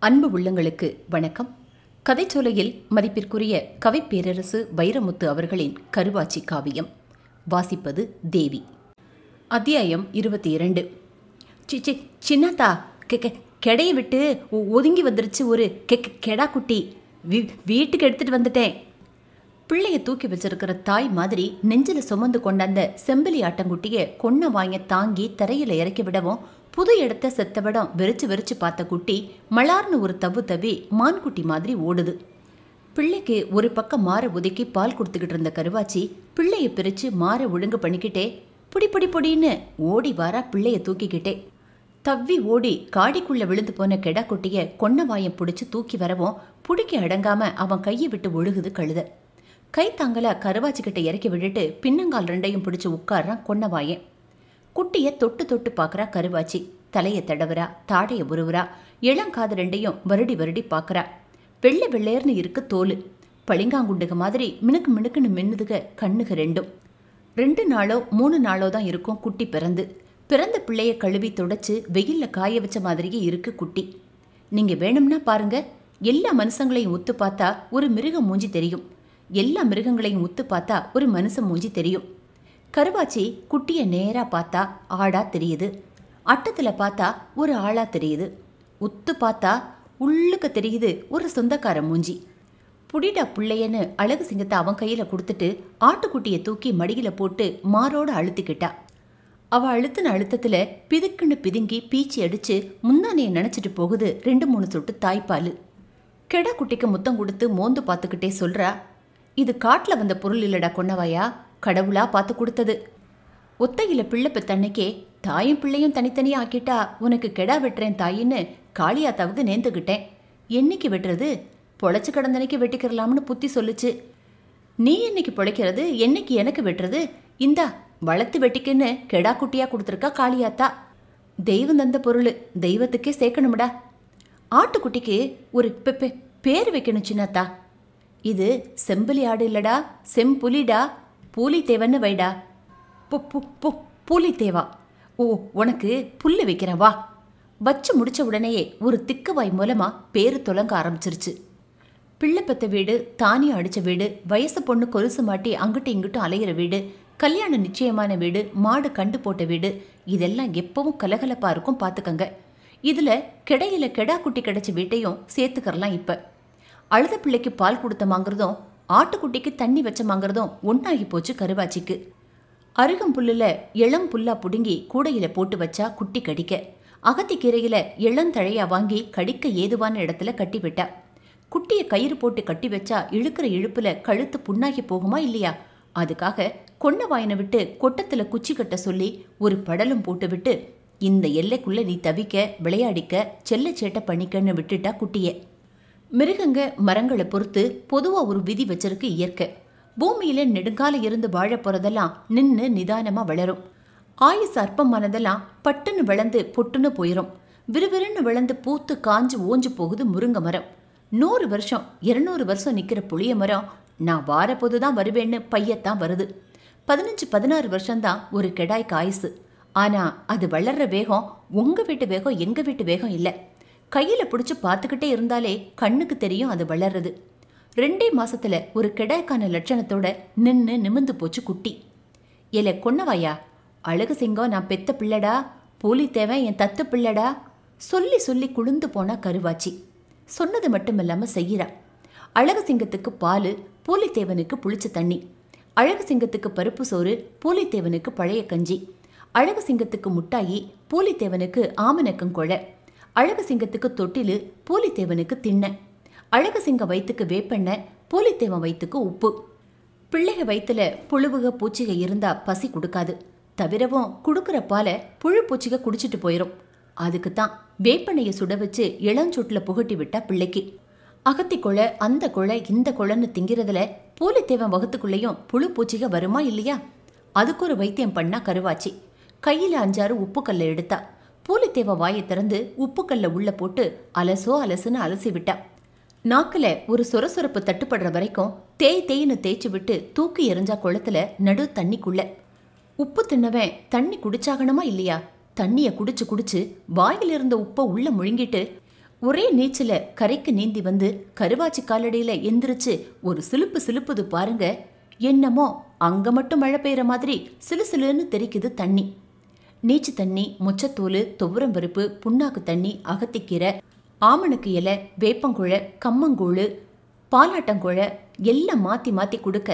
அன்பு உள்ளங்களுக்கு வணக்கம் கதைச்சோலையில் மதிப்பிற்குரிய கவிப்பேரரசு வைரமுத்து அவர்களின் கருவாச்சி காவியம் வாசிப்பது தேவி அத்தியாயம் இருபத்தி இரண்டு சி சி சின்னத்தா கெ கெ கெடைய விட்டு ஒ- ஒதுங்கி வந்துருச்சு ஒரு கெ கெ- கெடா குட்டி வீ வீட்டுக்கு எடுத்துட்டு வந்துட்டேன் பிள்ளைய தூக்கி வச்சிருக்கிற தாய் மாதிரி நெஞ்சில சுமந்து கொண்ட அந்த செம்பிலி ஆட்டங்குட்டிய கொன்ன வாங்க தாங்கி தரையில இறக்கி விடவும் புது இடத்த செத்த விடம் வெறிச்சு வெறிச்சு பார்த்த குட்டி மலார்னு ஒரு தவு தவி மான்குட்டி மாதிரி ஓடுது பிள்ளைக்கு ஒரு பக்கம் மாற ஒதுக்கி பால் கொடுத்துக்கிட்டு இருந்த கருவாச்சி பிள்ளைய பிரிச்சு மாற ஒழுங்கு பண்ணிக்கிட்டே புடி புடி பொடின்னு ஓடி வாரா பிள்ளைய தூக்கிக்கிட்டே தவ்வி ஓடி காடிக்குள்ள விழுந்து போன கெடா குட்டிய கொன்ன வாயம் பிடிச்சு தூக்கி வரவும் புடிக்க அடங்காம அவன் கையை விட்டு ஒழுகுது கழுத கை தாங்கல கருவாச்சிக்கிட்ட இறக்கி விட்டுட்டு பின்னங்கால் ரெண்டையும் பிடிச்சு உட்கார்றான் கொன்னவாயன் குட்டிய தொட்டு தொட்டு பார்க்கறா கருவாச்சி தலைய தடவுறா தாடைய உருவுறா இளங்காது ரெண்டையும் வருடி வருடி பார்க்கறா வெள்ளை வெள்ளையர்னு இருக்கு தோல் பளிங்காங்குண்டுக மாதிரி மினுக்கு மினுக்குன்னு மின்னுதுக கண்ணுக ரெண்டும் ரெண்டு நாளோ மூணு நாளோ தான் இருக்கும் குட்டி பிறந்து பிறந்த பிள்ளைய கழுவி தொடச்சு வெயில்ல காய வச்ச மாதிரியே இருக்கு குட்டி நீங்க வேணும்னா பாருங்க எல்லா மனுஷங்களையும் உத்து பார்த்தா ஒரு மிருகம் மூஞ்சி தெரியும் எல்லா மிருகங்களையும் உத்து பார்த்தா ஒரு மனுஷன் மூஞ்சி தெரியும் கருவாச்சி குட்டிய நேரா பார்த்தா ஆடா தெரியுது அட்டத்துல பார்த்தா ஒரு ஆளா தெரியுது உத்து பார்த்தா உள்ளுக்க தெரியுது ஒரு சொந்தக்கார மூஞ்சி புடிடா புள்ளையன்னு அழகு சிங்கத்தை அவன் கையில கொடுத்துட்டு ஆட்டுக்குட்டியை தூக்கி மடியில போட்டு மாரோட அழுத்திக்கிட்டா அவ அழுத்தின அழுத்தத்துல பிதுக்குன்னு பிதுங்கி பீச்சி அடிச்சு முந்தானைய நினைச்சிட்டு போகுது ரெண்டு மூணு சொட்டு தாய்ப்பால் கெடா குட்டிக்கு முத்தம் கொடுத்து மோந்து பார்த்துக்கிட்டே சொல்றா இது காட்டுல வந்த பொருள் இல்லடா கொன்னவாயா கடவுளா பார்த்து கொடுத்தது ஒத்தையில பிள்ளை பெத்தன்னைக்கே தாயும் பிள்ளையும் தனித்தனியா ஆக்கிட்டா உனக்கு கெடா வெட்டுறேன் தாயின்னு காளியாத்தாவுக்கு நேர்ந்துக்கிட்டேன் என்னைக்கு வெட்டுறது பொழைச்சு கிடந்தனைக்கு வெட்டிக்கிறலாம்னு புத்தி சொல்லுச்சு நீ என்னைக்கு பொழைக்கிறது என்னைக்கு எனக்கு வெட்டுறது இந்தா வளர்த்து வெட்டிக்குன்னு கெடா குட்டியா கொடுத்துருக்கா காளியாத்தா தெய்வம் தந்த பொருள் தெய்வத்துக்கே சேர்க்கணும்டா ஆட்டுக்குட்டிக்கு ஒரு பெ- பெ- பேர் வைக்கணும் சின்னத்தா இது செம்பலி ஆடு இல்லடா செம்புலிடா பூலித்தேவன்னு வைடா பு பு பு பூலித்தேவா ஓ உனக்கு புல்லு வைக்கிறேன் வா வச்சு முடிச்ச உடனேயே ஒரு திக்குவாய் மூலமா பேரு தொலங்க ஆரம்பிச்சிருச்சு பிள்ளை பெத்த வீடு தானியம் அடிச்ச வீடு வயசு பொண்ணு கொலுசு மாட்டி அங்கிட்டு இங்கிட்டும் அலையிற வீடு கல்யாணம் நிச்சயமான வீடு மாடு கண்டு போட்ட வீடு இதெல்லாம் எப்பவும் கலகலப்பா இருக்கும் பார்த்துக்கங்க இதுல கிடையில கெடா குட்டி கிடைச்ச வீட்டையும் சேர்த்துக்கறலாம் இப்ப அழுத பிள்ளைக்கு பால் கொடுத்த வாங்குறதும் ஆட்டுக்குட்டிக்கு தண்ணி வச்ச வாங்குறதும் ஒன்னாகி போச்சு கருவாச்சிக்கு அருகம்புல்லுல இளம் புல்லா புடுங்கி கூடையில போட்டு வச்சா குட்டி கடிக்க அகத்திக்கீரையில இளந்தழையா வாங்கி கடிக்க ஏதுவான இடத்துல கட்டி விட்டா குட்டிய கயிறு போட்டு கட்டி வச்சா இழுக்கிற இழுப்புல கழுத்து புண்ணாகி போகுமா இல்லையா அதுக்காக கொன்ன வாயனை விட்டு கொட்டத்துல குச்சி கட்ட சொல்லி ஒரு படலும் போட்டு விட்டு இந்த எல்லைக்குள்ள நீ தவிக்க விளையாடிக்க செல்ல சேட்டை பண்ணிக்கன்னு விட்டுட்டா குட்டிய மிருகங்க மரங்களை பொறுத்து பொதுவா ஒரு விதி வச்சிருக்கு இயற்கை பூமியில நெடுங்கால இருந்து வாழ போறதெல்லாம் நின்னு நிதானமா வளரும் ஆயுசு அற்பமானதெல்லாம் பட்டுன்னு வளர்ந்து பொட்டுன்னு போயிரும் விறுவிறுன்னு வளர்ந்து பூத்து காஞ்சு ஓஞ்சு போகுது முருங்கை மரம் நூறு வருஷம் இருநூறு வருஷம் நிக்கிற புளிய மரம் நான் வாரப்போது தான் வருவேன்னு பையத்தான் வருது பதினஞ்சு பதினாறு வருஷம்தான் ஒரு கெடாய்க்கு ஆயுசு ஆனா அது வளர்ற வேகம் உங்க வீட்டு வேகம் எங்க வீட்டு வேகம் இல்ல கையில பிடிச்சு பார்த்துக்கிட்டே இருந்தாலே கண்ணுக்கு தெரியும் அது வளர்றது ரெண்டே மாசத்துல ஒரு கெடாய்க்கான லட்சணத்தோட நின்னு நிமிந்து போச்சு குட்டி ஏல கொன்னவாயா அழகு சிங்கம் நான் பெத்த பிள்ளடா பூலித்தேவன் என் தத்து பிள்ளடா சொல்லி சொல்லி குளிந்து போனா கருவாச்சி சொன்னது மட்டும் இல்லாம செய்யறா அழகு சிங்கத்துக்கு பால் பூலித்தேவனுக்கு புளிச்ச தண்ணி அழகு சிங்கத்துக்கு பருப்பு சோறு பூலித்தேவனுக்கு பழைய கஞ்சி அழகு சிங்கத்துக்கு முட்டாயி பூலித்தேவனுக்கு ஆமணக்கம் கொழை அழகு சிங்கத்துக்கு தொட்டிலு பூலித்தேவனுக்கு திண்ணை அழகு சிங்க வயிற்றுக்கு வேப்பெண்ணெய் பூலித்தேவன் வயிற்றுக்கு உப்பு பிள்ளைக வயித்துல புழுவுக பூச்சிக இருந்தா பசி கொடுக்காது தவிரவும் குடுக்கிற பாலை புழு பூச்சிக குடிச்சிட்டு போயிரும் அதுக்கு தான் வேப்பெண்ணையை சுட வச்சு இளஞ்சூட்டுல புகட்டி விட்டா பிள்ளைக்கு அகத்தி கொலை அந்த கொலை இந்த கொலைன்னு திங்கிறதுல பூலித்தேவன் வகுத்துக்குள்ளேயும் புழு பூச்சிக வருமா இல்லையா அதுக்கு ஒரு வைத்தியம் பண்ணா கருவாச்சி கையில அஞ்சாறு உப்புக்கல்லை எடுத்தா பூலித்தேவ வாயை திறந்து உப்புக்கல்ல உள்ள போட்டு அலசோ அலசுன்னு அலசி விட்டா நாக்குல ஒரு சொரசொரப்பு தட்டுப்படுற வரைக்கும் தேய் தேய்னு தேய்ச்சி விட்டு தூக்கி எறிஞ்சா குளத்துல நடு தண்ணிக்குள்ள உப்பு தின்னவன் தண்ணி குடிச்சாகணுமா இல்லையா தண்ணிய குடிச்சு குடிச்சு வாயில இருந்த உப்பை உள்ள முழுங்கிட்டு ஒரே நீச்சல கரைக்கு நீந்தி வந்து கருவாச்சி காலடியில எந்திரிச்சு ஒரு சிலுப்பு சிலுப்புது பாருங்க என்னமோ அங்க மட்டும் மழை பெய்யற மாதிரி சிலு சிலுன்னு தெரிக்குது தண்ணி நீச்சு தண்ணி முச்சத்தூள் துவரம்பருப்பு புண்ணாக்கு தண்ணி அகத்திக்கீரை ஆமணக்கு இலை வேப்பங்குழை கம்மங்கூழு பாலாட்டங்குழை எல்லாம் மாத்தி மாத்தி கொடுக்க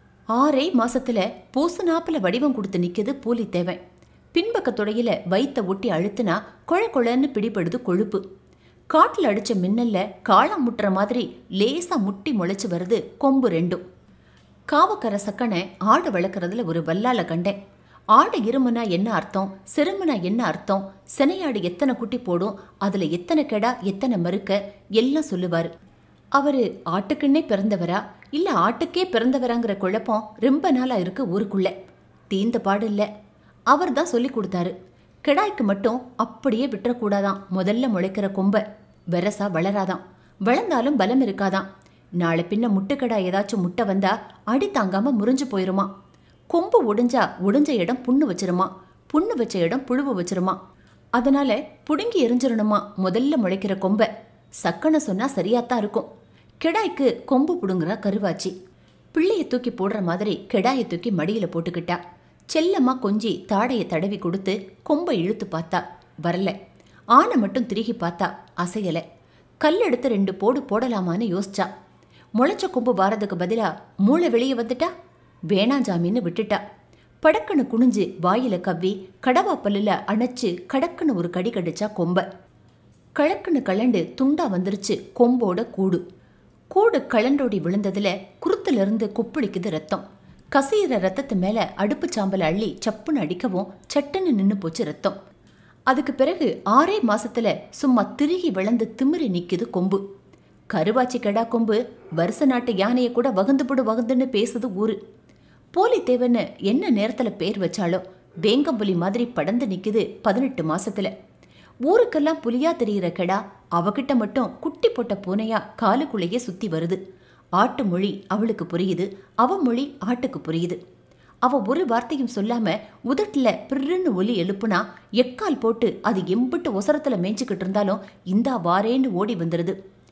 ஆறே மாசத்துல பூசனாப்புல வடிவம் கொடுத்து நிக்குது பூலித்தேவன் பின்பக்க துடையில வயித்த ஒட்டி அழுத்துனா கொழ கொழன்னு பிடிபடுது கொழுப்பு காட்டுல அடிச்ச மின்னல்ல காளான் முட்டுற மாதிரி லேசா முட்டி முளைச்சு வருது கொம்பு ரெண்டும் காவக்கரை சக்கனை ஆடு வளர்க்குறதுல ஒரு வல்லால கண்டேன் ஆடு இருமுனா என்ன அர்த்தம் சிறுமுனா என்ன அர்த்தம் சினையாடு எத்தனை குட்டி போடும் அதுல எத்தனை கெடா எத்தனை மறுக்க எல்லாம் சொல்லுவாரு அவரு ஆட்டுக்குன்னே பிறந்தவரா இல்ல ஆட்டுக்கே பிறந்தவராங்கிற குழப்பம் ரொம்ப நாளா இருக்கு ஊருக்குள்ள தீந்த பாடு இல்ல அவர் தான் சொல்லி கொடுத்தாரு கிடாய்க்கு மட்டும் அப்படியே விட்டுறக்கூடாதாம் முதல்ல முளைக்கிற கொம்பை வெரசா வளராதாம் வளர்ந்தாலும் பலம் இருக்காதாம் நாளை பின்ன முட்டுக்கடா ஏதாச்சும் முட்டை வந்தா அடி தாங்காம முறிஞ்சு போயிருமா கொம்பு ஒடிஞ்சா ஒடிஞ்ச இடம் புண்ணு வச்சிருமா புண்ணு வச்ச இடம் புழுவு வச்சிருமா அதனால புடுங்கி எரிஞ்சிரணுமா முதல்ல முளைக்கிற கொம்பை சக்கனை சொன்னா சரியாத்தான் இருக்கும் கிடாய்க்கு கொம்பு புடுங்குறா கருவாச்சி பிள்ளைய தூக்கி போடுற மாதிரி கிடாயை தூக்கி மடியில போட்டுக்கிட்டா செல்லம்மா கொஞ்சி தாடைய தடவி கொடுத்து கொம்பை இழுத்து பார்த்தா வரல ஆனை மட்டும் திருகி பார்த்தா அசையல கல் எடுத்து ரெண்டு போடு போடலாமான்னு யோசிச்சா முளைச்ச கொம்பு வாரதுக்கு பதிலா மூளை வெளியே வந்துட்டா வேணாஞ்சாமின்னு விட்டுட்டா படக்குன்னு குனிஞ்சு வாயில கவ்வி கடவா பல்லுல அணைச்சு கடக்குன்னு ஒரு கடி கடிச்சா கொம்பை கழக்குன்னு கலண்டு துண்டா வந்துருச்சு கொம்போட கூடு கூடு கலண்டோடி விழுந்ததுல குருத்துல இருந்து கொப்பளிக்குது ரத்தம் கசியிற ரத்தத்து மேல அடுப்பு சாம்பல் அள்ளி சப்புன்னு அடிக்கவும் சட்டுன்னு நின்னு போச்சு ரத்தம் அதுக்கு பிறகு ஆறே மாசத்துல சும்மா திருகி விளந்து திமிரி நிக்குது கொம்பு கருவாச்சி கெடா கொம்பு வருஷ நாட்டு யானையை கூட வகுந்துபடு வகுந்துன்னு பேசுது ஊரு போலித்தேவன்னு என்ன நேரத்துல பேர் வச்சாலோ வேங்கம்புலி மாதிரி படந்து நிக்குது பதினெட்டு மாசத்துல ஊருக்கெல்லாம் புலியா தெரியிற கெடா அவகிட்ட மட்டும் குட்டி போட்ட பூனையா காலுக்குள்ளேயே சுத்தி வருது ஆட்டு மொழி அவளுக்கு புரியுது அவ மொழி ஆட்டுக்கு புரியுது அவ ஒரு வார்த்தையும் சொல்லாம உதட்டுல பிர்ருன்னு ஒலி எழுப்புனா எக்கால் போட்டு அது எம்பிட்டு ஒசரத்துல மேய்ஞ்சுக்கிட்டு இருந்தாலும் இந்தா வாரேன்னு ஓடி வந்துருது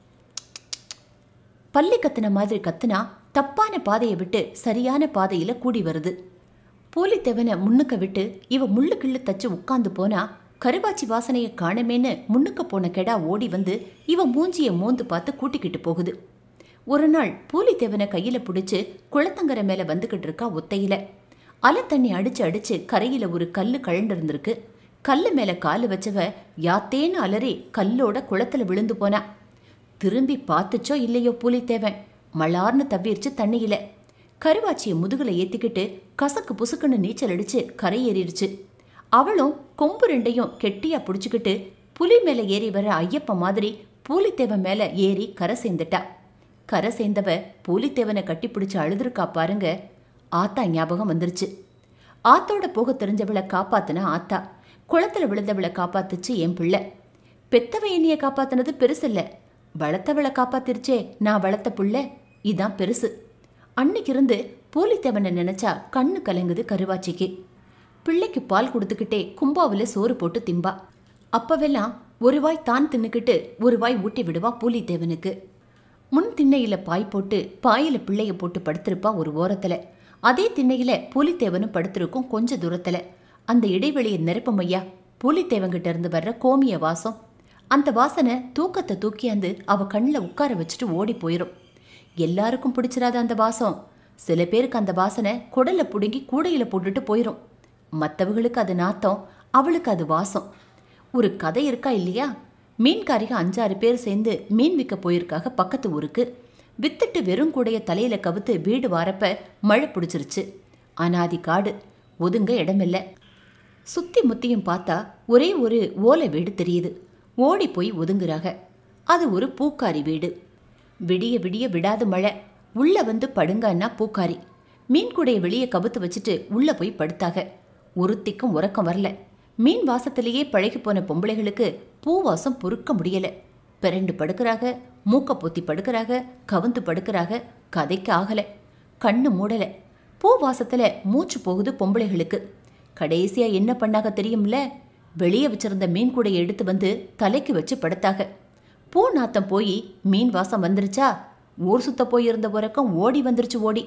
பள்ளி கத்துன மாதிரி கத்துனா தப்பான பாதையை விட்டு சரியான பாதையில கூடி வருது பூலித்தேவனை முன்னுக்க விட்டு இவ முள்ளு கிள்ளு தச்சு உட்கார்ந்து போனா கருவாச்சி வாசனையை காணமேன்னு முன்னுக்க போன கெடா ஓடி வந்து இவ மூஞ்சிய மோந்து பார்த்து கூட்டிக்கிட்டு போகுது ஒரு நாள் பூலித்தேவனை கையில பிடிச்சு குளத்தங்கரை மேல வந்துகிட்டு இருக்கா ஒத்தையில அலை தண்ணி அடிச்சு அடிச்சு கரையில ஒரு கல்லு கழண்டிருந்திருக்கு கல்லு மேல காலு வச்சவ யாத்தேன்னு அலறி கல்லோட குளத்துல விழுந்து போனா திரும்பி பார்த்துச்சோ இல்லையோ பூலித்தேவன் மளார்னு தப்பிருச்சு தண்ணியில கருவாச்சிய முதுகுல ஏத்திக்கிட்டு கசக்கு புசுக்குன்னு நீச்சல் அடிச்சு கரை ஏறிடுச்சு அவளும் கொம்பு ரெண்டையும் கெட்டியா புடிச்சுக்கிட்டு புலி மேல ஏறி வர ஐயப்ப மாதிரி பூலித்தேவன் மேல ஏறி கரை சேர்ந்துட்டா கரை சேர்ந்தவ பூலித்தேவனை கட்டி பிடிச்சு அழுதுருக்கா பாருங்க ஆத்தா ஞாபகம் வந்துருச்சு ஆத்தோட போக தெரிஞ்சவளை காப்பாத்துனா ஆத்தா குளத்துல விழுந்தவளை காப்பாத்துச்சு என் பிள்ளை பெத்தவ என்னைய காப்பாத்துனது பெருசில்ல வளர்த்தவளை காப்பாத்திருச்சே நான் வளர்த்த புள்ள இதான் பெருசு அன்னைக்கு இருந்து பூலித்தேவனை நினைச்சா கண்ணு கலங்குது கருவாச்சிக்கு பிள்ளைக்கு பால் கொடுத்துக்கிட்டே கும்பாவில் சோறு போட்டு திம்பா அப்பவெல்லாம் ஒரு வாய் தான் தின்னுக்கிட்டு ஒரு வாய் ஊட்டி விடுவா பூலித்தேவனுக்கு முன் திண்ணையில பாய் போட்டு பாயில பிள்ளைய போட்டு படுத்திருப்பா ஒரு ஓரத்துல அதே திண்ணையில பூலித்தேவனும் படுத்திருக்கும் கொஞ்ச தூரத்துல அந்த இடைவெளியை நிரப்பும் ஐயா பூலித்தேவன்கிட்ட இருந்து வர்ற கோமிய வாசம் அந்த வாசனை தூக்கத்தை தூக்கியாந்து அவ கண்ணில் உட்கார வச்சுட்டு ஓடி போயிடும் எல்லாருக்கும் பிடிச்சிராத அந்த வாசம் சில பேருக்கு அந்த வாசனை குடல்ல புடுங்கி கூடையில போட்டுட்டு போயிடும் மற்றவங்களுக்கு அது நாத்தம் அவளுக்கு அது வாசம் ஒரு கதை இருக்கா இல்லையா மீன்காரிக அஞ்சாறு பேர் சேர்ந்து மீன் விற்க போயிருக்காக பக்கத்து ஊருக்கு வித்துட்டு வெறும் கூடைய தலையில கவுத்து வீடு வாரப்ப மழை பிடிச்சிருச்சு அனாதி காடு ஒதுங்க இடமில்ல சுத்தி முத்தியும் பார்த்தா ஒரே ஒரு ஓலை வீடு தெரியுது ஓடி போய் ஒதுங்குறாக அது ஒரு பூக்காரி வீடு விடிய விடிய விடாத மழை உள்ள வந்து படுங்கன்னா பூக்காரி மீன் கூடைய வெளியே கவுத்து வச்சுட்டு உள்ள போய் படுத்தாக ஒருத்திக்கும் உறக்கம் வரல மீன் வாசத்திலேயே பழகி போன பொம்பளைகளுக்கு பூ வாசம் பொறுக்க முடியல பிறண்டு படுக்கிறாக மூக்க பொத்தி படுக்கிறாக கவுந்து படுக்கிறாக கதைக்கு ஆகல கண்ணு மூடல பூ வாசத்துல மூச்சு போகுது பொம்பளைகளுக்கு கடைசியா என்ன பண்ணாக தெரியும்ல வெளியே வச்சிருந்த மீன் கூடையை எடுத்து வந்து தலைக்கு வச்சு படுத்தாக பூ நாத்தம் போய் மீன் வாசம் வந்துருச்சா ஊர் சுத்த போயிருந்த உறக்கம் ஓடி வந்துருச்சு ஓடி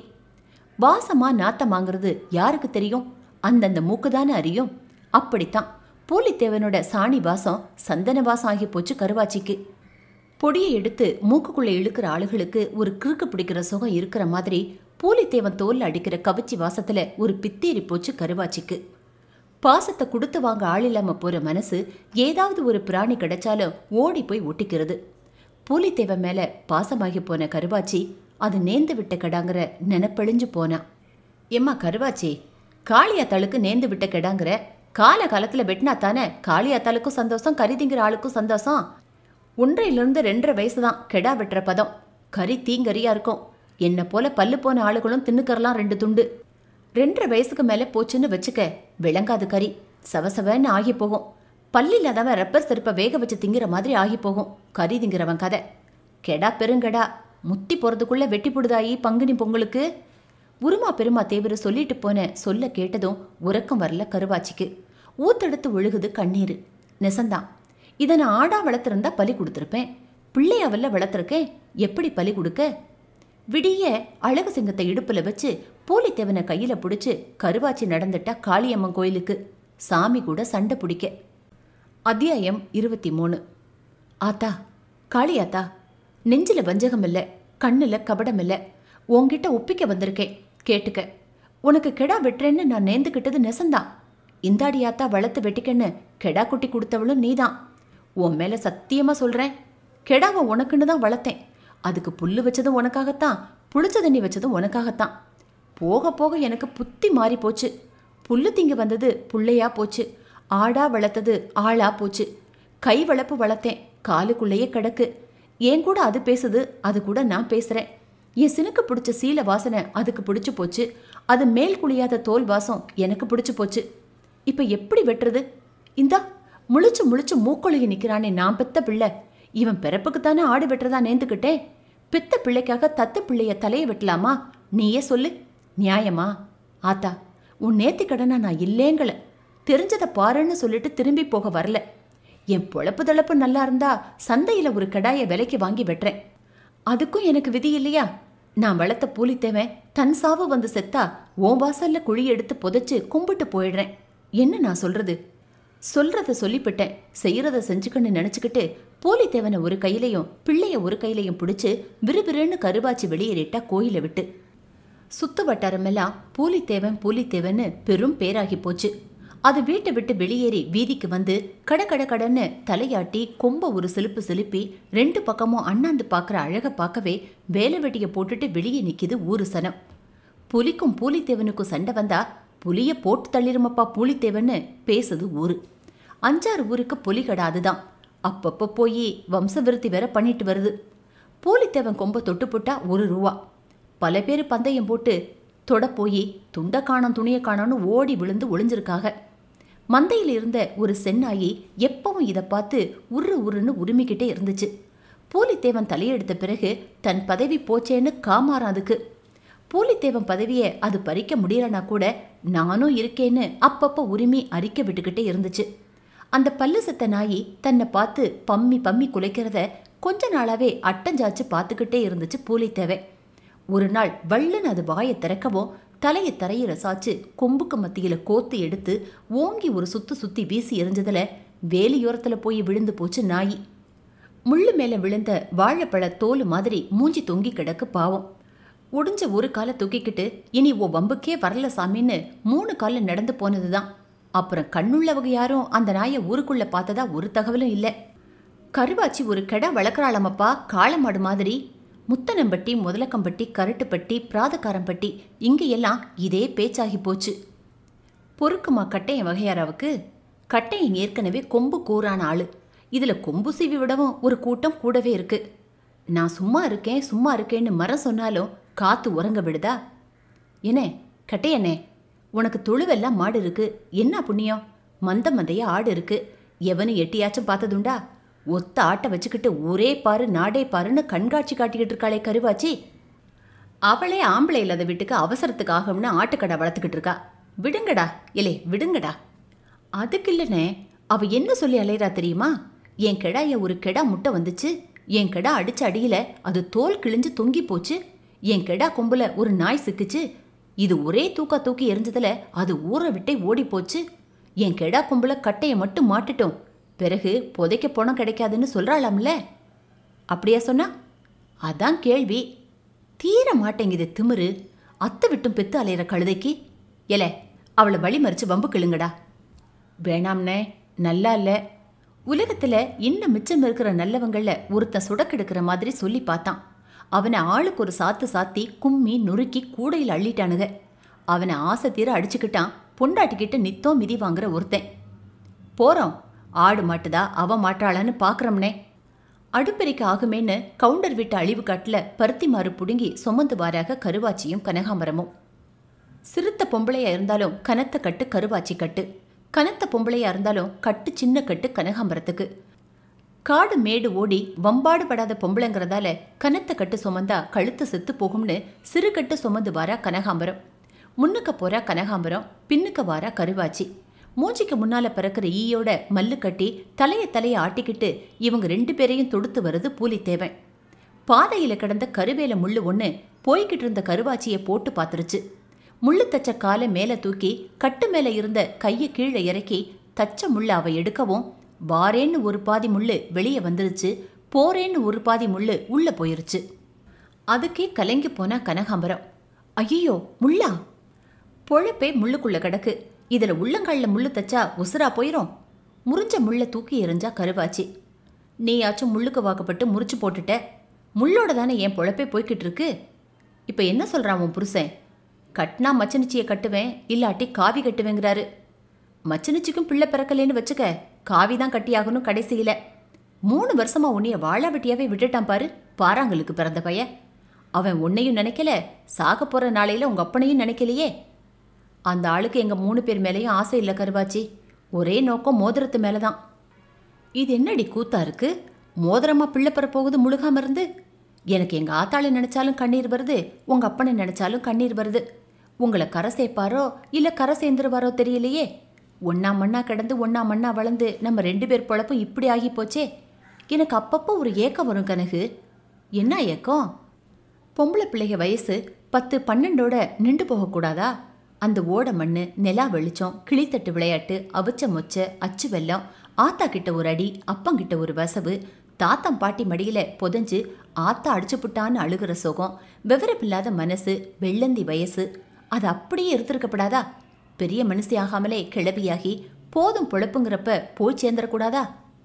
வாசமா நாத்தமாங்கிறது யாருக்கு தெரியும் அந்தந்த மூக்கு தானே அறியும் அப்படித்தான் பூலித்தேவனோட சாணி வாசம் சந்தன வாசம் ஆகி போச்சு கருவாச்சிக்கு பொடியை எடுத்து மூக்குக்குள்ளே இழுக்கிற ஆளுகளுக்கு ஒரு கிறுக்கு பிடிக்கிற சுகம் இருக்கிற மாதிரி பூலித்தேவன் தோல்ல அடிக்கிற கவிச்சி வாசத்துல ஒரு பித்தேறி போச்சு கருவாச்சிக்கு பாசத்தை கொடுத்து வாங்க ஆள் இல்லாம போற மனசு ஏதாவது ஒரு பிராணி கிடைச்சாலும் ஓடி போய் ஒட்டிக்கிறது பூலித்தேவன் மேல பாசமாகி போன கருவாச்சி அது நேந்து விட்ட கடாங்கிற நினைப்பழிஞ்சு போனா எம்மா கருவாச்சி காளியாத்தாளுக்கு நேந்து விட்ட கெடாங்கிற கால காலத்துல வெட்டினா தானே காளியாத்தாளுக்கும் சந்தோஷம் கறி திங்கிற ஆளுக்கும் சந்தோஷம் ஒன்றையிலிருந்து ரெண்டரை வயசு தான் கெடா வெட்டுற பதம் கறி தீங்கறியா இருக்கும் என்ன போல பல்லு போன ஆளுகளும் தின்னுக்கறலாம் ரெண்டு துண்டு ரெண்டரை வயசுக்கு மேலே போச்சுன்னு வச்சுக்க விளங்காது கறி சவசவன்னு ஆகி போகும் பல்லில்லாதவன் ரப்பர் செருப்பை வேக வச்சு திங்கிற மாதிரி ஆகி போகும் கறி திங்கிறவன் கதை கெடா பெருங்கடா முத்தி போறதுக்குள்ள வெட்டி புடுதாயி பங்குனி பொங்கலுக்கு உருமா பெருமா தேவர் சொல்லிட்டு போன சொல்ல கேட்டதும் உறக்கம் வரல கருவாச்சிக்கு ஊத்தெடுத்து ஒழுகுது கண்ணீர் நெசந்தான் இதை நான் ஆடா வளர்த்துருந்தா பலி கொடுத்துருப்பேன் பிள்ளையாவல்ல வளர்த்துருக்கேன் எப்படி பலி கொடுக்க விடிய அழகு சிங்கத்தை இடுப்புல வச்சு பூலித்தேவனை கையில பிடிச்சு கருவாச்சி நடந்துட்டா காளியம்மன் கோயிலுக்கு சாமி கூட சண்டை பிடிக்க அத்தியாயம் இருபத்தி மூணு ஆத்தா காளியாத்தா நெஞ்சில வஞ்சகம் இல்ல கண்ணுல கபடம் இல்ல உன்கிட்ட ஒப்பிக்க வந்திருக்கேன் கேட்டுக்க உனக்கு கெடா வெட்டுறேன்னு நான் நேர்ந்துக்கிட்டது நெசந்தான் இந்தாடியாத்தா வளர்த்து வெட்டிக்கன்னு கெடா குட்டி கொடுத்தவளும் நீதான் உன் மேல சத்தியமா சொல்றேன் கெடாவை உனக்குன்னு தான் வளர்த்தேன் அதுக்கு புல்லு வச்சதும் உனக்காகத்தான் புளிச்ச தண்ணி வச்சதும் உனக்காகத்தான் போக போக எனக்கு புத்தி மாறி போச்சு புல்லு திங்க வந்தது புள்ளையா போச்சு ஆடா வளர்த்தது ஆளா போச்சு கை வளர்ப்பு வளர்த்தேன் காலுக்குள்ளேயே கிடக்கு என் கூட அது பேசுது அது கூட நான் பேசுறேன் என் சினுக்கு பிடிச்ச சீல வாசனை அதுக்கு பிடிச்சு போச்சு அது மேல் குளியாத தோல் வாசம் எனக்கு பிடிச்சு போச்சு இப்ப எப்படி வெட்டுறது இந்தா முழிச்சு முழிச்சு மூக்கொழுகி நிக்கிறானே நான் பெத்த பிள்ளை இவன் பிறப்புக்கு தானே ஆடு வெட்டுறதா நேர்ந்துக்கிட்டேன் பெத்த பிள்ளைக்காக தத்த பிள்ளைய தலைய வெட்டலாமா நீயே சொல்லு நியாயமா ஆத்தா உன் நேத்தி கடனா நான் இல்லேங்கள தெரிஞ்சதை பாருன்னு சொல்லிட்டு திரும்பி போக வரல என் பொழப்பு தளப்பு நல்லா இருந்தா சந்தையில ஒரு கடாய விலைக்கு வாங்கி வெட்டுறேன் அதுக்கும் எனக்கு விதி இல்லையா நான் வளர்த்த பூலித்தேவன் தன் சாவு வந்து செத்தா உன் வாசல்ல குழி எடுத்து புதைச்சு கும்பிட்டு போயிடுறேன் என்ன நான் சொல்றது சொல்றத சொல்லிவிட்டேன் செய்யறத செஞ்சுக்கன்னு நினைச்சுக்கிட்டு பூலித்தேவனை ஒரு கையிலையும் பிள்ளைய ஒரு கையிலையும் பிடிச்சு விறுவிறுன்னு கருவாச்சி வெளியேறிட்டா கோயிலை விட்டு சுத்து வட்டாரமெல்லாம் பூலித்தேவன் பூலித்தேவன்னு பெரும் பேராகி போச்சு அது வீட்டை விட்டு வெளியேறி வீதிக்கு வந்து கட கட கடன்னு தலையாட்டி கொம்ப ஒரு சிலுப்பு சிலுப்பி ரெண்டு பக்கமும் அண்ணாந்து பார்க்குற அழகை பார்க்கவே வேலை வெட்டியை போட்டுட்டு வெளியே நிற்கிது ஊரு சனம் புலிக்கும் பூலித்தேவனுக்கும் சண்டை வந்தா புலிய போட்டு தள்ளிருமப்பா பூலித்தேவன்னு பேசுது ஊரு அஞ்சாறு ஊருக்கு புலி கடாதுதான் அப்பப்போ போய் வம்சவிருத்தி வேற பண்ணிட்டு வருது பூலித்தேவன் கொம்ப தொட்டு போட்டா ஒரு ரூபா பல பேர் பந்தயம் போட்டு தொட போய் துண்டை காணோம் துணியை காணோன்னு ஓடி விழுந்து ஒளிஞ்சிருக்காக மந்தையில் இருந்த ஒரு சென்னாயி எப்பவும் இதை பார்த்து உரு உருன்னு உருமிக்கிட்டே இருந்துச்சு பூலித்தேவன் தலையெடுத்த பிறகு தன் பதவி போச்சேன்னு காமாறான் அதுக்கு பூலித்தேவன் பதவியை அது பறிக்க முடியலனா கூட நானும் இருக்கேன்னு அப்பப்போ உரிமை அறிக்க விட்டுக்கிட்டே இருந்துச்சு அந்த பல்லு செத்த நாயி தன்னை பார்த்து பம்மி பம்மி குலைக்கிறத கொஞ்ச நாளாவே அட்டஞ்சாச்சு பார்த்துக்கிட்டே இருந்துச்சு பூலித்தேவன் ஒரு நாள் வள்ளுன்னு அது வாயை திறக்கவும் தலையை தரையில சாச்சு கொம்புக்கு மத்தியில கோத்து எடுத்து ஓங்கி ஒரு சுத்து சுத்தி வீசி எறிஞ்சதுல வேலியோரத்துல போய் விழுந்து போச்சு நாயி முள்ளு மேல விழுந்த வாழைப்பழ தோல் மாதிரி மூஞ்சி தொங்கி கிடக்கு பாவம் ஒடிஞ்ச ஒரு காலை தூக்கிக்கிட்டு இனி ஓ வம்புக்கே வரல சாமின்னு மூணு காலில் நடந்து போனதுதான் அப்புறம் கண்ணுள்ளவங்க யாரும் அந்த நாயை ஊருக்குள்ள பார்த்ததா ஒரு தகவலும் இல்லை கருவாச்சி ஒரு கெடா வளர்க்குறாளமப்பா காளமாடு மாதிரி முத்தனம்பட்டி முதலக்கம்பட்டி கரட்டுப்பட்டி பிராதக்காரம்பட்டி இங்கெல்லாம் இதே பேச்சாகி போச்சு பொறுக்குமா கட்டையன் வகையாராவுக்கு கட்டையன் ஏற்கனவே கொம்பு கூறான ஆளு இதுல கொம்பு சீவி விடவும் ஒரு கூட்டம் கூடவே இருக்கு நான் சும்மா இருக்கேன் சும்மா இருக்கேன்னு மரம் சொன்னாலும் காத்து உறங்க விடுதா என்ன கட்டையனே உனக்கு தொழுவெல்லாம் மாடு இருக்கு என்ன புண்ணியம் மந்த மந்தைய ஆடு இருக்கு எவனும் எட்டியாச்சும் பார்த்ததுண்டா ஒத்த ஆட்டை வச்சுக்கிட்டு ஊரே பாரு நாடே பாருன்னு கண்காட்சி காட்டிக்கிட்டு இருக்காளே கருவாச்சி அவளே ஆம்பளை இல்லாத வீட்டுக்கு அவசரத்துக்கு ஆகும்னு ஆட்டுக்கடை வளர்த்துக்கிட்டு இருக்கா விடுங்கடா இலே விடுங்கடா அதுக்கு இல்லைனே அவ என்ன சொல்லி அலையறா தெரியுமா என் கெடாய ஒரு கெடா முட்டை வந்துச்சு என் கெடா அடிச்ச அடியில அது தோல் கிழிஞ்சு தொங்கி போச்சு என் கெடா கொம்புல ஒரு நாய் சிக்குச்சு இது ஒரே தூக்கா தூக்கி எரிஞ்சதுல அது ஊற விட்டே ஓடி போச்சு என் கெடா கொம்புல கட்டையை மட்டும் மாட்டுட்டோம் பிறகு புதைக்க பணம் கிடைக்காதுன்னு சொல்றாளாம்ல அப்படியா சொன்னா அதான் கேள்வி தீர மாட்டேங்குது திமிரு அத்தை விட்டும் பெத்து அலையிற கழுதைக்கு எல அவளை வழி மறிச்சு வம்பு கிளுங்கடா வேணாம்னே நல்லா இல்ல உலகத்துல இன்னும் மிச்சம் இருக்கிற நல்லவங்கள ஒருத்தன் சுடக்கெடுக்கிற மாதிரி சொல்லி பார்த்தான் அவனை ஆளுக்கு ஒரு சாத்து சாத்தி கும்மி நுறுக்கி கூடையில் அள்ளிட்டானுங்க அவனை ஆசை தீர அடிச்சுக்கிட்டான் பொண்டாட்டிக்கிட்ட நித்தோ மிதி வாங்குற ஒருத்தன் போறோம் ஆடு மாட்டுதா அவ மாட்டாளான்னு பாக்குறோம்னே அடுப்பெரிக்க ஆகுமேன்னு கவுண்டர் விட்ட அழிவு காட்டுல பருத்தி மாறு புடுங்கி சுமந்து வாராக கருவாச்சியும் கனகாமரமும் சிறுத்த பொம்பளையா இருந்தாலும் கனத்த கட்டு கருவாச்சி கட்டு கனத்த பொம்பளையா இருந்தாலும் கட்டு சின்ன கட்டு கனகாம்பரத்துக்கு காடு மேடு ஓடி வம்பாடு படாத பொம்பளைங்கிறதால கனத்த கட்டு சுமந்தா கழுத்து செத்து போகும்னு சிறு கட்டு சுமந்து வாரா கனகாம்பரம் முன்னுக்க போறா கனகாம்பரம் பின்னுக்க வாரா கருவாச்சி மூஞ்சிக்கு முன்னால பிறக்கிற ஈயோட மல்லு கட்டி தலைய தலைய ஆட்டிக்கிட்டு இவங்க ரெண்டு பேரையும் தொடுத்து வருது பூலித்தேவன் பாதையில கிடந்த கருவேல முள்ளு ஒண்ணு போய்கிட்டு இருந்த கருவாச்சியை போட்டு பார்த்துருச்சு முள்ளு தச்ச காலை மேல தூக்கி கட்டு மேல இருந்த கையை கீழே இறக்கி தச்ச முள்ள அவ எடுக்கவும் வாரேன்னு ஒரு பாதி முள்ளு வெளியே வந்துருச்சு போறேன்னு ஒரு பாதி முள்ளு உள்ள போயிருச்சு அதுக்கே கலங்கி போனா கனகாம்பரம் ஐயோ முள்ளா பொழப்பே முள்ளுக்குள்ள கிடக்கு இதுல உள்ளங்கால்ல முள்ளு தச்சா உசுரா போயிரும் முறிஞ்ச முள்ள தூக்கி எறிஞ்சா கருவாச்சி நீயாச்சும் முள்ளுக்கு வாக்கப்பட்டு முறிச்சு போட்டுட்ட முள்ளோட தானே என் பொழப்பே போய்கிட்டு இருக்கு இப்போ என்ன சொல்றான் உன் புருஷன் கட்டினா மச்சனிச்சியை கட்டுவேன் இல்லாட்டி காவி கட்டுவேங்கிறாரு மச்சனிச்சிக்கும் பிள்ளை பிறக்கலேன்னு வச்சுக்க காவி தான் கட்டியாகணும் கடைசியில மூணு வருஷமா உன்னைய வாழ வெட்டியாவே விட்டுட்டான் பாரு பாறாங்களுக்கு பிறந்த பைய அவன் உன்னையும் நினைக்கல சாக போற நாளையில உங்க அப்பனையும் நினைக்கலையே அந்த ஆளுக்கு எங்க மூணு பேர் மேலேயும் ஆசை இல்லை கருவாச்சி ஒரே நோக்கம் மோதிரத்து மேலதான் இது என்னடி கூத்தா இருக்கு மோதிரமா பிள்ளை பெற போகுது முழுகாம இருந்து எனக்கு எங்க ஆத்தாளை நினைச்சாலும் கண்ணீர் வருது உங்க அப்பனை நினைச்சாலும் கண்ணீர் வருது உங்களை கரை சேர்ப்பாரோ இல்ல கரை சேர்ந்துருவாரோ தெரியலையே ஒன்னா மண்ணா கிடந்து ஒன்னா மண்ணா வளர்ந்து நம்ம ரெண்டு பேர் பொழப்பும் இப்படி ஆகி போச்சே எனக்கு அப்பப்போ ஒரு ஏக்கம் வரும் கனகு என்ன ஏக்கம் பொம்பளை பிள்ளைக வயசு பத்து பன்னெண்டோட நின்று போகக்கூடாதா அந்த ஓட மண்ணு நிலா வெளிச்சம் கிளித்தட்டு விளையாட்டு அவிச்ச மொச்ச அச்சு வெல்லம் ஆத்தா கிட்ட ஒரு அடி அப்பங்கிட்ட ஒரு வசவு தாத்தம் பாட்டி மடியில புதைஞ்சு ஆத்தா அடிச்சு புட்டான்னு அழுகிற சுகம் விவரப்பில்லாத மனசு வெள்ளந்தி வயசு அது அப்படியே இருந்திருக்கப்படாதா பெரிய மனுஷி ஆகாமலே கிளவியாகி போதும் பொழப்புங்கிறப்ப போய் சேர்ந்துடக்கூடாதா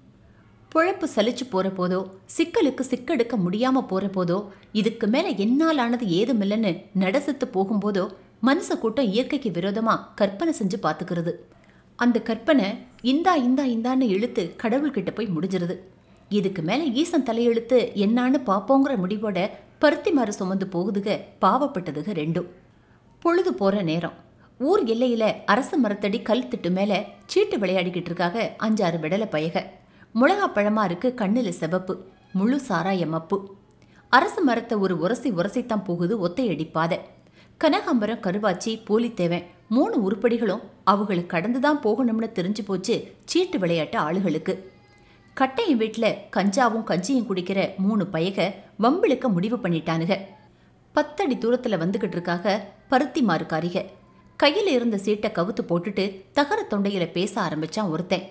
பொழப்பு சலிச்சு போற போதோ சிக்கலுக்கு சிக்கெடுக்க முடியாம போற போதோ இதுக்கு மேல என்னால் ஆனது ஏதுமில்லைன்னு நடசத்து போகும்போதோ மனுஷ கூட்டம் இயற்கைக்கு விரோதமா கற்பனை செஞ்சு பாத்துக்கிறது அந்த கற்பனை இந்தா இந்தா இந்தான்னு இழுத்து கடவுள்கிட்ட போய் முடிஞ்சிருது இதுக்கு மேல ஈசன் தலையெழுத்து என்னான்னு பாப்போங்கிற முடிவோட பருத்தி மாறு சுமந்து போகுதுக பாவப்பட்டதுக ரெண்டும் பொழுது போற நேரம் ஊர் எல்லையில அரச மரத்தடி கல் திட்டு மேல சீட்டு விளையாடிக்கிட்டு இருக்காக அஞ்சாறு விடலை பயக மிளகா பழமா இருக்கு கண்ணுல செவப்பு முழு சாராய மப்பு அரச மரத்தை ஒரு உரசி உரசித்தான் போகுது ஒத்தையடி பாதை கனகாம்பரம் கருவாச்சி போலித்தேவன் மூணு உருப்படிகளும் அவங்களுக்கு கடந்துதான் போகணும்னு தெரிஞ்சு போச்சு சீட்டு விளையாட்டு ஆளுகளுக்கு கட்டையின் வீட்டில் கஞ்சாவும் கஞ்சியும் குடிக்கிற மூணு பயக வம்பிழுக்க முடிவு பண்ணிட்டானுங்க பத்தடி தூரத்தில் வந்துகிட்டு இருக்காக பருத்தி மாறுக்காரிக கையில் இருந்த சீட்டை கவுத்து போட்டுட்டு தகர தொண்டையில பேச ஆரம்பிச்சான் ஒருத்தன்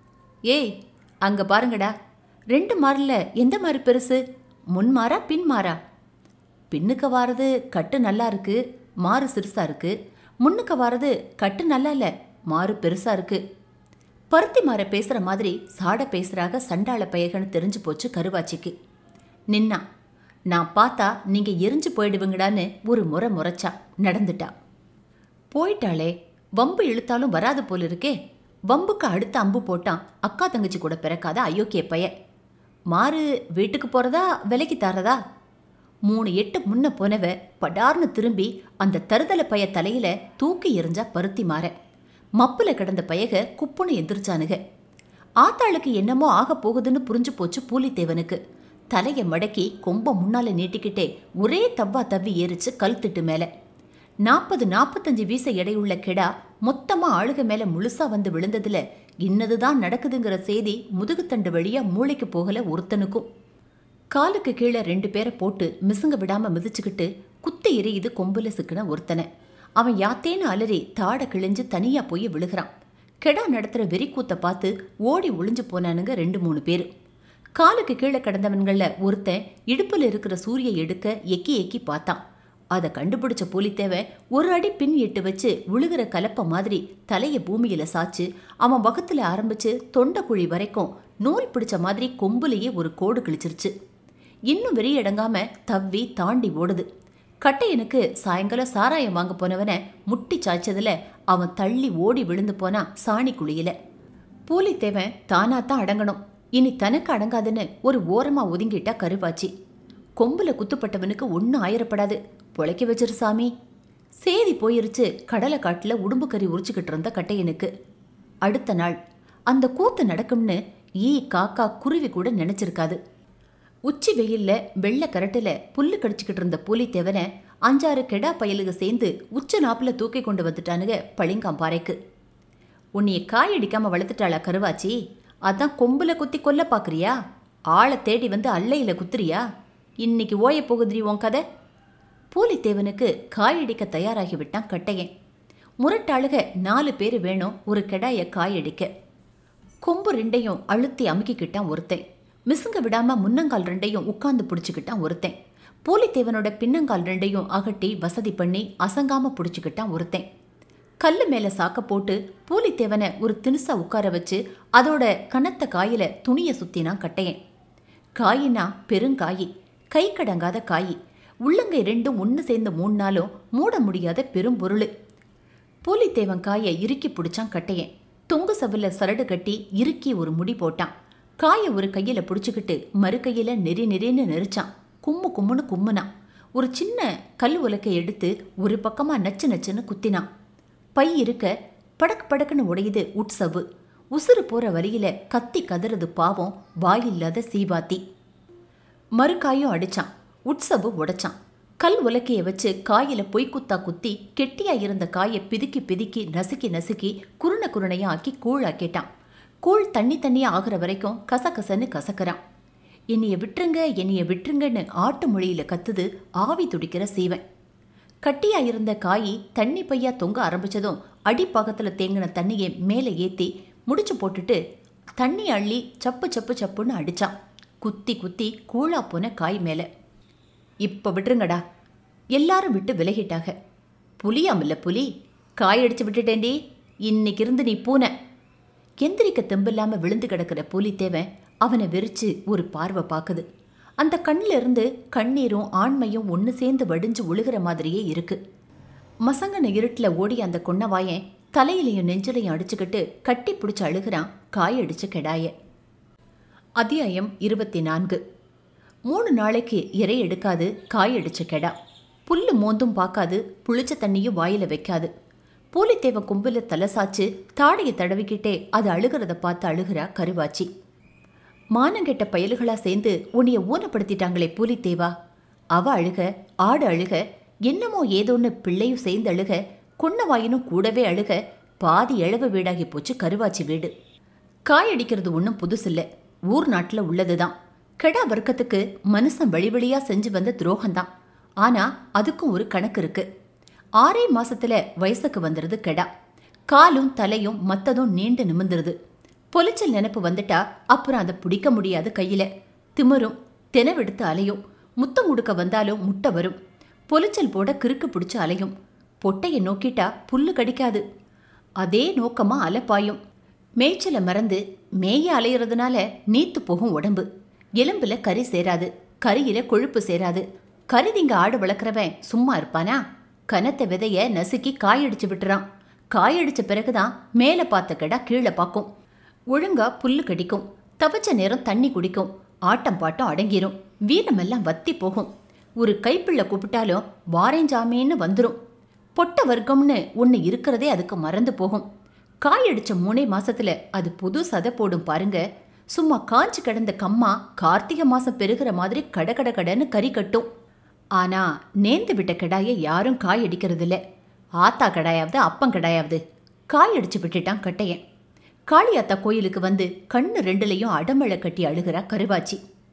ஏய் அங்க பாருங்கடா ரெண்டு மாறில் எந்த மாதிரி பெருசு முன் மாறா பின் மாறா பின்னுக்கு வாரது கட்டு நல்லா இருக்கு மாறு சிறுசா இருக்கு முன்னுக்கு வாரது கட்டு நல்லா இல்ல மாறு பெருசா இருக்கு பருத்தி மாற பேசுற மாதிரி சாட பேசுறாக சண்டாள பயகன்னு தெரிஞ்சு போச்சு கருவாச்சிக்கு நின்னா நான் பார்த்தா நீங்க எரிஞ்சு போயிடுவீங்கடான்னு ஒரு முறை முறைச்சா நடந்துட்டா போயிட்டாளே வம்பு இழுத்தாலும் வராது போல இருக்கே வம்புக்கு அடுத்த அம்பு போட்டான் அக்கா தங்கச்சி கூட பிறக்காத அயோக்கிய பைய மாறு வீட்டுக்கு போறதா விலைக்கு தரதா மூணு எட்டு முன்ன போனவ படார்னு திரும்பி அந்த தருதல பைய தலையில தூக்கி எறிஞ்சா பருத்தி மாற மப்புல கிடந்த பயக குப்புன்னு எந்திரிச்சானுக ஆத்தாளுக்கு என்னமோ ஆக போகுதுன்னு புரிஞ்சு போச்சு பூலித்தேவனுக்கு தலைய மடக்கி கொம்ப முன்னால நீட்டிக்கிட்டே ஒரே தவ்வா தவ்வி ஏறிச்சு கல் திட்டு மேல நாற்பது நாற்பத்தஞ்சு வீச எடையுள்ள கெடா மொத்தமா ஆளுக மேல முழுசா வந்து விழுந்ததுல இன்னதுதான் நடக்குதுங்கிற செய்தி முதுகுத்தண்டு வழியா மூளைக்கு போகல ஒருத்தனுக்கும் காலுக்கு கீழே ரெண்டு பேரை போட்டு மிசுங்க விடாம மிதிச்சுக்கிட்டு குத்தி எரியுது கொம்புல சிக்கின ஒருத்தனை அவன் யாத்தேன்னு அலறி தாட கிழிஞ்சு தனியா போய் விழுகிறான் கெடா நடத்துற வெறிக்கூத்த பார்த்து ஓடி ஒளிஞ்சு போனானுங்க ரெண்டு மூணு பேர் காலுக்கு கீழே கிடந்தவன்கள ஒருத்தன் இடுப்புல இருக்கிற சூரிய எடுக்க எக்கி எக்கி பார்த்தான் அதை கண்டுபிடிச்ச பூலித்தேவன் ஒரு அடி பின் எட்டு வச்சு விழுகிற கலப்ப மாதிரி தலையை பூமியில சாச்சு அவன் வகத்துல ஆரம்பிச்சு தொண்டைக்குழி வரைக்கும் நூல் பிடிச்ச மாதிரி கொம்புலேயே ஒரு கோடு கிழிச்சிருச்சு இன்னும் வெறியடங்காம தவ்வி தாண்டி ஓடுது கட்டையனுக்கு சாயங்காலம் சாராயம் வாங்க போனவனை முட்டி சாய்ச்சதுல அவன் தள்ளி ஓடி விழுந்து போனான் சாணி குழியில பூலித்தேவன் தானா தான் அடங்கணும் இனி தனக்கு அடங்காதுன்னு ஒரு ஓரமா ஒதுங்கிட்டா கருவாச்சி கொம்புல குத்துப்பட்டவனுக்கு ஒன்றும் ஆயிரப்படாது பொழைக்க வச்சிரு சாமி சேதி போயிருச்சு கடலை காட்டுல உடும்பு கறி உரிச்சுக்கிட்டு இருந்த கட்டையனுக்கு அடுத்த நாள் அந்த கூத்து நடக்கும்னு ஈ காக்கா குருவி கூட நினைச்சிருக்காது உச்சி வெயில்ல வெள்ளை கரட்டுல புல்லு கடிச்சுக்கிட்டு இருந்த பூலித்தேவனை அஞ்சாறு கெடா பயலுக சேர்ந்து உச்ச நாப்புல தூக்கி கொண்டு வந்துட்டானுங்க பளிங்காம்பாறைக்கு உன்னைய காயடிக்காம வளர்த்துட்டாளா கருவாச்சி அதான் கொம்புல குத்தி கொல்ல பாக்குறியா ஆளை தேடி வந்து அல்லையில குத்துறியா இன்னைக்கு ஓய போகுதுரி உன் கதை பூலித்தேவனுக்கு காயடிக்க தயாராகி விட்டான் கட்டையன் முரட்டாளுக நாலு பேர் வேணும் ஒரு கெடாய காயடிக்க கொம்பு ரெண்டையும் அழுத்தி அமுக்கிக்கிட்டான் ஒருத்தன் மிசுங்க விடாம முன்னங்கால் ரெண்டையும் உட்கார்ந்து பிடிச்சிக்கிட்டான் ஒருத்தன் பூலித்தேவனோட பின்னங்கால் ரெண்டையும் அகட்டி வசதி பண்ணி அசங்காம பிடிச்சிக்கிட்டான் ஒருத்தன் கல்லு மேல சாக்க போட்டு பூலித்தேவனை ஒரு தினுசா உட்கார வச்சு அதோட கனத்த காயில துணிய சுத்தினான் கட்டையன் காயினா பெருங்காயி கை கடங்காத காயி உள்ளங்கை ரெண்டும் ஒன்று சேர்ந்து மூணுனாலும் மூட முடியாத பெரும் பொருள் பூலித்தேவன் காயை இறுக்கி பிடிச்சான் கட்டையன் தொங்கு சவுல சரடு கட்டி இறுக்கி ஒரு முடி போட்டான் காயை ஒரு கையில பிடிச்சுக்கிட்டு மறு கையில நெறி நெறின்னு நெரிச்சான் கும்மு கும்முன்னு கும்முனான் ஒரு சின்ன கல் உலக்கை எடுத்து ஒரு பக்கமா நச்சு நச்சுன்னு குத்தினான் பை இருக்க படக்கு படக்குன்னு உடையுது உட்சவு உசுறு போற வழியில கத்தி கதறது பாவம் வாயில்லாத சீபாத்தி மறுகாயும் அடிச்சான் உட்சவு உடைச்சான் கல் உலக்கைய வச்சு காயில பொய்க்குத்தா குத்தி கெட்டியா இருந்த காயை பிதுக்கி பிதுக்கி நசுக்கி நசுக்கி குருண குருணையா ஆக்கி கூழாக்கிட்டான் கூழ் தண்ணி தண்ணியா ஆகுற வரைக்கும் கசகசன்னு கசக்கறான் என்னைய விட்டுருங்க என்னைய விட்டுருங்கன்னு ஆட்டு மொழியில கத்துது ஆவி துடிக்கிற சீவன் கட்டியா இருந்த காய் தண்ணி பையா தொங்க ஆரம்பிச்சதும் அடிப்பாகத்துல தேங்கின தண்ணியை மேலே ஏத்தி முடிச்சு போட்டுட்டு தண்ணி அள்ளி சப்பு சப்பு சப்புன்னு அடிச்சான் குத்தி குத்தி கூழா போன காய் மேலே இப்போ விட்டுருங்கடா எல்லாரும் விட்டு விலகிட்டாக புலியாமில்ல புலி காய் அடிச்சு விட்டுட்டேன்டி இன்னைக்கு இருந்து நீ பூனை எந்திரிக்க தெம்பில்லாம விழுந்து கிடக்கிற பூலித்தேவன் அவனை வெறிச்சு ஒரு பார்வை பார்க்குது அந்த கண்ணில் இருந்து கண்ணீரும் ஆண்மையும் ஒன்று சேர்ந்து வடிஞ்சு ஒழுகிற மாதிரியே இருக்கு மசங்கன இருட்டில் ஓடி அந்த கொன்னவாயன் தலையிலையும் நெஞ்சிலையும் அடிச்சுக்கிட்டு கட்டி பிடிச்சு அழுகிறான் காயடிச்ச கெடாய அத்தியாயம் இருபத்தி நான்கு மூணு நாளைக்கு இறை எடுக்காது காயடிச்ச கெடா புல்லு மோந்தும் பார்க்காது புளிச்ச தண்ணியும் வாயில வைக்காது பூலித்தேவன் கும்பில தலை சாச்சு தாடையை தடவிக்கிட்டே அது அழுகிறத பார்த்து அழுகிறா கருவாச்சி மானங்கெட்ட பயலுகளா சேர்ந்து உன்னைய ஊனப்படுத்திட்டாங்களே பூலித்தேவா அவ அழுக ஆடு அழுக என்னமோ ஏதோன்னு பிள்ளையும் சேர்ந்து அழுக குன்னவாயினும் கூடவே அழுக பாதி இழவு வீடாகி போச்சு கருவாச்சி வீடு காயடிக்கிறது ஒன்றும் புதுசில்ல ஊர் நாட்டில் உள்ளதுதான் கெடா வர்க்கத்துக்கு மனுஷன் வழி வழியா செஞ்சு வந்த துரோகம்தான் ஆனா அதுக்கும் ஒரு கணக்கு இருக்கு ஆறே மாசத்துல வயசுக்கு வந்துருது கெடா காலும் தலையும் மத்ததும் நீண்டு நிமிந்துருது பொலிச்சல் நினைப்பு வந்துட்டா அப்புறம் அதை பிடிக்க முடியாது கையில திமிரும் தெனவெடுத்து அலையும் முத்தம் கொடுக்க வந்தாலும் முட்டை வரும் பொலிச்சல் போட கிறுக்கு பிடிச்சு அலையும் பொட்டையை நோக்கிட்டா புல்லு கடிக்காது அதே நோக்கமா அலைப்பாயும் மேய்ச்சலை மறந்து மேய அலையிறதுனால நீத்து போகும் உடம்பு எலும்புல கறி சேராது கறியில கொழுப்பு சேராது கறி திங்க ஆடு வளர்க்குறவன் சும்மா இருப்பானா கனத்த விதைய நசுக்கி காயடிச்சு விட்டுறான் காயடிச்ச பிறகுதான் மேலே பார்த்த கடா கீழே பார்க்கும் ஒழுங்கா புல்லு கடிக்கும் தவச்ச நேரம் தண்ணி குடிக்கும் ஆட்டம் பாட்டம் அடங்கிரும் வீரமெல்லாம் வத்தி போகும் ஒரு கைப்பிள்ளை கூப்பிட்டாலும் வாரேஞ்சாமேன்னு வந்துடும் பொட்ட வர்க்கம்னு ஒன்று இருக்கிறதே அதுக்கு மறந்து போகும் காயடிச்ச மூணே மாசத்துல அது புது சதை போடும் பாருங்க சும்மா காஞ்சு கிடந்த கம்மா கார்த்திகை மாசம் பெருகிற மாதிரி கட கட கடன்னு கறி கட்டும் ஆனா நேந்து விட்ட கிடாய யாரும் காய் அடிக்கிறதில்ல ஆத்தா கடாயாவது அப்பம் கடாயாவது காய் அடிச்சு விட்டுட்டான் கட்டையன் காளியாத்தா கோயிலுக்கு வந்து கண்ணு ரெண்டுலையும் அடமழை கட்டி அழுகிறா கருவாச்சி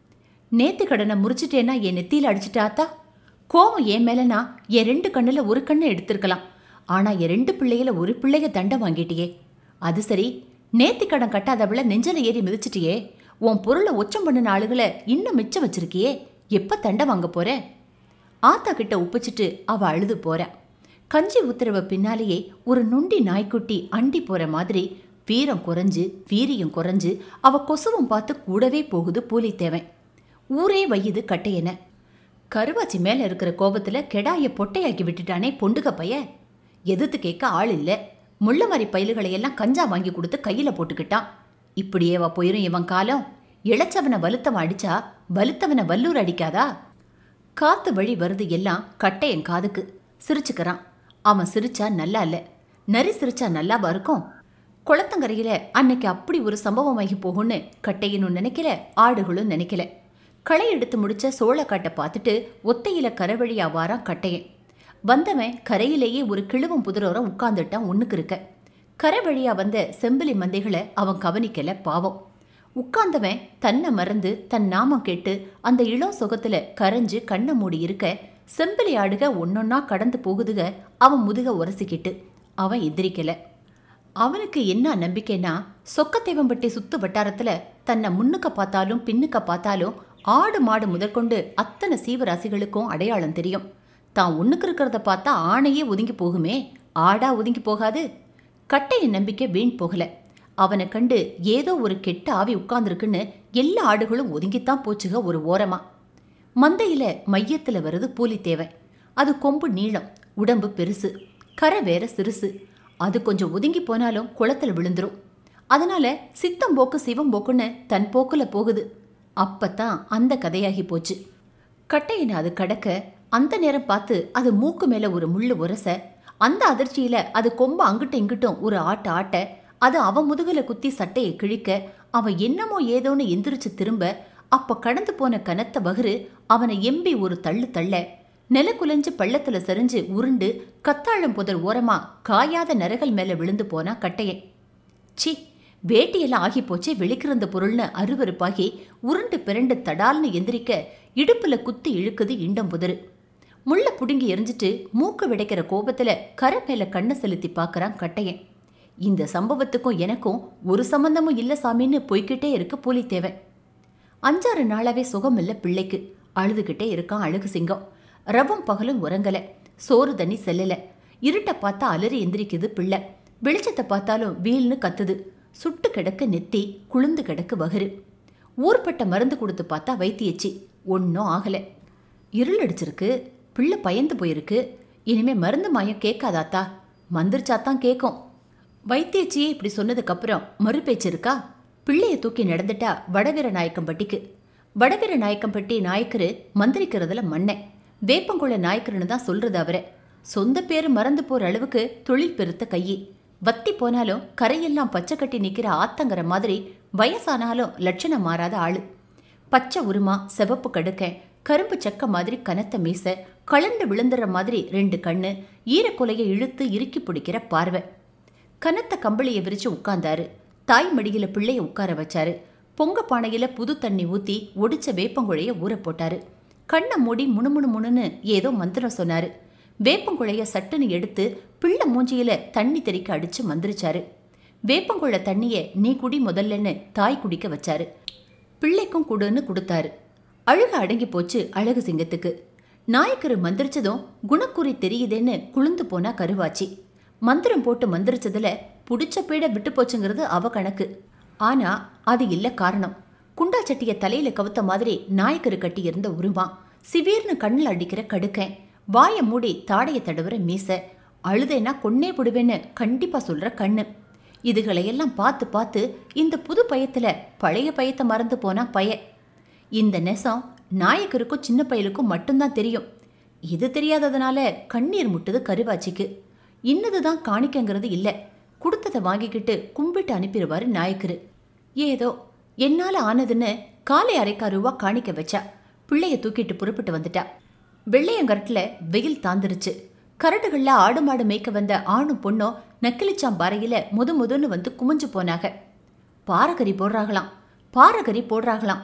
நேத்து கடனை முறிச்சிட்டேன்னா என் நெத்தியில அடிச்சிட்டாத்தா கோவம் என் மேலனா என் ரெண்டு கண்ணுல ஒரு கண்ணை எடுத்திருக்கலாம் ஆனா என் ரெண்டு பிள்ளைகள ஒரு பிள்ளைய தண்டை வாங்கிட்டியே அது சரி நேத்தி கடன் கட்டாதவள நெஞ்சல ஏறி மிதிச்சிட்டியே உன் பொருளை ஒச்சம் பண்ணின ஆளுகளை இன்னும் மிச்சம் வச்சிருக்கியே எப்ப தண்டை வாங்க போற ஆத்தா கிட்ட ஒப்பிச்சிட்டு அவ அழுது போறா கஞ்சி உத்தரவு பின்னாலேயே ஒரு நுண்டி நாய்க்குட்டி அண்டி போற மாதிரி வீரம் குறைஞ்சு வீரியம் குறைஞ்சு அவ கொசுவும் பார்த்து கூடவே போகுது பூலித்தேவன் ஊரே வையுது கட்டையன கருவாச்சி மேல இருக்கிற கோபத்துல கெடாய பொட்டையாக்கி விட்டுட்டானே பொண்டுக பைய எதிர்த்து கேட்க ஆள் இல்ல முள்ள மாதிரி பயில்களை எல்லாம் கஞ்சா வாங்கி கொடுத்து கையில போட்டுக்கிட்டான் இப்படியேவா போயிரும் இவன் காலம் இளைச்சவனை வலுத்தவன் அடிச்சா வலுத்தவனை வல்லூர் அடிக்காதா காத்து வழி வருது எல்லாம் கட்டையன் காதுக்கு சிரிச்சுக்கிறான் அவன் சிரிச்சா நல்லா இல்ல நரி சிரிச்சா நல்லாவா இருக்கும் குளத்தங்கரையில அன்னைக்கு அப்படி ஒரு சம்பவம் ஆகி போகும்னு கட்டையனும் நினைக்கல ஆடுகளும் நினைக்கல களை எடுத்து முடிச்ச சோளக்காட்டை பார்த்துட்டு ஒத்தையில கரவழியா வாரான் கட்டையன் வந்தவன் கரையிலேயே ஒரு கிழுவம் புதிரோரம் உட்கார்ந்துட்டான் ஒண்ணுக்கு இருக்க கரை வழியா வந்த செம்பிலி மந்தைகளை அவன் கவனிக்கல பாவம் உட்கார்ந்தவன் தன்னை மறந்து தன் நாமம் கேட்டு அந்த இளம் சுகத்துல கரைஞ்சு கண்ணை மூடி இருக்க செம்பிலி ஆடுக ஒன்னொன்னா கடந்து போகுதுக அவன் முதுக உரசிக்கிட்டு அவன் எந்திரிக்கல அவனுக்கு என்ன நம்பிக்கைனா சொக்கத்தேவம்பட்டி சுத்து வட்டாரத்துல தன்னை முன்னுக்க பார்த்தாலும் பின்னுக்க பார்த்தாலும் ஆடு மாடு முதற்கொண்டு அத்தனை சீவராசிகளுக்கும் அடையாளம் தெரியும் தான் ஒண்ணுக்கு இருக்கிறத பார்த்தா ஆணையே ஒதுங்கி போகுமே ஆடா ஒதுங்கி போகாது கட்டையின் நம்பிக்கை வீண் போகல அவனை கண்டு ஏதோ ஒரு கெட்ட ஆவி உட்கார்ந்துருக்குன்னு எல்லா ஆடுகளும் ஒதுங்கித்தான் போச்சுக ஒரு ஓரமா மந்தையில மையத்துல வருது பூலித்தேவன் அது கொம்பு நீளம் உடம்பு பெருசு கரை வேற சிறுசு அது கொஞ்சம் ஒதுங்கி போனாலும் குளத்துல விழுந்துரும் அதனால சித்தம் போக்கு சிவம் போக்குன்னு தன் போக்குல போகுது அப்பத்தான் அந்த கதையாகி போச்சு கட்டையின அது கடக்க அந்த நேரம் பார்த்து அது மூக்கு மேல ஒரு முள்ளு உரச அந்த அதிர்ச்சியில அது கொம்ப அங்கிட்டும் இங்கிட்டும் ஒரு ஆட்ட ஆட்ட அது அவன் முதுகுல குத்தி சட்டையை கிழிக்க அவன் என்னமோ ஏதோன்னு எந்திரிச்சு திரும்ப அப்ப கடந்து போன கனத்த வகுறு அவனை எம்பி ஒரு தள்ளு தள்ள நில குலைஞ்சு பள்ளத்துல சரிஞ்சு உருண்டு கத்தாழம் புதர் ஓரமா காயாத நரகல் மேல விழுந்து போனா கட்டையன் சி வேட்டியெல்லாம் ஆகி போச்சே வெளிக்கிறந்த பொருள்னு அருவருப்பாகி உருண்டு பிறண்டு தடால்னு எந்திரிக்க இடுப்புல குத்தி இழுக்குது இண்டம் புதரு முள்ள புடுங்கி எரிஞ்சிட்டு மூக்கு விடைக்கிற கோபத்துல கரை மேல கண்ணை செலுத்தி பார்க்கறான் கட்டையன் இந்த சம்பவத்துக்கும் எனக்கும் ஒரு சம்பந்தமும் இல்ல சாமின்னு போய்கிட்டே இருக்கு பூலித்தேவன் அஞ்சாறு நாளாவே சுகம் இல்ல பிள்ளைக்கு அழுதுகிட்டே இருக்கான் அழகு சிங்கம் ரவம் பகலும் உறங்கல சோறு தண்ணி செல்லல இருட்ட பார்த்தா அலறி எந்திரிக்குது பிள்ளை வெளிச்சத்தை பார்த்தாலும் வீல்னு கத்துது சுட்டு கிடக்க நெத்தி குளுந்து கிடக்கு வகுறு ஊர்பட்ட மருந்து கொடுத்து பார்த்தா வைத்தியச்சி ஒன்றும் ஆகல இருள் அடிச்சிருக்கு பிள்ளை பயந்து போயிருக்கு இனிமே மருந்து மாயம் கேட்காதாத்தா மந்திரிச்சாத்தான் கேட்கும் வைத்தியச்சியே இப்படி சொன்னதுக்கப்புறம் மறுபேச்சு இருக்கா பிள்ளைய தூக்கி நடந்துட்டா வடவீர நாயக்கம்பட்டிக்கு வடவீர நாயக்கம்பட்டி நாயக்கரு மந்திரிக்கிறதுல மண்ணை வேப்பங்குள்ள நாயக்கருன்னு தான் சொல்றது அவரை சொந்த பேரு மறந்து போற அளவுக்கு தொழில் பெருத்த கையி வத்தி போனாலும் கரையெல்லாம் பச்சை கட்டி நிக்கிற ஆத்தங்கர மாதிரி வயசானாலும் லட்சணம் மாறாத ஆளு பச்சை உருமா சிவப்பு கடுக்க கரும்பு சக்க மாதிரி கனத்த மீச கலண்டு விழுந்துற மாதிரி ரெண்டு கண்ணு ஈரக்குலையை இழுத்து இறுக்கி பிடிக்கிற பார்வை கனத்த கம்பளியை விரிச்சு உட்கார்ந்தாரு தாய் மடியில பிள்ளைய உட்கார வச்சாரு பொங்க பானையில புது தண்ணி ஊத்தி ஒடிச்ச வேப்பங்குழைய ஊற போட்டாரு கண்ணை மூடி முணுமுணு முணுன்னு ஏதோ மந்திரம் சொன்னாரு வேப்பங்குழைய சட்டுன்னு எடுத்து பிள்ளை மூஞ்சியில தண்ணி தெறிக்க அடிச்சு மந்திரிச்சாரு வேப்பங்குழ தண்ணிய நீ குடி முதல்லன்னு தாய் குடிக்க வச்சாரு பிள்ளைக்கும் குடுன்னு கொடுத்தாரு அழுக அடங்கி போச்சு அழகு சிங்கத்துக்கு நாயக்கரு மந்திரிச்சதும் குணக்குறி தெரியுதேன்னு குளுந்து போனா கருவாச்சி மந்திரம் போட்டு மந்திரிச்சதுல புடிச்ச பீட விட்டு போச்சுங்கிறது அவ கணக்கு ஆனா அது இல்ல காரணம் குண்டா சட்டிய தலையில கவுத்த மாதிரி நாயக்கரு கட்டி இருந்த உருவா சிவீர்னு கண்ணில் அடிக்கிற கடுக்கன் வாயை மூடி தாடைய தடவுற மீச அழுதேனா கொன்னே போடுவேன்னு கண்டிப்பா சொல்ற கண்ணு இதுகளையெல்லாம் பார்த்து பார்த்து இந்த புது பயத்துல பழைய பயத்தை மறந்து போனா பய இந்த நெசம் நாயக்கருக்கும் சின்ன பயலுக்கும் மட்டும்தான் தெரியும் இது தெரியாததுனால கண்ணீர் முட்டுது கருவாச்சிக்கு இன்னதுதான் காணிக்கங்கிறது இல்ல கொடுத்ததை வாங்கிக்கிட்டு கும்பிட்டு அனுப்பிடுவாரு நாயக்கரு ஏதோ என்னால ஆனதுன்னு காலை அரைக்கா ரூபா காணிக்க வச்சா பிள்ளைய தூக்கிட்டு புறப்பட்டு வந்துட்டா வெள்ளையங்கரட்டுல வெயில் தாந்துருச்சு கரடுகள்ல ஆடு மாடு மேய்க்க வந்த ஆணும் பொண்ணும் நக்கிலிச்சாம் பாறையில முது முதுன்னு வந்து குமிஞ்சு போனாங்க பாரகரி போடுறாங்களாம் பாரகரி போடுறாங்களாம்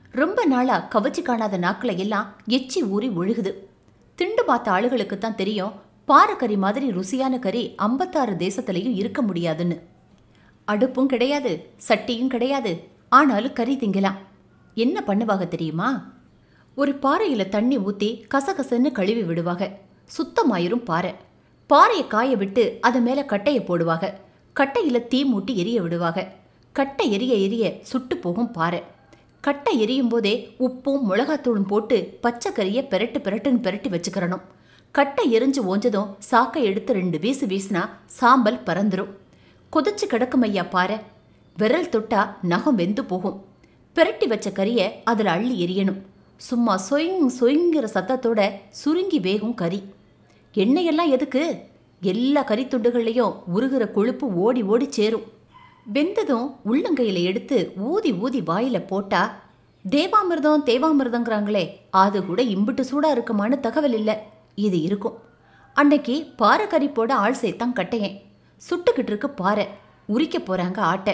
ரொம்ப நாளா கவச்சு காணாத நாக்களை எல்லாம் எச்சி ஊறி ஒழுகுது திண்டு பார்த்த ஆளுகளுக்கு தான் தெரியும் பாறைக்கறி மாதிரி ருசியான கறி ஐம்பத்தாறு தேசத்துலையும் இருக்க முடியாதுன்னு அடுப்பும் கிடையாது சட்டியும் கிடையாது ஆனாலும் கறி திங்கலாம் என்ன பண்ணுவாங்க தெரியுமா ஒரு பாறையில தண்ணி ஊத்தி கசகசன்னு கழுவி விடுவாங்க சுத்தமாயிரும் பாறை பாறையை காய விட்டு அது மேல கட்டையை போடுவாங்க கட்டையில தீ மூட்டி எரிய விடுவாங்க கட்டை எரிய எரிய சுட்டு போகும் பாறை கட்டை எரியும் போதே உப்பும் மிளகாத்தூளும் போட்டு பச்சை கறியை பெரட்டு பெரட்டுன்னு பெரட்டி வச்சுக்கிறணும் கட்டை எரிஞ்சு ஓஞ்சதும் சாக்கை எடுத்து ரெண்டு வீசு வீசினா சாம்பல் பறந்துரும் கொதிச்சு கிடக்கும் ஐயா பாறை விரல் தொட்டா நகம் வெந்து போகும் பெரட்டி வச்ச கறியை அதில் அள்ளி எரியணும் சும்மா சொயிங் சொயிங்கிற சத்தத்தோட சுருங்கி வேகும் கறி எண்ணெயெல்லாம் எதுக்கு எல்லா கறி துண்டுகள்லையும் உருகிற கொழுப்பு ஓடி ஓடி சேரும் வெந்ததும் உள்ளங்கையில எடுத்து ஊதி ஊதி வாயில போட்டா தேவாமிர்தம் தேவாமிர்தங்கிறாங்களே அது கூட இம்புட்டு சூடா இருக்குமான்னு தகவல் இல்லை இது இருக்கும் அன்னைக்கு பாறை கறி போட ஆள் சேர்த்தான் கட்டையன் சுட்டுக்கிட்டு இருக்கு பாறை உரிக்க போறாங்க ஆட்டை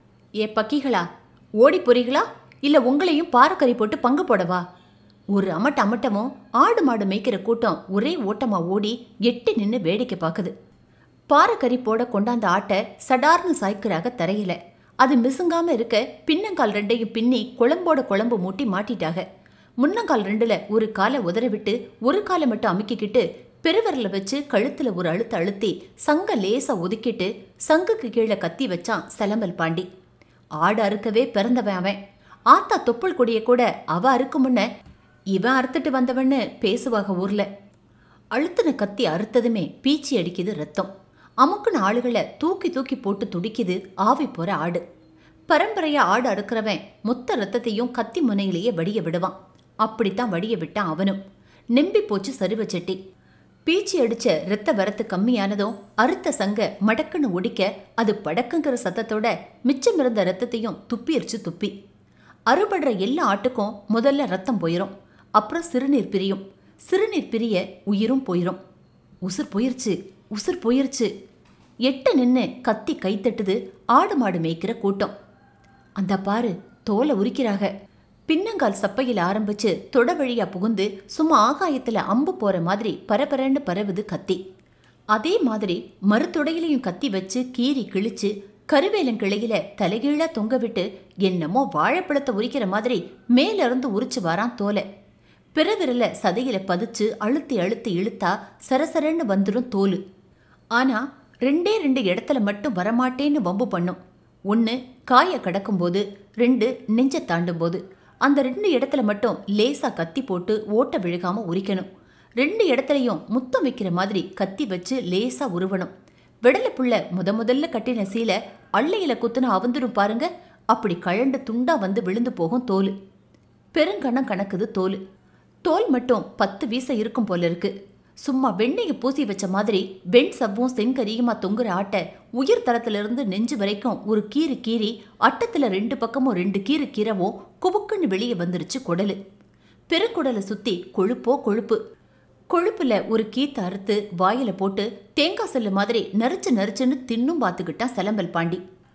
ஏ பக்கிகளா ஓடி போறீங்களா இல்ல உங்களையும் பாறைக்கறி போட்டு பங்கு போடவா ஒரு அமட்ட அமட்டமும் ஆடு மாடு மேய்க்கிற கூட்டம் ஒரே ஓட்டமா ஓடி எட்டி நின்னு வேடிக்கை பார்க்குது பாறைக்கறி போட கொண்டாந்த ஆட்டை சடார்னு சாய்க்கிறாக தரையில அது மிசுங்காம இருக்க பின்னங்கால் ரெண்டையும் பின்னி குழம்போட குழம்பு மூட்டி மாட்டிட்டாக முன்னங்கால் ரெண்டுல ஒரு காலை உதற விட்டு ஒரு காலை மட்டும் அமுக்கிக்கிட்டு பெருவரல வச்சு கழுத்துல ஒரு அழுத்த அழுத்தி சங்க லேசா ஒதுக்கிட்டு சங்குக்கு கீழே கத்தி வச்சான் செலம்பல் பாண்டி ஆடு அறுக்கவே பிறந்தவன் அவன் ஆத்தா தொப்புள் கொடிய கூட அவ அறுக்கு முன்ன இவன் அறுத்துட்டு வந்தவன்னு பேசுவாக ஊர்ல அழுத்தின கத்தி அறுத்ததுமே பீச்சி அடிக்குது ரத்தம் அமுக்குன ஆளுகளை தூக்கி தூக்கி போட்டு துடிக்குது ஆவி போற ஆடு பரம்பரையா ஆடு அறுக்கிறவன் மொத்த ரத்தத்தையும் கத்தி முனையிலேயே வடிய விடுவான் அப்படித்தான் வடிய விட்டான் அவனும் நெம்பி போச்சு சருவ செட்டி பீச்சி அடிச்ச ரத்த வரத்து கம்மியானதும் அறுத்த சங்க மடக்குன்னு ஒடிக்க அது படக்குங்கிற சத்தத்தோட மிச்சம் இருந்த ரத்தத்தையும் துப்பிருச்சு துப்பி அறுபடுற எல்லா ஆட்டுக்கும் முதல்ல ரத்தம் போயிரும் அப்புறம் சிறுநீர் பிரியும் சிறுநீர் பிரிய உயிரும் போயிரும் உசுர் போயிருச்சு உசுர் போயிருச்சு எட்ட நின்னு கத்தி கைத்தட்டுது ஆடு மாடு மேய்க்கிற கூட்டம் அந்த பாரு தோலை உரிக்கிறாக பின்னங்கால் சப்பையில் ஆரம்பிச்சு தொட வழியா புகுந்து சும்மா ஆகாயத்துல அம்பு போற மாதிரி பரபரன்னு பரவுது கத்தி அதே மாதிரி மறுத்தொடையிலையும் கத்தி வச்சு கீறி கிழிச்சு கருவேலங்கிளையில தலைகீழா தொங்க விட்டு என்னமோ வாழைப்பழத்தை உரிக்கிற மாதிரி மேல இருந்து உரிச்சு வரான் தோலை பிறவிரல சதையில பதிச்சு அழுத்தி அழுத்தி இழுத்தா சரசரன்னு வந்துடும் தோலு ஆனா ரெண்டே ரெண்டு இடத்துல மட்டும் வரமாட்டேன்னு வம்பு பண்ணும் ஒன்று காய கடக்கும்போது ரெண்டு நெஞ்ச தாண்டும் போது அந்த ரெண்டு இடத்துல மட்டும் லேசா கத்தி போட்டு ஓட்ட விழுகாம உரிக்கணும் ரெண்டு இடத்துலையும் முத்தம் வைக்கிற மாதிரி கத்தி வச்சு லேசா உருவணும் விடலை புள்ள முத முதல்ல கட்டின சீலை அள்ளையில குத்துன அவந்துரும் பாருங்க அப்படி கழண்டு துண்டா வந்து விழுந்து போகும் தோல் பெருங்கணம் கணக்குது தோல் தோல் மட்டும் பத்து வீச இருக்கும் போல இருக்கு சும்மா வெண்ணெயை பூசி வச்ச மாதிரி வெண் சவ்வும் செங்கரியுமா தொங்குற ஆட்டை உயிர் தளத்திலிருந்து நெஞ்சு வரைக்கும் ஒரு கீறு கீறி அட்டத்துல ரெண்டு பக்கமும் ரெண்டு கீறு கீரவும் குபுக்குன்னு வெளியே வந்துருச்சு குடலு பெருங்குடலை சுத்தி கொழுப்போ கொழுப்பு கொழுப்புல ஒரு கீத்தை அறுத்து வாயில போட்டு தேங்காய் செல்லு மாதிரி நரிச்சு நரிச்சுன்னு தின்னும் பார்த்துக்கிட்டான் செலம்பல் பாண்டி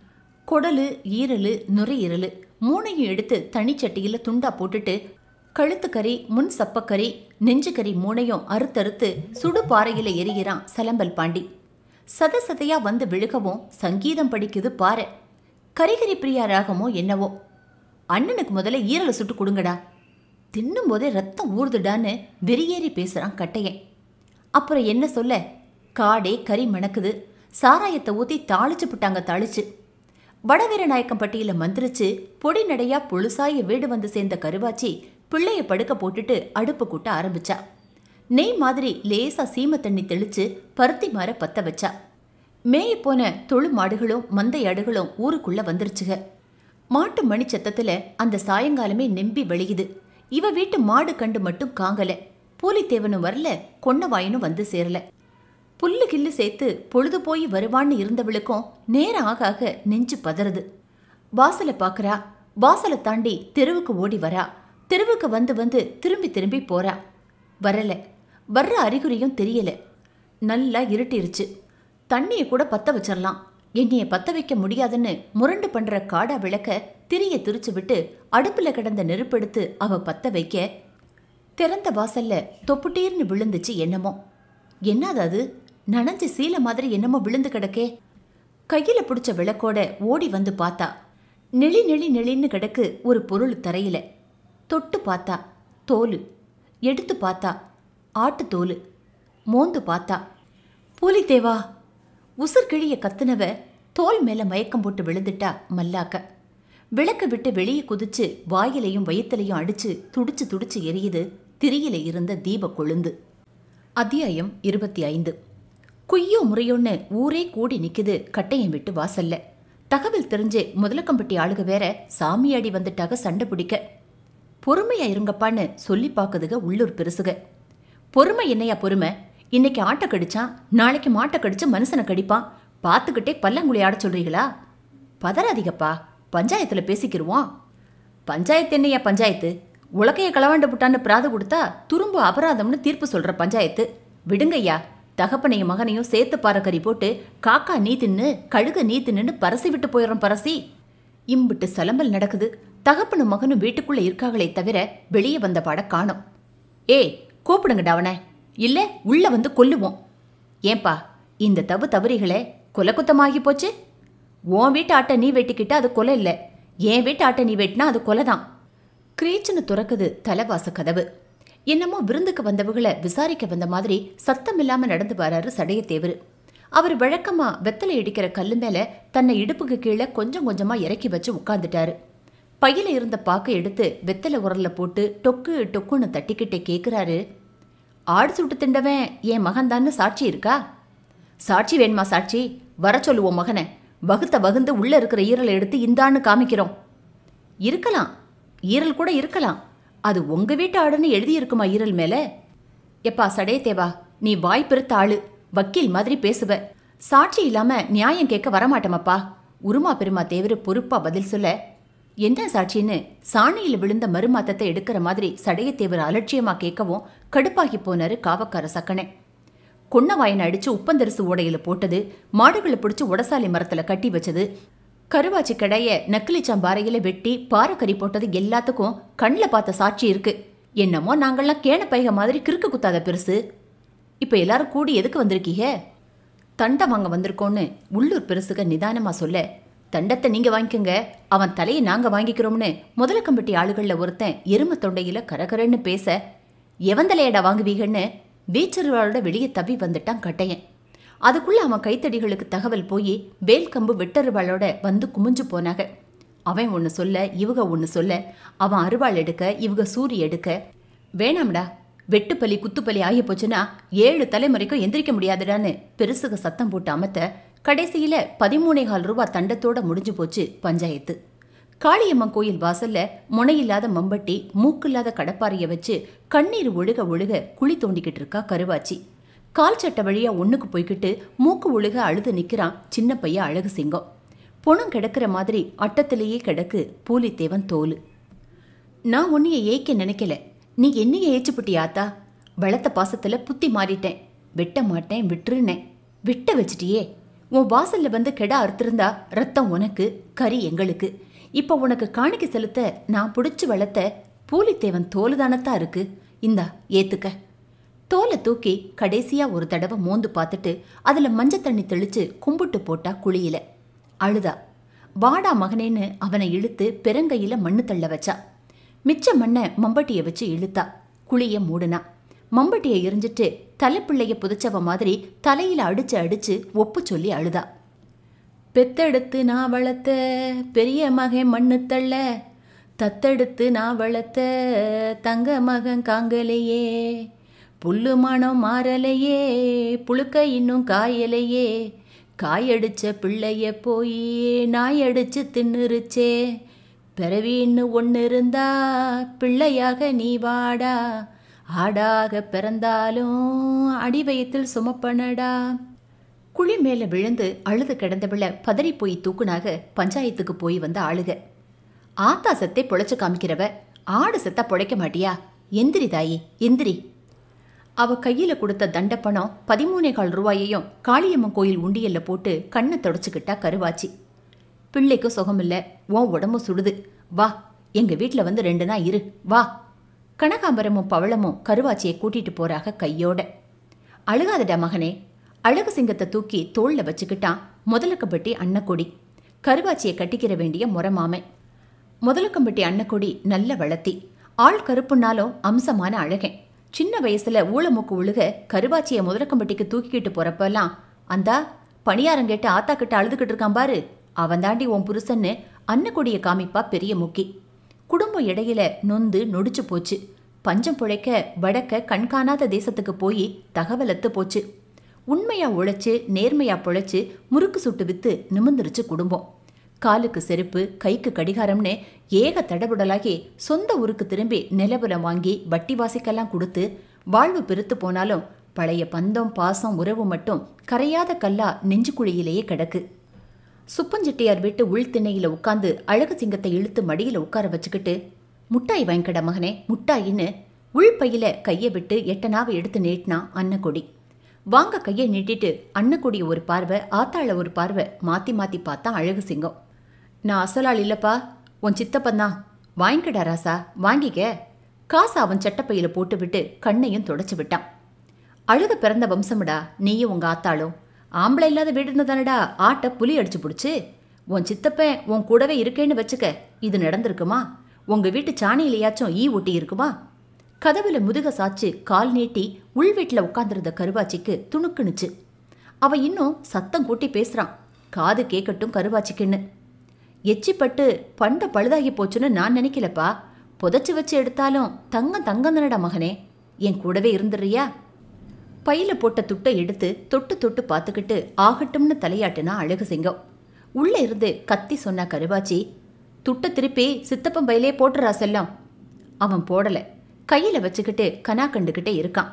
குடலு ஈரலு நுரையீரலு மூணையும் எடுத்து தனிச்சட்டியில் துண்டா போட்டுட்டு கழுத்துக்கறி முன் சப்பக்கறி நெஞ்சுக்கறி மூணையும் அறுத்தறுத்து சுடு பாறையில எரிகிறான் செலம்பல் பாண்டி சத சதையா வந்து விழுகவும் சங்கீதம் படிக்குது பாறை கரிகரி பிரியா ராகமோ என்னவோ அண்ணனுக்கு முதல்ல ஈரலை சுட்டு கொடுங்கடா தின்னும் போதே ரத்தம் ஊறுதுடான்னு வெறியேறி பேசுறான் கட்டையன் அப்புறம் என்ன சொல்ல காடே கறி மணக்குது சாராயத்தை ஊத்தி தாளிச்சு புட்டாங்க தாளிச்சு வடவீரநாயக்கம்பட்டியில மந்திரிச்சு பொடி நடையா பொழுசாய வீடு வந்து சேர்ந்த கருவாச்சி பிள்ளைய படுக்க போட்டுட்டு அடுப்பு கூட்ட ஆரம்பிச்சா நெய் மாதிரி லேசா சீம தண்ணி தெளிச்சு பருத்தி மாற பத்த வச்சா மேய போன தொழு மாடுகளும் மந்தையாடுகளும் ஊருக்குள்ள வந்துருச்சுக மாட்டு மணி சத்தத்துல அந்த சாயங்காலமே நெம்பி வெளியுது இவ வீட்டு மாடு கண்டு மட்டும் காங்கல பூலித்தேவனும் வரல கொன்னவாயனும் வந்து சேரல புல்லு கில்லு சேர்த்து பொழுது போய் வருவான்னு இருந்தவளுக்கும் நேரம் ஆக ஆக நெஞ்சு பதறுது வாசலை பார்க்கறா வாசலை தாண்டி தெருவுக்கு ஓடி வரா தெருவுக்கு வந்து வந்து திரும்பி திரும்பி போறா வரல வர்ற அறிகுறியும் தெரியல நல்லா இருட்டிருச்சு தண்ணியை கூட பத்த வச்சிடலாம் என்னைய பத்த வைக்க முடியாதுன்னு முரண்டு பண்ற காடா விளக்க திரிய திரிச்சு விட்டு அடுப்புல கிடந்த நெருப்பெடுத்து அவ பத்த வைக்க திறந்த வாசல்ல தொப்புட்டீர்னு விழுந்துச்சு என்னமோ என்னது அது நனைஞ்சு சீலை மாதிரி என்னமோ விழுந்து கிடக்கே கையில பிடிச்ச விளக்கோட ஓடி வந்து பார்த்தா நெளி நெளி நெளின்னு கிடக்கு ஒரு பொருள் தரையில தொட்டு பார்த்தா தோல் எடுத்து பார்த்தா ஆட்டு தோல் மோந்து பார்த்தா பூலித்தேவா உசுர் கிழிய கத்துனவ தோல் மேல மயக்கம் போட்டு விழுந்துட்டா மல்லாக்க விளக்க விட்டு வெளியே குதிச்சு வாயிலையும் வயிற்றுலையும் அடிச்சு துடிச்சு துடிச்சு எரியுது திரியில இருந்த தீப கொழுந்து அத்தியாயம் இருபத்தி ஐந்து குய்யோ முறையோன்னு ஊரே கூடி நிக்குது கட்டையம் விட்டு வாசல்ல தகவல் தெரிஞ்சு முதலக்கம்பட்டி ஆளுக வேற சாமியாடி வந்துட்டாக சண்டை பிடிக்க பொறுமையா இருங்கப்பான்னு சொல்லி பாக்குதுக உள்ளூர் பெருசுக பொறுமை என்னையா பொறுமை இன்னைக்கு ஆட்டை கடிச்சான் நாளைக்கு மாட்டை கடிச்சு மனுஷனை கடிப்பான் பார்த்துக்கிட்டே பல்லாங்குழி ஆட சொல்றீங்களா பதறாதீங்கப்பா பஞ்சாயத்துல பேசிக்கிருவோம் பஞ்சாயத்து என்னையா பஞ்சாயத்து உலக்கைய களவாண்டு புட்டான்னு பிராது கொடுத்தா துரும்பு அபராதம்னு தீர்ப்பு சொல்ற பஞ்சாயத்து விடுங்கய்யா தகப்பனையும் மகனையும் சேர்த்து பாரக்கறி போட்டு காக்கா நீ தின்னு கழுக நீ தின்னுன்னு பரசி விட்டு போயிடுறோம் பரசி இம்பிட்டு சலம்பல் நடக்குது தகப்பனும் மகனும் வீட்டுக்குள்ள இருக்காங்களே தவிர வெளியே வந்த பாட காணோம் ஏய் கூப்பிடுங்கடா அவனை இல்ல உள்ள வந்து கொல்லுவோம் ஏன்பா இந்த தவு தவறிகளே கொலை குத்தமாகி போச்சு உன் வீட்டு ஆட்டை நீ வெட்டிக்கிட்ட அது கொலை இல்லை என் வீட்டு ஆட்டை நீ வெட்டினா அது கொலை தான் கிரீச்சுன்னு துறக்குது தலைவாச கதவு என்னமோ விருந்துக்கு வந்தவங்களை விசாரிக்க வந்த மாதிரி சத்தம் இல்லாம நடந்து வராரு சடையத்தேவர் அவர் வழக்கமா வெத்தலை இடிக்கிற கல்லு மேல தன்னை இடுப்புக்கு கீழே கொஞ்சம் கொஞ்சமா இறக்கி வச்சு உட்கார்ந்துட்டாரு பையில இருந்த பாக்கை எடுத்து வெத்தலை உரல்ல போட்டு டொக்கு டொக்குன்னு தட்டிக்கிட்டே கேக்குறாரு ஆடு சுட்டு திண்டவன் என் மகன்தான்னு சாட்சி இருக்கா சாட்சி வேணுமா சாட்சி வர சொல்லுவோம் மகனை வகுத்த வகுந்து உள்ள இருக்கிற ஈரலை எடுத்து இந்தான்னு காமிக்கிறோம் இருக்கலாம் ஈரல் கூட இருக்கலாம் அது உங்க வீட்டு ஆடுன்னு எழுதி இருக்குமா ஈரல் மேல எப்பா சடையத்தேவா நீ வாய் பெருத்த ஆளு வக்கீல் மாதிரி பேசுவ சாட்சி இல்லாம நியாயம் கேட்க வரமாட்டமப்பா உருமா பெருமா தேவரு பொறுப்பா பதில் சொல்ல என்ன சாட்சின்னு சாணியில் விழுந்த மறுமாத்தத்தை எடுக்கிற மாதிரி சடையத்தேவர் அலட்சியமா கேட்கவும் கடுப்பாகி போனாரு காவக்கார சக்கனை கொன்னவாயனை அடிச்சு உப்பந்தரிசு ஓடையில போட்டது மாடுகளை பிடிச்சு உடசாலி மரத்துல கட்டி வச்சது கருவாச்சி கடைய நக்கிலிச்சாம்பாறையில வெட்டி பாறைக்கறி போட்டது எல்லாத்துக்கும் கண்ணில் பார்த்த சாட்சி இருக்கு என்னமோ நாங்கள்லாம் கேன பைக மாதிரி கிறுக்கு குத்தாத பெருசு இப்ப எல்லாரும் கூடி எதுக்கு வந்திருக்கீங்க தண்டம் வாங்க வந்திருக்கோன்னு உள்ளூர் பெருசுக நிதானமா சொல்ல தண்டத்தை நீங்க வாங்கிக்கோங்க அவன் தலையை நாங்க வாங்கிக்கிறோம்னு முதலக்கம்பட்டி ஆளுகள்ல ஒருத்தன் எரும தொண்டையில கரகரன்னு பேச எவன் தலையடா வாங்குவீங்கன்னு வீச்சருவாளோட வெளியே தவி வந்துட்டான் கட்டையன் அதுக்குள்ள அவன் கைத்தடிகளுக்கு தகவல் போய் வேல் கம்பு வெட்டருவாளோட வந்து குமிஞ்சு போனாங்க அவன் ஒன்று சொல்ல இவக ஒன்று சொல்ல அவன் அருவாள் எடுக்க இவக சூரி எடுக்க வேணாம்டா வெட்டுப்பலி குத்துப்பலி ஆகி போச்சுன்னா ஏழு தலைமுறைக்கும் எந்திரிக்க முடியாதுடான்னு பெருசுக சத்தம் போட்டு அமத்த கடைசியில பதிமூணே கால் ரூபா தண்டத்தோட முடிஞ்சு போச்சு பஞ்சாயத்து காளியம்மன் கோயில் வாசல்ல முனையில்லாத மம்பட்டி மூக்கில்லாத கடப்பாறைய வச்சு கண்ணீர் ஒழுக ஒழுக குழி தோண்டிக்கிட்டு இருக்கா கருவாச்சி கால் சட்டை வழியா ஒண்ணுக்கு போய்கிட்டு மூக்கு ஒழுக அழுது நிக்கிறான் சின்ன பையன் அழகு சிங்கம் பொணம் கிடக்கிற மாதிரி அட்டத்திலேயே கிடக்கு பூலித்தேவன் தோலு நான் உன்னைய ஏய்க்க நினைக்கல நீ என்னைய ஏச்சுப்பட்டி ஆத்தா வளர்த்த பாசத்துல புத்தி மாறிட்டேன் வெட்ட மாட்டேன் விட்டுருனேன் விட்ட வச்சிட்டியே உன் வாசல்ல வந்து கெட அறுத்திருந்தா ரத்தம் உனக்கு கறி எங்களுக்கு இப்ப உனக்கு காணிக்கை செலுத்த நான் பிடிச்சு வளர்த்த பூலித்தேவன் தோலு தானத்தான் இருக்கு இந்தா ஏத்துக்க தோலை தூக்கி கடைசியா ஒரு தடவை மோந்து பார்த்துட்டு அதுல மஞ்சள் தண்ணி தெளிச்சு கும்பிட்டு போட்டா குழியில அழுதா வாடா மகனேன்னு அவனை இழுத்து பெருங்கையில மண்ணு தள்ள வச்சா மிச்ச மண்ணை மம்பட்டியை வச்சு இழுத்தா குழிய மூடுனா மம்பட்டியை எரிஞ்சிட்டு தலைப்பிள்ளைய புதைச்சவ மாதிரி தலையில அடிச்சு அடிச்சு ஒப்பு சொல்லி அழுதா பெத்தெடுத்து நான் வளர்த்த பெரிய மகன் மண்ணு தள்ள தத்தெடுத்து நான் வளர்த்த தங்க மகன் காங்கலையே புல்லு மனம் மாறலையே புழுக்க இன்னும் காயலையே காயடிச்ச பிள்ளைய போய் நாய் அடிச்சு தின்னுருச்சே பிறவின்னு ஒன்று இருந்தா பிள்ளையாக நீ வாடா ஆடாக பிறந்தாலும் அடி வயிற்றில் சுமப்பனடா குழி மேல விழுந்து அழுது கிடந்தவள பதறி போய் தூக்குனாக பஞ்சாயத்துக்கு போய் வந்த ஆளுக ஆத்தா செத்தை பொழைச்சு காமிக்கிறவ ஆடு செத்தா பொழைக்க மாட்டியா எந்திரி தாயி எந்திரி அவ கையில கொடுத்த தண்டப்பணம் பதிமூணே கால் ரூபாயையும் காளியம்மன் கோயில் உண்டியல்ல போட்டு கண்ணை தொடச்சுக்கிட்டா கருவாச்சி பிள்ளைக்கும் சுகமில்ல உன் உடம்பும் சுடுது வா எங்க வீட்ல வந்து ரெண்டு நாள் இரு வா கனகாம்பரமும் பவளமும் கருவாச்சியை கூட்டிட்டு போறாக கையோட அழுகாதடா மகனே அழகு சிங்கத்தை தூக்கி தோள்ல வச்சுக்கிட்டான் முதலக்கம்பட்டி அன்னக்கொடி கருவாச்சியை கட்டிக்கிற வேண்டிய முறமாமன் முதலக்கம்பட்டி அன்னக்கொடி நல்ல வளர்த்தி ஆள் கருப்புனாலும் அம்சமான அழகன் சின்ன வயசுல ஊளமுக்கு உழுக கருவாச்சியை முதலக்கம்பட்டிக்கு தூக்கிக்கிட்டு போறப்பெல்லாம் அந்தா பணியாரம் கேட்டு ஆத்தா கிட்ட அழுதுகிட்டு இருக்கான் பாரு அவன் தாண்டி உன் புருஷன்னு அன்னக்கொடியை காமிப்பா பெரிய முக்கி குடும்பம் இடையில நொந்து நொடிச்சு போச்சு பஞ்சம் பிழைக்க வடக்க கண்காணாத தேசத்துக்கு போய் தகவலத்து போச்சு உண்மையா உழைச்சு நேர்மையா பொழைச்சு முறுக்கு சுட்டு வித்து நிமிர்ந்துருச்சு குடும்பம் காலுக்கு செருப்பு கைக்கு கடிகாரம்னு ஏக தடபுடலாகி சொந்த ஊருக்கு திரும்பி நிலபுலம் வாங்கி வட்டி வாசிக்கெல்லாம் கொடுத்து வாழ்வு பெருத்து போனாலும் பழைய பந்தம் பாசம் உறவு மட்டும் கரையாத கல்லா நெஞ்சுக்குழியிலேயே கிடக்கு சுப்பஞ்செட்டியார் வீட்டு உள் திண்ணையில உட்காந்து அழகு சிங்கத்தை இழுத்து மடியில உட்கார வச்சுக்கிட்டு முட்டாய் வாங்கிக்கடா மகனே முட்டாயின்னு உள் பையில கையை விட்டு எட்டனாவை எடுத்து நீட்டினா அன்னக்கொடி வாங்க கையை நீட்டிட்டு அன்னக்கொடிய ஒரு பார்வை ஆத்தாள ஒரு பார்வை மாத்தி மாத்தி பார்த்தான் அழகு சிங்கம் நான் அசலாள் இல்லப்பா உன் சித்தப்பந்தான் வாங்கிக்கடா ராசா வாங்கிக்க காசை அவன் சட்டப்பையில போட்டு விட்டு கண்ணையும் தொடச்சு விட்டான் அழுக பிறந்த வம்சம்டா நீயும் உங்க ஆத்தாளும் ஆம்பளை இல்லாத வீடு தானடா ஆட்டை புலி அடிச்சு புடிச்சு உன் சித்தப்பன் உன் கூடவே இருக்கேன்னு வச்சுக்க இது நடந்திருக்குமா உங்க வீட்டு சாணியிலையாச்சும் ஈ ஒட்டி இருக்குமா கதவுல முதுக சாச்சு கால் நீட்டி உள் வீட்டில் உட்காந்துருந்த கருவாச்சிக்கு துணுக்குனுச்சு அவ இன்னும் சத்தம் கூட்டி பேசுறான் காது கேட்கட்டும் கருவாச்சிக்குன்னு எச்சிப்பட்டு பண்ட பழுதாகி போச்சுன்னு நான் நினைக்கலப்பா புதைச்சு வச்சு எடுத்தாலும் தங்கம் தங்கம் தானடா மகனே என் கூடவே இருந்துடுறியா பையில போட்ட துட்டை எடுத்து தொட்டு தொட்டு பார்த்துக்கிட்டு ஆகட்டும்னு தலையாட்டுனா அழகு சிங்கம் உள்ள இருந்து கத்தி சொன்னா கருவாச்சி துட்டை திருப்பி சித்தப்பன் பையிலே போட்டுறா செல்லம் அவன் போடல கையில வச்சுக்கிட்டு கனா கண்டுகிட்டே இருக்கான்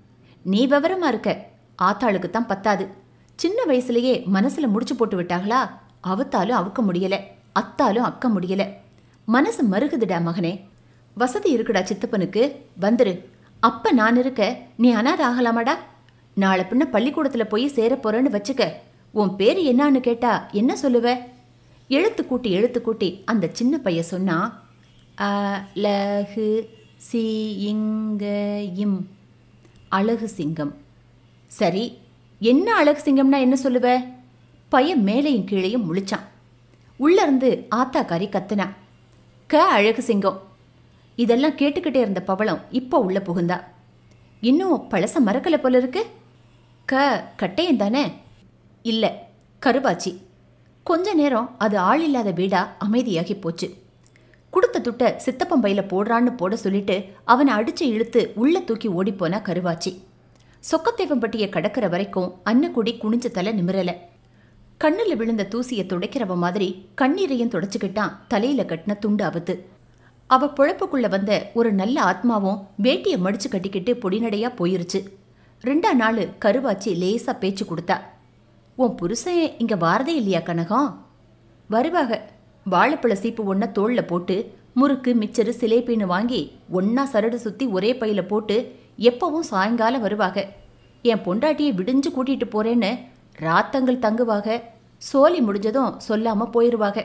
நீ விவரமா இருக்க ஆத்தாளுக்கு தான் பத்தாது சின்ன வயசுலயே மனசுல முடிச்சு போட்டு விட்டாங்களா அவத்தாலும் அவுக்க முடியல அத்தாலும் அக்க முடியல மனசு மருகுதுடா மகனே வசதி இருக்குடா சித்தப்பனுக்கு வந்துரு அப்ப நான் இருக்க நீ அனாத ஆகலாமாடா நாளை பின்ன பள்ளிக்கூடத்துல போய் சேர போறேன்னு வச்சுக்க உன் பேரு என்னான்னு கேட்டா என்ன சொல்லுவ எழுத்து கூட்டி எழுத்து கூட்டி அந்த சின்ன பையன் சொன்னா அழகு சிங்கம் அழகு சிங்கம் சரி என்ன அழகு சிங்கம்னா என்ன சொல்லுவ பையன் மேலையும் கீழையும் முழிச்சான் உள்ள இருந்து ஆத்தாக்காரி கத்துனா க அழகு சிங்கம் இதெல்லாம் கேட்டுக்கிட்டே இருந்த பவளம் இப்போ உள்ள புகுந்தா இன்னும் பழச மறக்கல போல இருக்கு க கட்டையன் தானே இல்ல கருவாச்சி கொஞ்ச நேரம் அது ஆள் இல்லாத வீடா அமைதியாகி போச்சு கொடுத்த துட்ட சித்தப்பன் பையில போடுறான்னு போட சொல்லிட்டு அவனை அடிச்சு இழுத்து உள்ள தூக்கி ஓடிப்போனா கருவாச்சி சொக்கத்தேவம்பட்டியை கடக்கிற வரைக்கும் அன்னக்குடி குனிஞ்ச தலை நிமிரல கண்ணுல விழுந்த தூசியை துடைக்கிறவ மாதிரி கண்ணீரையும் துடைச்சுக்கிட்டான் தலையில கட்டின துண்டு அவுத்து அவ பொழப்புக்குள்ள வந்த ஒரு நல்ல ஆத்மாவும் வேட்டியை மடிச்சு கட்டிக்கிட்டு பொடிநடையா போயிருச்சு ரெண்டா நாள் கருவாச்சி லேசா பேச்சு கொடுத்தா உன் புருஷன் இங்க வாரதே இல்லையா கனகம் வருவாக வாழைப்பழ சீப்பு ஒன்ன தோல்ல போட்டு முறுக்கு மிச்சரு சிலேப்பின்னு வாங்கி ஒன்னா சரடு சுத்தி ஒரே பையில போட்டு எப்பவும் சாயங்காலம் வருவாக என் பொண்டாட்டியை விடிஞ்சு கூட்டிட்டு போறேன்னு ராத்தங்கள் தங்குவாக சோலி முடிஞ்சதும் சொல்லாம போயிருவாக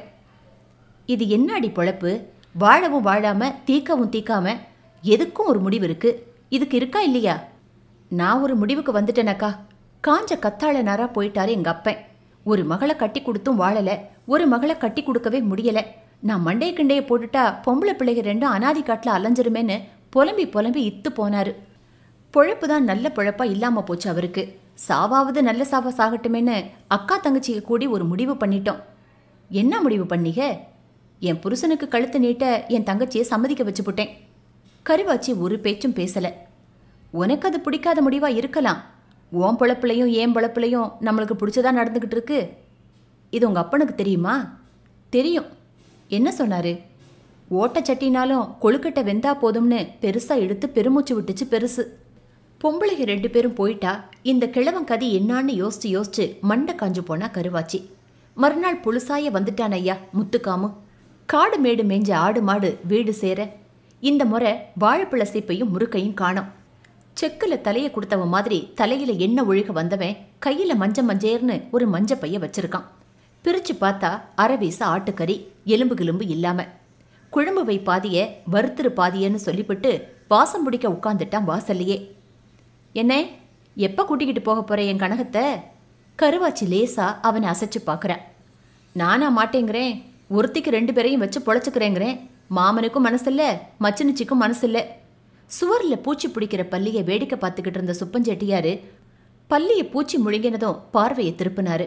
இது என்னடி பொழப்பு வாழவும் வாழாம தீக்கவும் தீக்காம எதுக்கும் ஒரு முடிவு இருக்கு இதுக்கு இருக்கா இல்லையா நான் ஒரு முடிவுக்கு வந்துட்டேனக்கா காஞ்ச கத்தாழ நாரா போயிட்டாரு எங்க அப்பன் ஒரு மகளை கட்டி கொடுத்தும் வாழல ஒரு மகளை கட்டி கொடுக்கவே முடியல நான் மண்டைய கிண்டைய போட்டுட்டா பொம்பளை பிள்ளைங்க ரெண்டும் அனாதி காட்டுல அலைஞ்சிருமேன்னு புலம்பி புலம்பி இத்து போனாரு பொழப்பு தான் நல்ல பொழப்பா இல்லாம போச்சு அவருக்கு சாவாவது நல்ல சாவா சாகட்டுமேன்னு அக்கா தங்கச்சிக்கு கூடி ஒரு முடிவு பண்ணிட்டோம் என்ன முடிவு பண்ணீங்க என் புருஷனுக்கு கழுத்து நீட்ட என் தங்கச்சியை சம்மதிக்க வச்சுப்புட்டேன் கருவாச்சி ஒரு பேச்சும் பேசல உனக்கு அது பிடிக்காத முடிவா இருக்கலாம் உன் பொழப்புலையும் ஏன் பொழப்புலையும் நம்மளுக்கு பிடிச்சதா நடந்துக்கிட்டு இருக்கு இது உங்க அப்பனுக்கு தெரியுமா தெரியும் என்ன சொன்னாரு ஓட்டச்சட்டினாலும் கொழுக்கட்டை வெந்தா போதும்னு பெருசா எடுத்து பெருமூச்சு விட்டுச்சு பெருசு பொம்பளைங்க ரெண்டு பேரும் போயிட்டா இந்த கிழவன் கதி என்னான்னு யோசிச்சு யோசிச்சு மண்டை காஞ்சு போனா கருவாச்சி மறுநாள் புழுசாய வந்துட்டான் ஐயா முத்துக்காமு காடு மேடு மேஞ்ச ஆடு மாடு வீடு சேர இந்த முறை வாழைப்பழ சீப்பையும் முறுக்கையும் காணோம் செக்குல தலையை கொடுத்தவன் மாதிரி தலையில எண்ணெய் ஒழுக வந்தவன் கையில மஞ்ச மஞ்சேர்னு ஒரு மஞ்ச பைய வச்சிருக்கான் பிரிச்சு பார்த்தா அரவீச ஆட்டுக்கறி எலும்பு கிலும்பு இல்லாம குழம்பு வை பாதிய வறுத்துரு பாதியன்னு சொல்லிவிட்டு வாசம் பிடிக்க உட்காந்துட்டான் வாசல்லையே என்ன எப்ப கூட்டிக்கிட்டு போக போற என் கனகத்தை கருவாச்சி லேசா அவனை அசைச்சு பார்க்கறான் நானா மாட்டேங்கிறேன் ஒருத்திக்கு ரெண்டு பேரையும் வச்சு பொழைச்சுக்கிறேங்கிறேன் மாமனுக்கும் மனசில்ல மச்சினிச்சிக்கும் மனசில்ல சுவர்ல பூச்சி பிடிக்கிற பள்ளியை வேடிக்கை பார்த்துக்கிட்டு இருந்த சுப்பஞ்செட்டியாரு பள்ளியை பூச்சி முழுங்கினதும் பார்வையை திருப்பினாரு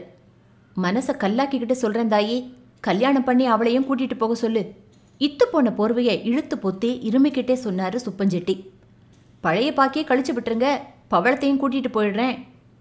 மனசை கல்லாக்கிக்கிட்டு சொல்றேன் தாயி கல்யாணம் பண்ணி அவளையும் கூட்டிட்டு போக சொல்லு இத்து போன போர்வையை இழுத்து பொத்தி இருமிக்கிட்டே சொன்னாரு சுப்பஞ்செட்டி பழைய பாக்கியை கழிச்சு விட்டுருங்க பவளத்தையும் கூட்டிட்டு போயிடுறேன்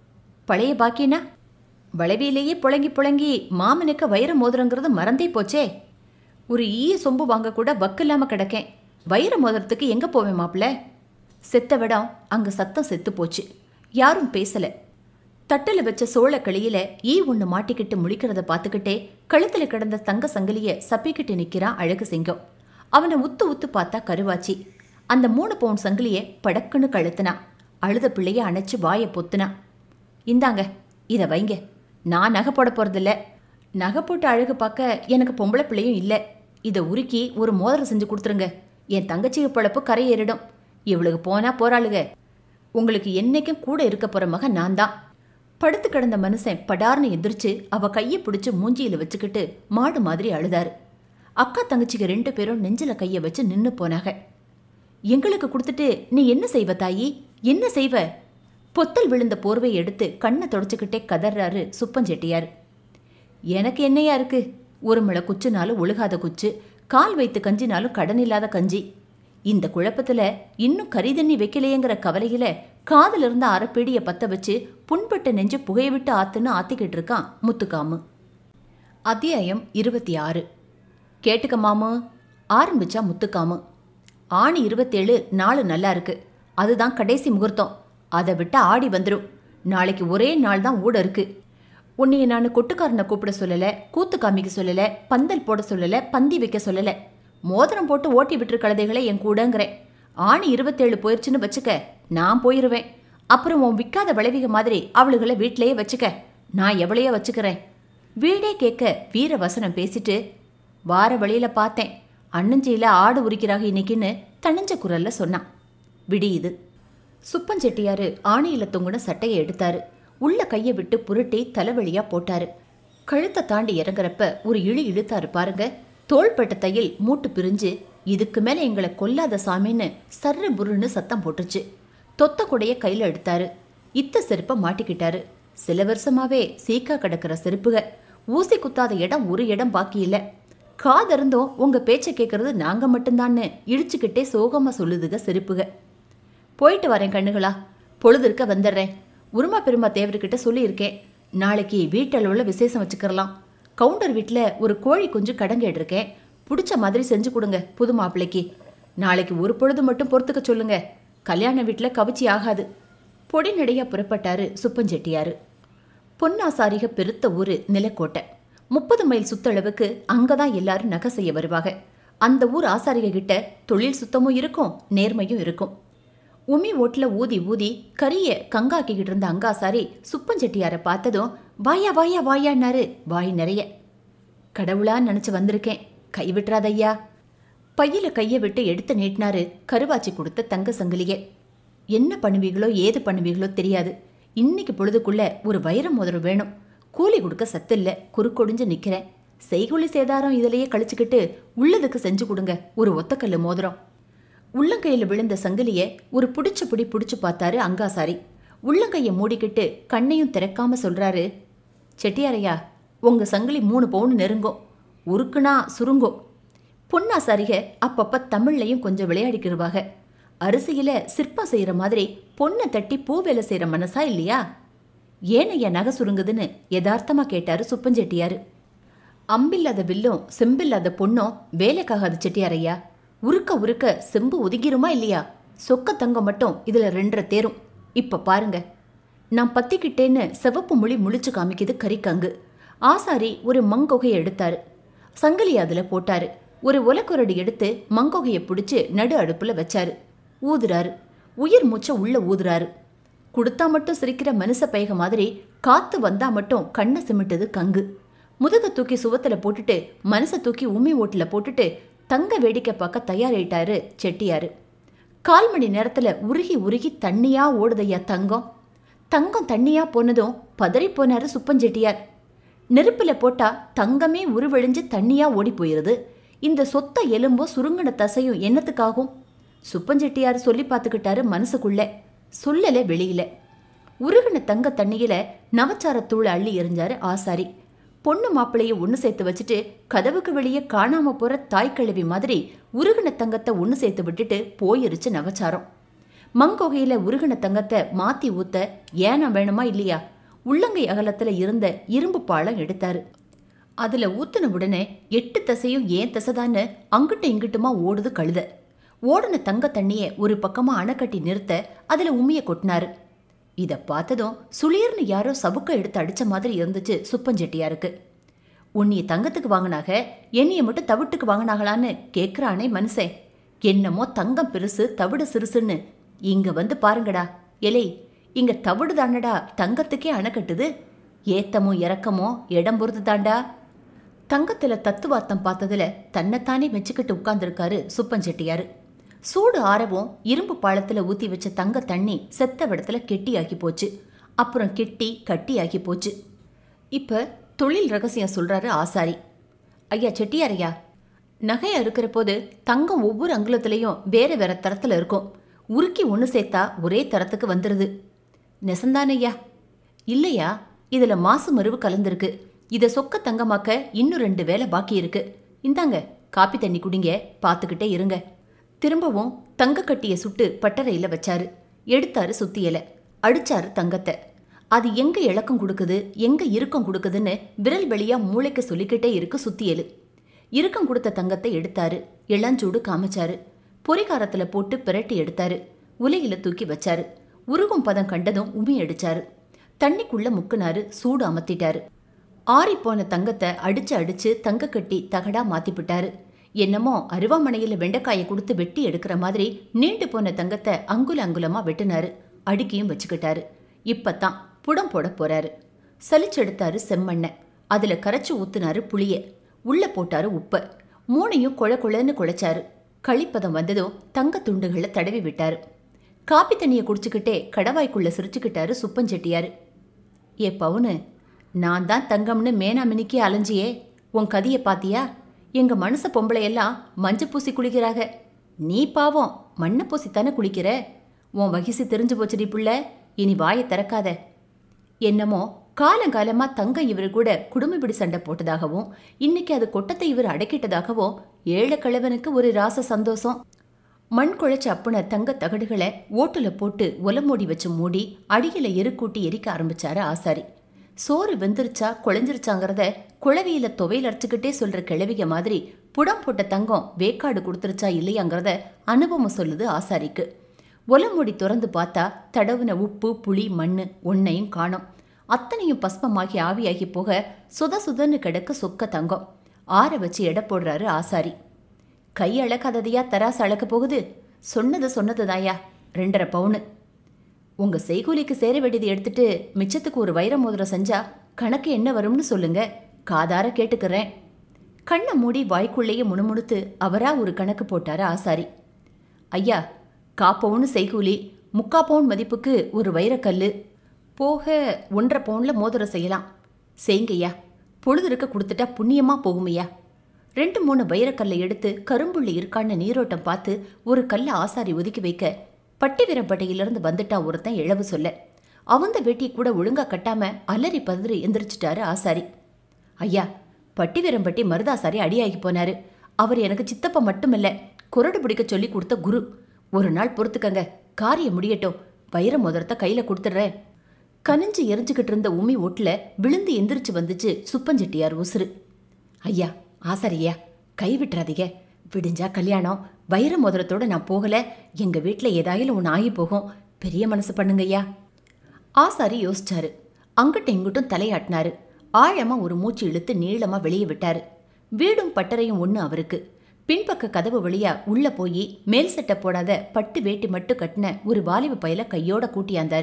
பழைய பாக்கினா வளைவிலேயே புழங்கி புழங்கி மாமனுக்கு வைர மோதிரங்கிறது மறந்தே போச்சே ஒரு ஈய சொம்பு வாங்க கூட வக்கில்லாம கிடக்கேன் வைர மோதிரத்துக்கு எங்க போவேன் மாப்பிள்ள செத்த விடம் அங்க சத்தம் செத்து போச்சு யாரும் பேசல தட்டில் வச்ச சோள களியில ஈ ஒன்று மாட்டிக்கிட்டு முழிக்கிறத பார்த்துக்கிட்டே கழுத்துல கிடந்த தங்க சங்கிலிய சப்பிக்கிட்டு நிக்கிறான் அழகு சிங்கம் அவனை உத்து உத்து பார்த்தா கருவாச்சி அந்த மூணு பவுன் சங்கிலிய படக்குன்னு கழுத்துனா அழுத பிள்ளைய அணைச்சு வாயை பொத்துனா இந்தாங்க இதை வைங்க நான் நகை போட போறதில்ல நகை போட்டு அழகு பார்க்க எனக்கு பொம்பளை பிள்ளையும் இல்லை இதை உருக்கி ஒரு மோதிரம் செஞ்சு கொடுத்துருங்க என் தங்கச்சி பொழப்பு கரையேறிடும் இவளுக்கு போனா போறாளுக உங்களுக்கு என்னைக்கும் கூட இருக்க போற மகன் நான் தான் படுத்து கிடந்த மனுஷன் படார்னு எந்திரிச்சு அவ கையை பிடிச்சு மூஞ்சியில வச்சுக்கிட்டு மாடு மாதிரி அழுதாரு அக்கா தங்கச்சிக்கு ரெண்டு பேரும் நெஞ்சில கையை வச்சு நின்னு போனாங்க எங்களுக்கு கொடுத்துட்டு நீ என்ன செய்வ தாயி என்ன செய்வ பொத்தல் விழுந்த போர்வை எடுத்து கண்ணை தொடச்சுக்கிட்டே கதறாரு சுப்பஞ்செட்டியார் எனக்கு என்னையா இருக்கு ஒரு மழை குச்சுனாலும் ஒழுகாத குச்சு கால் வைத்து கஞ்சினாலும் கடன் இல்லாத கஞ்சி இந்த குழப்பத்துல இன்னும் கறி தண்ணி வைக்கலையேங்கிற கவலையில காதுல இருந்த அரைப்பீடிய பத்த வச்சு புண்பட்ட நெஞ்சு புகைய விட்டு ஆத்துன்னு ஆத்திக்கிட்டு இருக்கான் முத்துக்காமு அத்தியாயம் இருபத்தி ஆறு கேட்டுக்க மாமு ஆரம்பிச்சா முத்துக்காமு ஆணி இருபத்தேழு நாலு நல்லா இருக்கு அதுதான் கடைசி முகூர்த்தம் அதை விட்டா ஆடி வந்துடும் நாளைக்கு ஒரே நாள் தான் ஊட இருக்கு உன்னைய நான் கொட்டுக்காரனை கூப்பிட சொல்லல கூத்து காமிக்க சொல்லல பந்தல் போட சொல்லல பந்தி வைக்க சொல்லல மோதிரம் போட்டு ஓட்டி விட்டுரு கழுதைகளை என் கூடங்கிறேன் ஆணி இருபத்தேழு போயிருச்சுன்னு வச்சுக்க நான் போயிருவேன் அப்புறம் உன் விற்காத விளைவிக மாதிரி அவளுகளை வீட்டிலேயே வச்சுக்க நான் எவளையோ வச்சுக்கிறேன் வீடே கேட்க வீர வசனம் பேசிட்டு வார வழியில பார்த்தேன் அண்ணஞ்சியில ஆடு உரிக்கிறாங்க இன்னைக்குன்னு தணிஞ்ச குரல்ல சொன்னான் விடியுது சுப்பஞ்செட்டியாரு ஆணையில தொங்குன சட்டையை எடுத்தாரு உள்ள கையை விட்டு புரட்டி தலைவலியா போட்டாரு கழுத்தை தாண்டி இறங்குறப்ப ஒரு இழு இழுத்தாரு பாருங்க தோள்பட்ட தையில் மூட்டு பிரிஞ்சு இதுக்கு மேல எங்களை கொல்லாத சாமின்னு சர்ரு புருன்னு சத்தம் போட்டுச்சு தொத்த கொடைய கையில எடுத்தாரு இத்த செருப்பை மாட்டிக்கிட்டாரு சில வருஷமாவே சீக்கா கிடக்கிற செருப்புக ஊசி குத்தாத இடம் ஒரு இடம் பாக்கி இல்ல காதருந்தும் உங்க பேச்சை கேட்கறது நாங்க மட்டும்தான்னு இடிச்சுக்கிட்டே சோகமா சொல்லுதுக செருப்புக போயிட்டு வரேன் கண்ணுகளா பொழுது இருக்க வந்துடுறேன் உருமா பெருமா தேவர்கிட்ட சொல்லியிருக்கேன் நாளைக்கு வீட்டளவில் விசேஷம் வச்சுக்கிறலாம் கவுண்டர் வீட்டில் ஒரு கோழி குஞ்சு கடங்க எடுஇருக்கேன் பிடிச்ச மாதிரி செஞ்சு கொடுங்க புது மாப்பிள்ளைக்கு நாளைக்கு ஒரு பொழுது மட்டும் பொறுத்துக்க சொல்லுங்க கல்யாண வீட்டில் கவிச்சி ஆகாது பொடி நடையா புறப்பட்டாரு சுப்பஞ்செட்டியாரு பொன்னாசாரிக பெருத்த ஊரு நிலக்கோட்டை முப்பது மைல் சுத்தளவுக்கு அங்கதான் எல்லாரும் நகை செய்ய வருவாங்க அந்த ஊர் ஆசாரிக கிட்ட தொழில் சுத்தமும் இருக்கும் நேர்மையும் இருக்கும் உமி ஓட்டுல ஊதி ஊதி கரிய கங்காக்கிக்கிட்டு இருந்த அங்காசாரி சுப்பஞ்செட்டியார பார்த்ததும் வாயா வாயா வாயான்னாரு வாய் நிறைய கடவுளா நினைச்சு வந்திருக்கேன் கை விட்டுறாதையா பையில கைய விட்டு எடுத்து நீட்டினாரு கருவாச்சி கொடுத்த தங்க சங்கிலிய என்ன பண்ணுவீங்களோ ஏது பண்ணுவீங்களோ தெரியாது இன்னைக்கு பொழுதுக்குள்ள ஒரு வைர மோதிரம் வேணும் கூலி கொடுக்க சத்தில்ல குறுக்கொடிஞ்சு நிக்கிறேன் செய்குலி சேதாரம் இதிலேயே கழிச்சுக்கிட்டு உள்ளதுக்கு செஞ்சு கொடுங்க ஒரு ஒத்தக்கல்லு மோதிரம் உள்ளங்கையில் விழுந்த சங்கிலிய ஒரு புடிச்ச புடி புடிச்சு பார்த்தாரு அங்காசாரி உள்ளங்கையை மூடிக்கிட்டு கண்ணையும் திறக்காம சொல்றாரு செட்டியாரையா உங்க சங்கிலி மூணு பவுன் நெருங்கும் உருக்குனா சுருங்கும் பொன்னாசாரிக அப்பப்ப தமிழ்லையும் கொஞ்சம் விளையாடிக்கிடுவாங்க அரிசியில சிற்பம் செய்யற மாதிரி பொண்ணை தட்டி பூ வேலை செய்யற மனசா இல்லையா ஏனையா நகை சுருங்குதுன்னு யதார்த்தமா கேட்டாரு சுப்பஞ்செட்டியாரு அம்பில்லாத வில்லும் செம்பில்லாத பொண்ணும் வேலைக்காகாது செட்டியாரையா உருக்க உருக்க செம்பு ஒதுங்கிருமா இல்லையா சொக்க தங்கம் மட்டும் இதுல ரெண்டரை தேரும் இப்ப பாருங்க நான் பத்திக்கிட்டேன்னு சிவப்பு மொழி முழிச்சு காமிக்குது கறிக்கங்கு ஆசாரி ஒரு மங்கொகையை எடுத்தாரு சங்கிலி அதுல போட்டாரு ஒரு உலக்குரடி எடுத்து மங்கொகையை பிடிச்சு நடு அடுப்புல வச்சாரு ஊதுறாரு உயிர் மூச்சை உள்ள ஊதுறாரு கொடுத்தா மட்டும் சிரிக்கிற மனுஷ பைக மாதிரி காத்து வந்தா மட்டும் கண்ணை சிமிட்டுது கங்கு முதுக தூக்கி சுவத்துல போட்டுட்டு மனசை தூக்கி உமி ஓட்டுல போட்டுட்டு தங்க வேடிக்கை பார்க்க தயாராயிட்டாரு செட்டியாரு கால் மணி நேரத்துல உருகி உருகி தண்ணியா ஓடுதையா தங்கம் தங்கம் தண்ணியா போனதும் பதறி போனாரு சுப்பஞ்செட்டியார் நெருப்புல போட்டா தங்கமே உருவழிஞ்சு தண்ணியா ஓடி போயிருது இந்த சொத்த எலும்பும் சுருங்கின தசையும் என்னத்துக்காகும் சுப்பஞ்செட்டியார் சொல்லி பார்த்துக்கிட்டாரு மனசுக்குள்ள சொல்லல வெளியில உருகின தங்க தண்ணியில நவச்சாரத்தூள் அள்ளி எறிஞ்சாரு ஆசாரி பொண்ணு மாப்பிளைய ஒன்று சேர்த்து வச்சுட்டு கதவுக்கு வெளியே காணாம போற தாய் கிழவி மாதிரி உருகின தங்கத்தை ஒன்று சேர்த்து விட்டுட்டு போயிருச்சு நவச்சாரம் மங்கொகையில உருகின தங்கத்தை மாத்தி ஊத்த ஏனா வேணுமா இல்லையா உள்ளங்கை அகலத்துல இருந்த இரும்பு பாலம் எடுத்தாரு அதுல ஊத்துன உடனே எட்டு தசையும் ஏன் தசைதான்னு அங்கிட்டு இங்கிட்டுமா ஓடுது கழுத ஓடுன தங்க தண்ணிய ஒரு பக்கமா அணைக்கட்டி நிறுத்த அதுல உமிய கொட்டினாரு இத பார்த்ததும் சுளீர்னு யாரோ சவுக்க எடுத்து அடிச்ச மாதிரி இருந்துச்சு சுப்பஞ்செட்டியாருக்கு உன்னைய தங்கத்துக்கு வாங்கினாக என்னைய மட்டும் தவிட்டுக்கு வாங்கினாங்களான்னு கேட்குறானே மனுஷன் என்னமோ தங்கம் பெருசு தவிடு சிறுசுன்னு இங்க வந்து பாருங்கடா எலை இங்க தவிடு தானடா தங்கத்துக்கே அணைக்கட்டுது ஏத்தமோ இறக்கமோ இடம் பொறுத்து தாண்டா தங்கத்துல தத்துவார்த்தம் பார்த்ததுல தன்னைத்தானே மெச்சுக்கிட்டு உட்கார்ந்துருக்காரு சுப்பஞ்செட்டியாரு சூடு ஆறவும் இரும்பு பாலத்துல ஊத்தி வச்ச தங்க தண்ணி செத்த விடத்துல கெட்டியாகி போச்சு அப்புறம் கெட்டி கட்டியாகி போச்சு இப்ப தொழில் ரகசியம் சொல்றாரு ஆசாரி ஐயா செட்டியாரையா நகை அறுக்கிற போது தங்கம் ஒவ்வொரு அங்குலத்திலையும் வேற வேற தரத்துல இருக்கும் உருக்கி ஒன்று சேர்த்தா ஒரே தரத்துக்கு வந்துடுது நெசந்தானையா இல்லையா இதுல மாசு மருவு கலந்துருக்கு இதை சொக்க தங்கமாக்க இன்னும் ரெண்டு வேலை பாக்கி இருக்கு இந்தாங்க காப்பி தண்ணி குடிங்க பார்த்துக்கிட்டே இருங்க திரும்பவும் தங்க கட்டிய சுட்டு பட்டறையில வச்சாரு எடுத்தாரு சுத்தியலை அடிச்சாரு தங்கத்தை அது எங்க இழக்கம் கொடுக்குது எங்க இறுக்கம் கொடுக்குதுன்னு விரல் வழியா மூளைக்கு சொல்லிக்கிட்டே இருக்கு சுத்தியலு இறுக்கம் கொடுத்த தங்கத்தை எடுத்தாரு இளஞ்சூடு காமிச்சாரு பொறிகாரத்துல போட்டு பிரட்டி எடுத்தாரு உலையில தூக்கி வச்சாரு உருகும் பதம் கண்டதும் உமி அடிச்சாரு தண்ணிக்குள்ள முக்குனாரு சூடு அமர்த்திட்டாரு ஆறிப்போன தங்கத்தை அடிச்சு அடிச்சு தங்க கட்டி தகடா மாத்திப்பிட்டாரு என்னமோ அருவாமனையில வெண்டைக்காயை கொடுத்து வெட்டி எடுக்கிற மாதிரி நீண்டு போன தங்கத்தை அங்குல அங்குலமா வெட்டினாரு அடுக்கியும் வச்சுக்கிட்டாரு இப்பத்தான் புடம் போட போறாரு சலிச்செடுத்தாரு செம்மண்ணை அதுல கரைச்சு ஊத்துனாரு புளிய உள்ள போட்டாரு உப்ப மூணையும் கொழ கொழன்னு குழைச்சாரு களிப்பதம் வந்ததும் தங்க துண்டுகளை தடவி விட்டாரு காப்பி தண்ணியை குடிச்சுக்கிட்டே கடவாய்க்குள்ள சிரிச்சுக்கிட்டாரு சுப்பஞ்செட்டியாரு ஏ பவுனு நான் தான் தங்கம்னு மேனா மினிக்கி அலைஞ்சியே உன் கதியை பாத்தியா எங்க மனச பொம்பளையெல்லாம் மஞ்ச பூசி குளிக்கிறாக நீ பாவம் மண்ணை பூசி தானே குளிக்கிற உன் வகிசு தெரிஞ்சு போச்சுடி புள்ள இனி வாயை திறக்காத என்னமோ காலங்காலமா தங்கம் இவர் கூட குடும்பப்பிடி சண்டை போட்டதாகவும் இன்னைக்கு அது கொட்டத்தை இவர் அடக்கிட்டதாகவும் ஏழை கிழவனுக்கு ஒரு ராச சந்தோஷம் மண் குழைச்ச அப்புன தங்க தகடுகளை ஓட்டுல போட்டு ஒலமூடி வச்சு மூடி அடியில எருக்கூட்டி எரிக்க ஆரம்பிச்சாரு ஆசாரி சோறு வெந்துருச்சா குழஞ்சிருச்சாங்கிறத குழவியில துவையில் அரைச்சுக்கிட்டே சொல்ற கிழவிக மாதிரி புடம் போட்ட தங்கம் வேக்காடு கொடுத்துருச்சா இல்லையாங்கிறத அனுபவம் சொல்லுது ஆசாரிக்கு ஒலமூடி திறந்து பார்த்தா தடவுன உப்பு புளி மண்ணு ஒன்னையும் காணோம் அத்தனையும் பஸ்மமாகி ஆவியாகி போக சுத சுதன்னு கிடக்க சொக்க தங்கம் ஆற வச்சு எடை போடுறாரு ஆசாரி கை அளக்காததையா தராசு அளக்க போகுது சொன்னது சொன்னதுதாயா ரெண்டரை பவுனு உங்க செய்கூலிக்கு சேர வேண்டியது எடுத்துட்டு மிச்சத்துக்கு ஒரு வைர மோதிரம் செஞ்சா கணக்கு என்ன வரும்னு சொல்லுங்க காதார கேட்டுக்கிறேன் கண்ணை மூடி வாய்க்குள்ளேயே முணுமுணுத்து அவரா ஒரு கணக்கு போட்டாரு ஆசாரி ஐயா காப்பவுன்னு செய்கூலி முக்கா பவுன் மதிப்புக்கு ஒரு வைரக்கல்லு போக ஒன்றரை பவுன்ல மோதிரம் செய்யலாம் செய்யுங்கய்யா பொழுது இருக்க கொடுத்துட்டா புண்ணியமா போகுமையா ரெண்டு மூணு வைரக்கல்லை எடுத்து கரும்புள்ளி இருக்கான்னு நீரோட்டம் பார்த்து ஒரு கல்லை ஆசாரி ஒதுக்கி வைக்க பட்டி வீரப்பட்டையிலிருந்து வந்துட்டா ஒருத்தன் இழவு சொல்ல அவந்த வேட்டியை கூட ஒழுங்கா கட்டாம அலறி பதறி எந்திரிச்சிட்டாரு ஆசாரி ஐயா பட்டி வீரம்பட்டி மருதாசாரி அடியாகி போனாரு அவர் எனக்கு சித்தப்பா மட்டுமில்ல குரடு பிடிக்க சொல்லி கொடுத்த குரு ஒரு நாள் பொறுத்துக்கங்க காரியம் முடியட்டும் வைர மோதிரத்தை கையில கொடுத்துடுறேன் கனிஞ்சு எரிஞ்சுக்கிட்டு இருந்த உமி ஓட்டுல விழுந்து எந்திரிச்சு வந்துச்சு சுப்பஞ்செட்டியார் உசுறு ஐயா ஆசாரியா கை விட்டுறாதீங்க விடிஞ்சா கல்யாணம் வைர மோதிரத்தோட நான் போகல எங்க வீட்ல ஏதாயிலும் ஒன்று ஆகி போகும் பெரிய மனசு பண்ணுங்கய்யா ஆசாரி யோசிச்சாரு அங்கிட்டும் இங்கிட்டும் தலையாட்டினாரு ஆழமா ஒரு மூச்சு இழுத்து நீளமா வெளியே விட்டாரு வீடும் பட்டறையும் ஒண்ணு அவருக்கு பின்பக்க கதவு வழியா உள்ள போய் மேல் சட்டை போடாத பட்டு வேட்டி மட்டும் கட்டின ஒரு வாலிப பையல கையோட கூட்டியாந்தாரு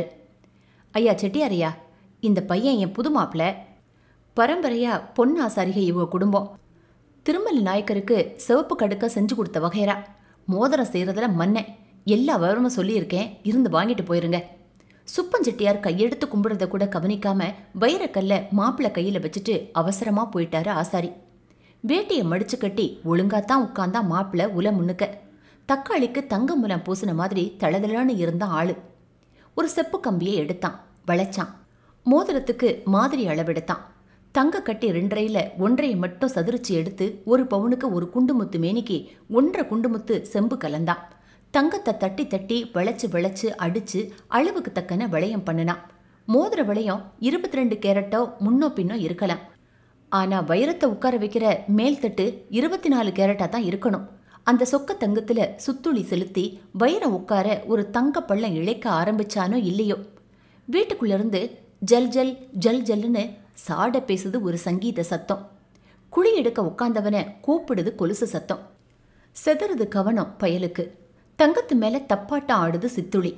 ஐயா செட்டியாரையா இந்த பையன் என் புது மாப்பிள பரம்பரையா பொன் ஆசாரிகை இவங்க குடும்பம் திருமல் நாயக்கருக்கு சிவப்பு கடுக்க செஞ்சு கொடுத்த வகைரா மோதிரம் செய்கிறதுல மன்னன் எல்லா விவரமும் சொல்லியிருக்கேன் இருந்து வாங்கிட்டு போயிருங்க சுப்பஞ்செட்டியார் கையெடுத்து கும்பிடுறத கூட கவனிக்காம வைரக்கல்ல மாப்பிள்ளை கையில் வச்சுட்டு அவசரமா போயிட்டாரு ஆசாரி வேட்டியை மடிச்சு கட்டி ஒழுங்காத்தான் உட்கார்ந்தா மாப்பிள்ளை உல முன்னுக்க தக்காளிக்கு தங்க முலம் பூசின மாதிரி தளதளன்னு இருந்த ஆளு ஒரு செப்பு கம்பியை எடுத்தான் வளைச்சான் மோதிரத்துக்கு மாதிரி அளவெடுத்தான் தங்க கட்டி ரெண்டரையில் ஒன்றையை மட்டும் சதுரிச்சு எடுத்து ஒரு பவுனுக்கு ஒரு குண்டுமுத்து மேனிக்கு ஒன்றரை குண்டுமுத்து செம்பு கலந்தான் தங்கத்தை தட்டி தட்டி விளைச்சு விளைச்சு அடிச்சு அளவுக்கு தக்கன விளையம் பண்ணினான் மோதிர விளையம் இருபத்தி ரெண்டு கேரட்டோ முன்னோ பின்னோ இருக்கலாம் ஆனா வைரத்தை உட்கார வைக்கிற மேல் தட்டு இருபத்தி நாலு கேரட்டா தான் இருக்கணும் அந்த சொக்க தங்கத்துல சுத்துளி செலுத்தி வைரம் உட்கார ஒரு தங்க பள்ளம் இழைக்க ஆரம்பிச்சானோ இல்லையோ வீட்டுக்குள்ள இருந்து ஜல் ஜல் ஜல் ஜல்லுன்னு சாட பேசுது ஒரு சங்கீத சத்தம் குழி எடுக்க உட்கார்ந்தவனை கூப்பிடுது கொலுசு சத்தம் செதறுது கவனம் பயலுக்கு தங்கத்து மேல தப்பாட்டம் ஆடுது சித்துளி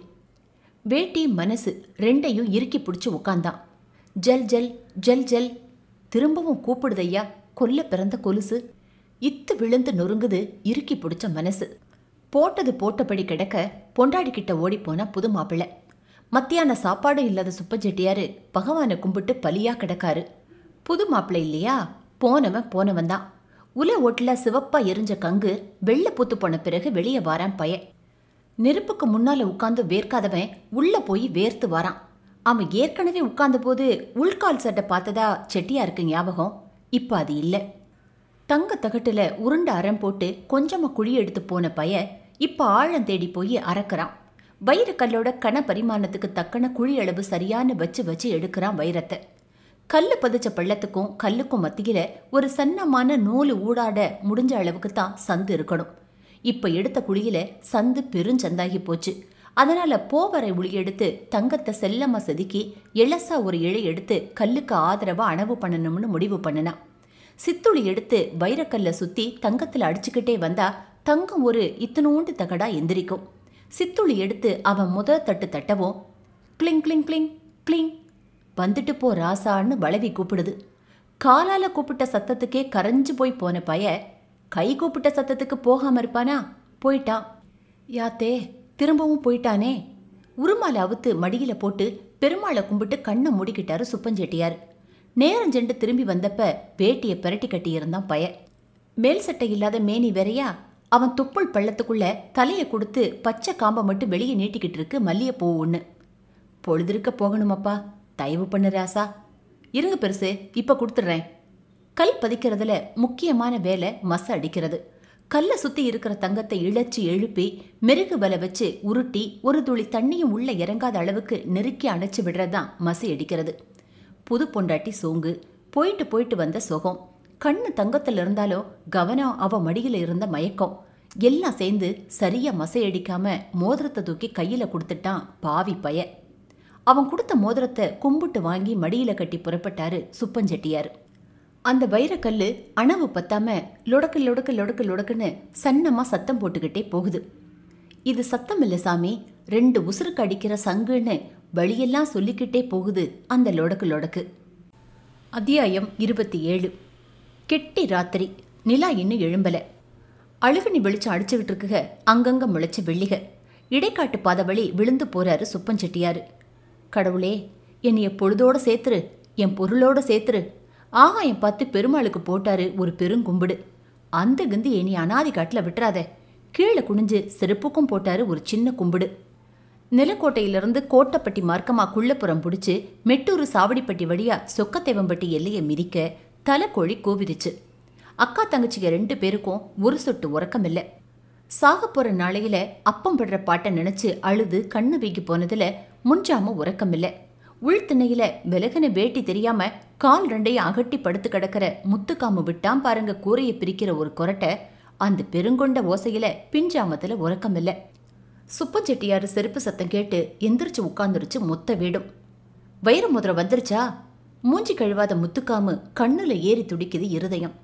வேட்டி மனசு ரெண்டையும் இறுக்கி பிடிச்சு உட்கார்ந்தான் ஜல் ஜல் ஜல் ஜல் திரும்பவும் கூப்பிடுதையா கொல்ல பிறந்த கொலுசு இத்து விழுந்து நொறுங்குது இறுக்கி பிடிச்ச மனசு போட்டது போட்டபடி கிடக்க பொண்டாடி கிட்ட ஓடிப்போனா புது மாப்பிள்ளை மத்தியான சாப்பாடு இல்லாத சுப்பச்செட்டியாரு பகவானை கும்பிட்டு பலியா கிடக்காரு புது மாப்பிள்ளை இல்லையா போனவன் போனவன் தான் உல ஓட்டுல சிவப்பா எரிஞ்ச கங்கு வெள்ளை பூத்து போன பிறகு வெளியே வாரான் பய நெருப்புக்கு முன்னால உட்கார்ந்து வேர்க்காதவன் உள்ள போய் வேர்த்து வரான் அவன் ஏற்கனவே உட்கார்ந்த போது உள்கால் சட்டை பார்த்ததா செட்டியாருக்கு ஞாபகம் இப்ப அது இல்லை தங்க தகட்டுல உருண்ட அரம் போட்டு கொஞ்சமா குழி எடுத்து போன பய இப்ப ஆழம் தேடி போய் அறக்குறான் வைரக்கல்லோட கன பரிமாணத்துக்கு தக்கன குழி அளவு சரியான வச்சு வச்சு எடுக்கிறான் வைரத்தை கல்லு பதிச்ச பள்ளத்துக்கும் கல்லுக்கும் மத்தியில ஒரு சன்னமான நூலு ஊடாட முடிஞ்ச அளவுக்கு தான் சந்து இருக்கணும் இப்ப எடுத்த குழியில சந்து பெருஞ்சந்தாகி போச்சு அதனால போவரை உளி எடுத்து தங்கத்தை செல்லமா செதுக்கி எளசா ஒரு இழை எடுத்து கல்லுக்கு ஆதரவா அணவு பண்ணணும்னு முடிவு பண்ணினான் சித்துளி எடுத்து வைரக்கல்ல சுத்தி தங்கத்துல அடிச்சுக்கிட்டே வந்தா தங்கம் ஒரு இத்தனோண்டு தகடா எந்திரிக்கும் சித்துளி எடுத்து அவன் முத தட்டு தட்டவும் கிளிங் கிளிங் கிளிங் கிளிங் வந்துட்டு போ ராசான்னு வளவி கூப்பிடுது காலால கூப்பிட்ட சத்தத்துக்கே கரைஞ்சு போய் போன பய கை கூப்பிட்ட சத்தத்துக்கு போகாம இருப்பானா போயிட்டான் யாத்தே திரும்பவும் போயிட்டானே உருமாலை அவுத்து மடியில போட்டு பெருமாளை கும்பிட்டு கண்ணை மூடிக்கிட்டாரு சுப்பஞ்செட்டியார் நேரஞ்செண்டு திரும்பி வந்தப்ப வேட்டியை பிரட்டி கட்டியிருந்தான் பய மேல் சட்டை இல்லாத மேனி வேறையா அவன் துப்புள் பள்ளத்துக்குள்ள தலையை கொடுத்து பச்சை காம்பை மட்டும் வெளியே நீட்டிக்கிட்டு இருக்கு மல்லிகைப்பூ ஒன்று பொழுதிருக்க போகணுமப்பா தயவு பண்ணு ராசா இருங்க பெருசு இப்ப கொடுத்துட்றேன் கல் பதிக்கிறதுல முக்கியமான வேலை மச அடிக்கிறது கல்லை சுத்தி இருக்கிற தங்கத்தை இழைச்சி எழுப்பி மெருகு வலை வச்சு உருட்டி ஒரு துளி தண்ணியும் உள்ள இறங்காத அளவுக்கு நெருக்கி அணைச்சு விடுறதுதான் மசி அடிக்கிறது புது பொண்டாட்டி சோங்கு போயிட்டு போயிட்டு வந்த சுகம் கண்ணு தங்கத்தில் இருந்தாலும் கவனம் அவ மடியில இருந்த மயக்கம் எல்லாம் சேர்ந்து சரியா மசையடிக்காம மோதிரத்தை தூக்கி கையில கொடுத்துட்டான் பாவி பய அவன் கொடுத்த மோதிரத்தை கும்பிட்டு வாங்கி மடியில கட்டி புறப்பட்டாரு சுப்பஞ்செட்டியார் அந்த வைரக்கல்லு அணவு பத்தாம லொடக்கு லொடக்கு லொடக்கு லொடக்குன்னு சன்னமா சத்தம் போட்டுக்கிட்டே போகுது இது சத்தம் இல்ல சாமி ரெண்டு உசுருக்கு அடிக்கிற சங்குன்னு வழியெல்லாம் சொல்லிக்கிட்டே போகுது அந்த லொடக்கு லொடக்கு அத்தியாயம் இருபத்தி ஏழு கெட்டி ராத்திரி நிலா இன்னும் எழும்பல அழுகனி வெளிச்சம் அடிச்சுக்கிட்டு இருக்குக அங்கங்க முளைச்ச வெள்ளிக இடைக்காட்டு பாத வழி விழுந்து போறாரு சுப்பஞ்செட்டியாரு கடவுளே என்னைய பொழுதோட சேர்த்துரு என் பொருளோட சேர்த்துரு ஆகாயம் பார்த்து பெருமாளுக்கு போட்டாரு ஒரு பெருங்கும்பிடு அந்த கந்து என்னை அனாதி காட்டில் விட்டுறாத கீழே குனிஞ்சு செருப்புக்கும் போட்டாரு ஒரு சின்ன கும்பிடு நிலக்கோட்டையிலிருந்து கோட்டப்பட்டி மார்க்கமா குள்ளப்புறம் பிடிச்சு மெட்டூரு சாவடிப்பட்டி வழியா சொக்கத்தேவம்பட்டி எல்லையை மிதிக்க தலைக்கோழி கூவிருச்சு அக்கா தங்கச்சிங்க ரெண்டு பேருக்கும் ஒரு சொட்டு உறக்கம் இல்லை சாக போற நாளையில அப்பம் படுற பாட்டை நினைச்சு அழுது கண்ணு வீங்கி போனதுல முன்ஜாம உறக்கம் இல்லை உள் திண்ணையில விலகன வேட்டி தெரியாம கால் ரெண்டையும் அகட்டி படுத்து கிடக்கிற முத்துக்காமு விட்டாம் பாருங்க கூரையை பிரிக்கிற ஒரு கொரட்டை அந்த பெருங்கொண்ட ஓசையில பிஞ்சாமத்துல உறக்கம் இல்லை சுப்பஞ்செட்டியார் செருப்பு சத்தம் கேட்டு எந்திரிச்சு உட்கார்ந்துருச்சு மொத்த வீடும் வைர முதிரை வந்துருச்சா மூஞ்சி கழுவாத முத்துக்காமு கண்ணுல ஏறி துடிக்குது இருதயம்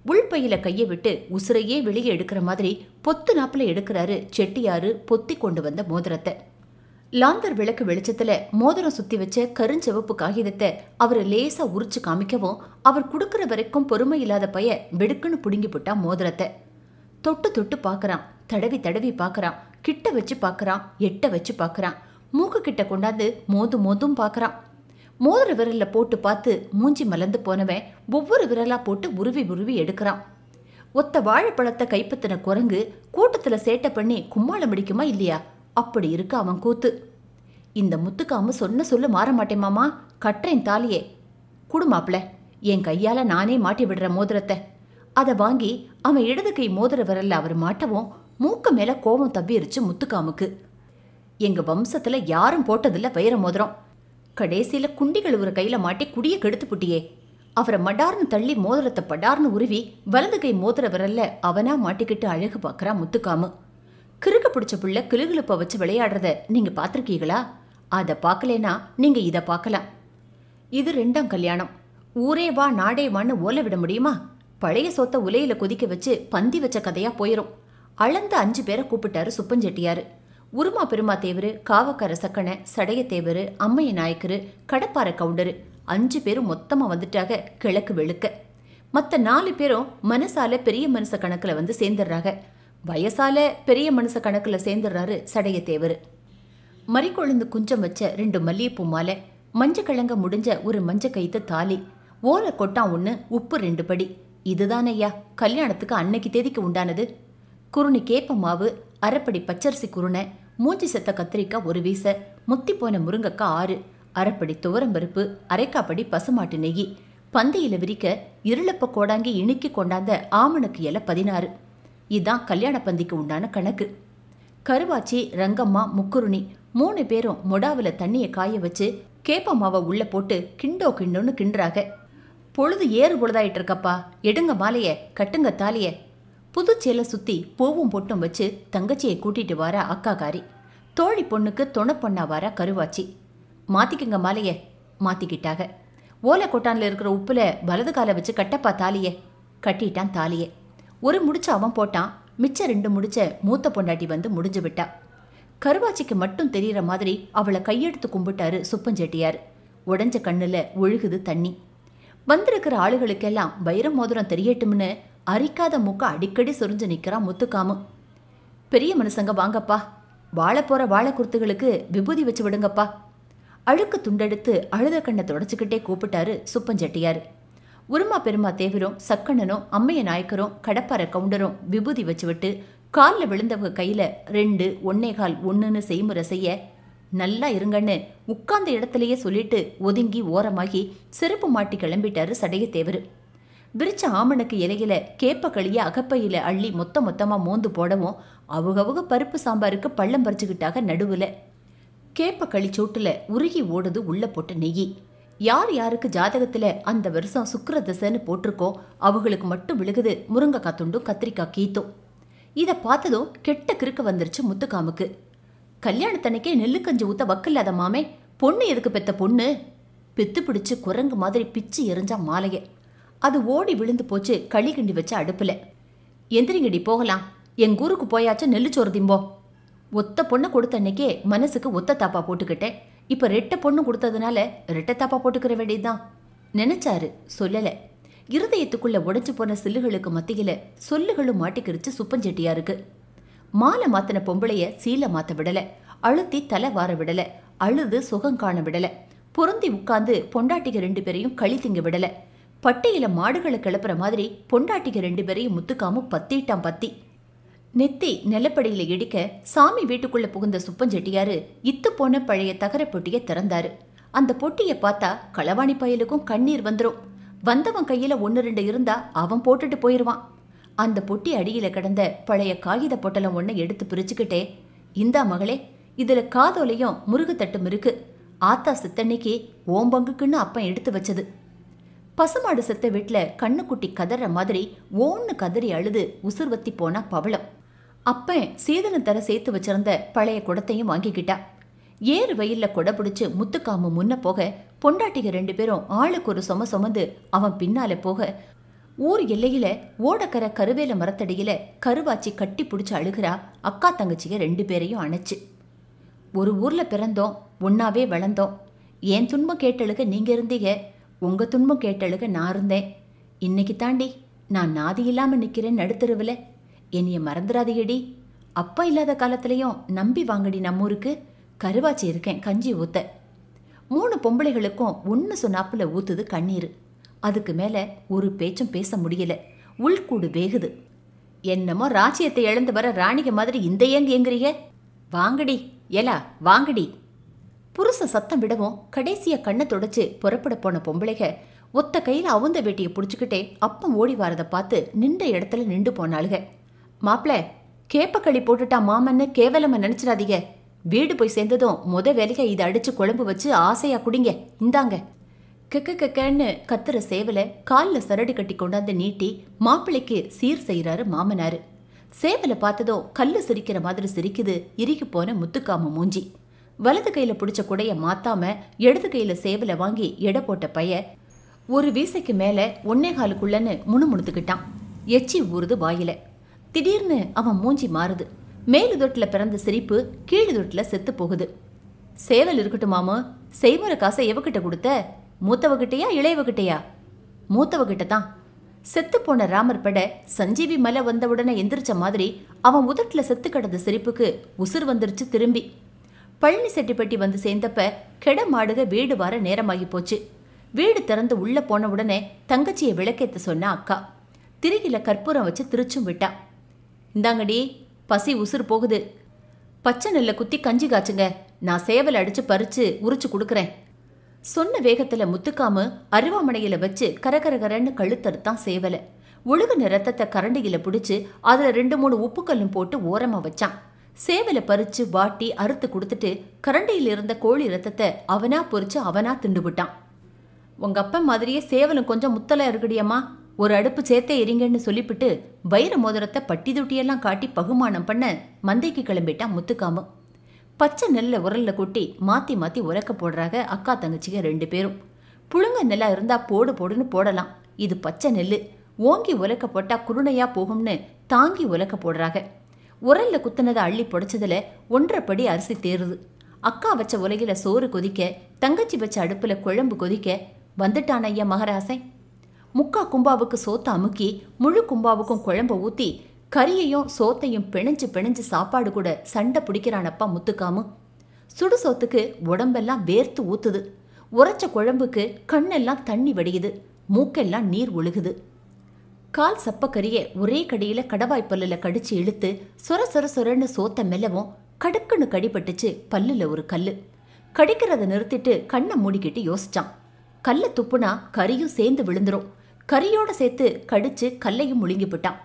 உள்பையில கையை விட்டு உசுரையே வெளியே எடுக்கிற மாதிரி பொத்து நாப்பில் எடுக்கிறாரு செட்டியாரு பொத்தி கொண்டு வந்த மோதிரத்தை லாந்தர் விளக்கு வெளிச்சத்துல மோதிரம் சுத்தி வச்ச கருஞ்சிவப்பு காகிதத்தை அவர் லேசா உரிச்சு காமிக்கவும் அவர் கொடுக்கற வரைக்கும் பொறுமை இல்லாத பைய வெடுக்குன்னு புடுங்கி போட்டா மோதிரத்தை தொட்டு தொட்டு பார்க்கறான் தடவி தடவி பார்க்கறான் கிட்ட வச்சு பார்க்கறான் எட்ட வச்சு பார்க்கறான் மூக்கு கிட்ட கொண்டாந்து மோது மோதும் பார்க்கறான் மோதிர விரல்ல போட்டு பார்த்து மூஞ்சி மலர்ந்து போனவன் ஒவ்வொரு விரலா போட்டு உருவி உருவி எடுக்கிறான் ஒத்த வாழைப்பழத்தை கைப்பத்தின குரங்கு கூட்டத்துல சேட்டை பண்ணி கும்மாளம் அடிக்குமா இல்லையா அப்படி இருக்கு அவன் கூத்து இந்த முத்துக்காம சொன்ன சொல்லு மாற மாட்டேன் மாமா கட்டுறேன் தாலியே குடுமாப்ல என் கையால நானே மாட்டி விடுற மோதிரத்தை அதை வாங்கி அவன் இடது கை மோதிர விரல்ல அவர் மாட்டவும் மூக்கு மேல கோபம் தவ்விருச்சு முத்துக்காமுக்கு எங்க வம்சத்துல யாரும் போட்டதில்ல வைர மோதிரம் கடைசியில குண்டிகள் ஒரு கையில மாட்டி குடிய கெடுத்து புட்டியே அவரை மடார்னு தள்ளி மோதிரத்தை படார்னு உருவி வலது கை மோதிர விரல்ல அவனா மாட்டிக்கிட்டு அழகு பார்க்கறா முத்துக்காமு கிறுக்கு பிடிச்ச புள்ள கிளுகிழுப்ப வச்சு விளையாடுறத நீங்க பார்த்திருக்கீங்களா அதை பார்க்கலேனா நீங்க இதை பார்க்கலாம் இது ரெண்டாம் கல்யாணம் ஊரே வா நாடே வான்னு ஓல விட முடியுமா பழைய சொத்த உலையில கொதிக்க வச்சு பந்தி வச்ச கதையா போயிரும் அளந்த அஞ்சு பேரை கூப்பிட்டாரு சுப்பஞ்செட்டியாரு உருமா பெருமா தேவரு காவக்கார சக்கனை சடைய தேவரு அம்மைய நாயக்கரு கடப்பார கவுண்டரு அஞ்சு பேரும் மொத்தமா வந்துட்டாக கிழக்கு வெளுக்க மத்த நாலு பேரும் மனசால பெரிய மனுஷ கணக்குல வந்து சேர்ந்துடுறாங்க வயசால பெரிய மனுஷ கணக்குல சேர்ந்துடுறாரு சடைய தேவரு மறிக்கொழுந்து குஞ்சம் வச்ச ரெண்டு மல்லிகைப்பூ மாலை மஞ்ச கிழங்க முடிஞ்ச ஒரு மஞ்ச கைத்து தாலி ஓலை கொட்டான் ஒன்று உப்பு ரெண்டு படி இதுதானையா கல்யாணத்துக்கு அன்னைக்கு தேதிக்கு உண்டானது குருணி கேப்ப மாவு அரைப்படி பச்சரிசி குருணை மூஞ்சி செத்த கத்திரிக்காய் ஒரு வீச முத்தி போன முருங்கக்காய் ஆறு அரைப்படி துவரம்பருப்பு அரைக்காப்படி பசுமாட்டு நெய் பந்தையில விரிக்க இருளப்ப கோடாங்கி இணுக்கி கொண்டாந்த ஆமணக்கு இலை பதினாறு இதான் கல்யாண பந்திக்கு உண்டான கணக்கு கருவாச்சி ரங்கம்மா முக்குருணி மூணு பேரும் மொடாவில் தண்ணியை காய வச்சு கேப்ப மாவை உள்ள போட்டு கிண்டோ கிண்டோன்னு கிண்டுறாங்க பொழுது ஏறு பொழுதாயிட்டு இருக்கப்பா எடுங்க மாலைய கட்டுங்க தாலிய புதுச்சேலை சுத்தி பூவும் பொட்டும் வச்சு தங்கச்சியை கூட்டிட்டு வாரா அக்காகாரி தோழி பொண்ணுக்கு துணை பொண்ணா வாரா கருவாச்சி மாத்திக்கங்க மாலைய மாத்திக்கிட்டாக ஓலை கொட்டான்ல இருக்கிற உப்புல வலது காலை வச்சு கட்டப்பா தாலிய கட்டிட்டான் தாலிய ஒரு முடிச்ச அவன் போட்டான் மிச்ச ரெண்டு முடிச்ச மூத்த பொண்டாட்டி வந்து முடிஞ்சு விட்டா கருவாச்சிக்கு மட்டும் தெரியற மாதிரி அவளை கையெடுத்து கும்பிட்டாரு சுப்பஞ்செட்டியார் உடஞ்ச கண்ணுல ஒழுகுது தண்ணி வந்திருக்கிற ஆளுகளுக்கெல்லாம் வைர மோதிரம் தெரியட்டும்னு அரிக்காத மூக்க அடிக்கடி சொரிஞ்சு நிக்கிறான் முத்துக்காமு பெரிய மனுஷங்க வாங்கப்பா வாழ போற வாழை குருத்துகளுக்கு விபூதி வச்சு விடுங்கப்பா அழுக்கு துண்டெடுத்து அழுத கண்ணை தொடச்சிக்கிட்டே கூப்பிட்டாரு சுப்பஞ்செட்டியார் உருமா பெருமா தேவரும் சக்கண்ணனும் அம்மைய நாயக்கரும் கடப்பார கவுண்டரும் விபூதி வச்சு விட்டு காலில் விழுந்தவங்க கையில ரெண்டு ஒன்னே கால் ஒன்றுன்னு செய்முறை செய்ய நல்லா இருங்கன்னு உட்கார்ந்த இடத்துலயே சொல்லிட்டு ஒதுங்கி ஓரமாகி செருப்பு மாட்டி கிளம்பிட்டாரு சடைய தேவரு விரிச்ச ஆமணக்கு இலையில கேப்ப களிய அகப்பையில அள்ளி மொத்த மொத்தமா மோந்து போடவும் அவுகவுக பருப்பு சாம்பாருக்கு பள்ளம் பறிச்சுக்கிட்டாக நடுவுல கேப்ப களி சோட்டுல உருகி ஓடுது உள்ள போட்ட நெய் யார் யாருக்கு ஜாதகத்துல அந்த வருஷம் சுக்கிர திசைன்னு போட்டிருக்கோ அவங்களுக்கு மட்டும் விழுகுது முருங்கைக்காய் துண்டும் கத்திரிக்காய் கீத்தும் இதை பார்த்ததும் கெட்ட கிறுக்க வந்துருச்சு முத்துக்காமுக்கு கல்யாணத்தன்னைக்கே நெல்லு கஞ்சி ஊத்த வக்கில்லாத மாமே பொண்ணு எதுக்கு பெத்த பொண்ணு பித்து பிடிச்சு குரங்கு மாதிரி பிச்சு எரிஞ்சா மாலைய அது ஓடி விழுந்து போச்சு களி கிண்டி வச்ச அடுப்புல எந்திரிங்கடி போகலாம் எங்க ஊருக்கு போயாச்சும் நெல்லு சோறு திம்போ ஒத்த பொண்ணை கொடுத்த அன்னைக்கே மனசுக்கு ஒத்த தாப்பா போட்டுக்கிட்டேன் இப்ப ரெட்டை பொண்ணு கொடுத்ததுனால ரெட்டை தாப்பா போட்டுக்கிற வேண்டியதுதான் நினைச்சாரு சொல்லல இருதயத்துக்குள்ள உடைஞ்சு போன சில்லுகளுக்கு மத்தியில சொல்லுகளும் மாட்டிக்கிருச்சு சுப்பஞ்செட்டியாருக்கு மாலை மாத்தின பொம்பளைய சீலை மாத்த விடல அழுத்தி தலை வார விடல அழுது சுகம் காண விடல பொருந்தி உட்கார்ந்து பொண்டாட்டிக ரெண்டு பேரையும் களி திங்க விடல பட்டியில மாடுகளை கிளப்புற மாதிரி பொண்டாட்டிக ரெண்டு பேரையும் முத்துக்காம பத்திட்டான் பத்தி நெத்தி நிலப்படியில இடிக்க சாமி வீட்டுக்குள்ள புகுந்த சுப்பஞ்செட்டியாரு இத்து போன பழைய தகர பொட்டியை திறந்தாரு அந்த பொட்டியை பார்த்தா களவாணி பயலுக்கும் கண்ணீர் வந்துரும் வந்தவன் கையில ஒன்னு ரெண்டு இருந்தா அவன் போட்டுட்டு போயிருவான் அந்த பொட்டி அடியில கிடந்த பழைய காகித பொட்டலம் ஒன்றை எடுத்து பிரிச்சுக்கிட்டே இந்தா மகளே இதுல காதோலையும் முருகுத்தட்டும் இருக்கு ஆத்தா சித்தன்னைக்கு ஓம்பங்குக்குன்னு அப்பன் எடுத்து வச்சது பசுமாடு செத்த வீட்டுல கண்ணுக்குட்டி கதற மாதிரி ஓன்னு கதறி அழுது உசுர்வத்தி போனா பவளம் அப்பன் சீதனம் தர சேர்த்து வச்சிருந்த பழைய குடத்தையும் வாங்கிக்கிட்டா ஏறு வெயில்ல கொடை பிடிச்சு முத்துக்காமு முன்ன போக பொண்டாட்டிக ரெண்டு பேரும் ஆளுக்கு ஒரு சும சுமந்து அவன் பின்னால போக ஊர் எல்லையில ஓடக்கரை கருவேல மரத்தடியில கருவாச்சி கட்டி பிடிச்சு அழுகிறா அக்கா தங்கச்சிங்க ரெண்டு பேரையும் அணைச்சு ஒரு ஊர்ல பிறந்தோம் ஒன்னாவே வளர்ந்தோம் என் துன்பம் கேட்டழுக நீங்க இருந்தீங்க உங்க துன்பம் கேட்டழுக நான் இருந்தேன் இன்னைக்கு தாண்டி நான் நாதி இல்லாம நிக்கிறேன் நடுத்தருவில் என்னைய மறந்துடாதீங்கடி அப்பா இல்லாத காலத்திலையும் நம்பி வாங்கடி நம்மூருக்கு கருவாச்சி இருக்கேன் கஞ்சி ஊத்த மூணு பொம்பளைகளுக்கும் ஒன்று சொன்னாப்புல ஊத்துது கண்ணீர் அதுக்கு மேல ஒரு பேச்சும் பேச முடியல உள்கூடு வேகுது என்னமோ ராஜ்யத்தை இழந்து வர ராணிக மாதிரி இந்த ஏங்க ஏங்குறீங்க வாங்கடி ஏலா வாங்கடி புருஷ சத்தம் விடவும் கடைசியா கண்ணை தொடச்சு புறப்பட போன பொம்பளைக ஒத்த கையில அவுந்த வேட்டியை புடிச்சுக்கிட்டே அப்பம் ஓடி வரதை பார்த்து நின்ற இடத்துல நின்று போனாளுக மாப்பிள கேப்பக்களி போட்டுட்டா மாமன்னு கேவலமா நினைச்சிடாதீங்க வீடு போய் சேர்ந்ததும் முத வேலைக இதை அடிச்சு குழம்பு வச்சு ஆசையா குடிங்க இந்தாங்க கெக்க கெக்கன்னு கத்துற சேவல காலில் சரடு கட்டி கொண்டாந்து நீட்டி மாப்பிள்ளைக்கு சீர் செய்யறாரு மாமனாரு சேவலை பார்த்ததும் கல்லு சிரிக்கிற மாதிரி சிரிக்குது இறுகி போன முத்துக்காம மூஞ்சி வலது கையில பிடிச்ச குடைய மாத்தாம இடது கையில சேவலை வாங்கி எடை போட்ட பைய ஒரு வீசைக்கு மேல ஒன்னே காலுக்குள்ளன்னு முணுமுணுத்துக்கிட்டான் எச்சி ஊறுது வாயில திடீர்னு அவன் மூஞ்சி மாறுது மேலு தொட்டில் பிறந்த சிரிப்பு கீழு தொட்டில் செத்து போகுது சேவல் இருக்கட்டும் மாமா செய்முறை காசை எவகிட்ட கொடுத்த மூத்தவகிட்டயா இளையவகிட்டயா மூத்தவகிட்ட தான் செத்து போன ராமர் பட சஞ்சீவி மலை வந்தவுடனே எந்திரிச்ச மாதிரி அவன் உதட்டுல செத்து கிடந்த சிரிப்புக்கு உசுர் வந்துருச்சு திரும்பி பழனி செட்டிப்பட்டி வந்து சேர்ந்தப்ப கெட மாடுக வீடு வர நேரமாகி போச்சு வீடு திறந்து உள்ள போன உடனே தங்கச்சியை விளக்கேத்த சொன்னா அக்கா திரிகில கற்பூரம் வச்சு திருச்சும் விட்டா இந்தாங்கடி பசி உசுர் போகுது பச்சை நெல்லை குத்தி கஞ்சி காய்ச்சுங்க நான் சேவல் அடிச்சு பறிச்சு உரிச்சு கொடுக்குறேன் சொன்ன வேகத்துல முத்துக்காமு அருவாமனையில வச்சு கரகரகரன்னு கழுத்தறுத்தான் சேவலை ஒழுகுன ரத்தத்தை கரண்டியில பிடிச்சு அதுல ரெண்டு மூணு உப்புக்கல்லும் போட்டு ஓரமா வச்சான் சேவலை பறிச்சு வாட்டி அறுத்து கொடுத்துட்டு கரண்டியில் இருந்த கோழி ரத்தத்தை அவனா பொறிச்சு அவனா திண்டுபிட்டான் உங்க அப்பன் மாதிரியே சேவலும் கொஞ்சம் முத்தலா இருக்குடியம்மா ஒரு அடுப்பு சேர்த்தே எரிங்கன்னு சொல்லிவிட்டு வைர மோதிரத்தை பட்டி துட்டியெல்லாம் காட்டி பகுமானம் பண்ண மந்தைக்கு கிளம்பிட்டான் முத்துக்காமு பச்சை நெல்லை உரல்ல கொட்டி மாத்தி மாத்தி உரக்க போடுறாங்க அக்கா தங்கச்சிங்க ரெண்டு பேரும் புழுங்க நெல்லா இருந்தா போடு போடுன்னு போடலாம் இது பச்சை நெல்லு ஓங்கி உலக்க போட்டா குருணையா போகும்னு தாங்கி உலக்க போடுறாங்க உரல்ல குத்துனதை அள்ளி புடைச்சதுல ஒன்றரை படி அரிசி தேறுது அக்கா வச்ச உலகில சோறு கொதிக்க தங்கச்சி வச்ச அடுப்புல குழம்பு கொதிக்க வந்துட்டான் ஐயா மகராசன் முக்கா கும்பாவுக்கு சோத்தை அமுக்கி முழு கும்பாவுக்கும் குழம்ப ஊத்தி கறியையும் சோத்தையும் பிணைஞ்சு பிணைஞ்சு சாப்பாடு கூட சண்டை பிடிக்கிறானப்பா முத்துக்காமு சுடு சோத்துக்கு உடம்பெல்லாம் வேர்த்து ஊத்துது உரைச்ச குழம்புக்கு கண்ணெல்லாம் தண்ணி வடியுது மூக்கெல்லாம் நீர் ஒழுகுது கால் சப்பக்கறிய ஒரே கடியில கடவாய் பல்லுல கடிச்சு இழுத்து சொர சொர சொரன்னு சோத்த மெல்லவும் கடுக்குன்னு கடிபட்டுச்சு பல்லுல ஒரு கல்லு கடிக்கிறத நிறுத்திட்டு கண்ணை மூடிக்கிட்டு யோசிச்சான் கல்லை துப்புனா கறியும் சேர்ந்து விழுந்துரும் கறியோட சேர்த்து கடிச்சு கல்லையும் முழுங்கி போட்டான்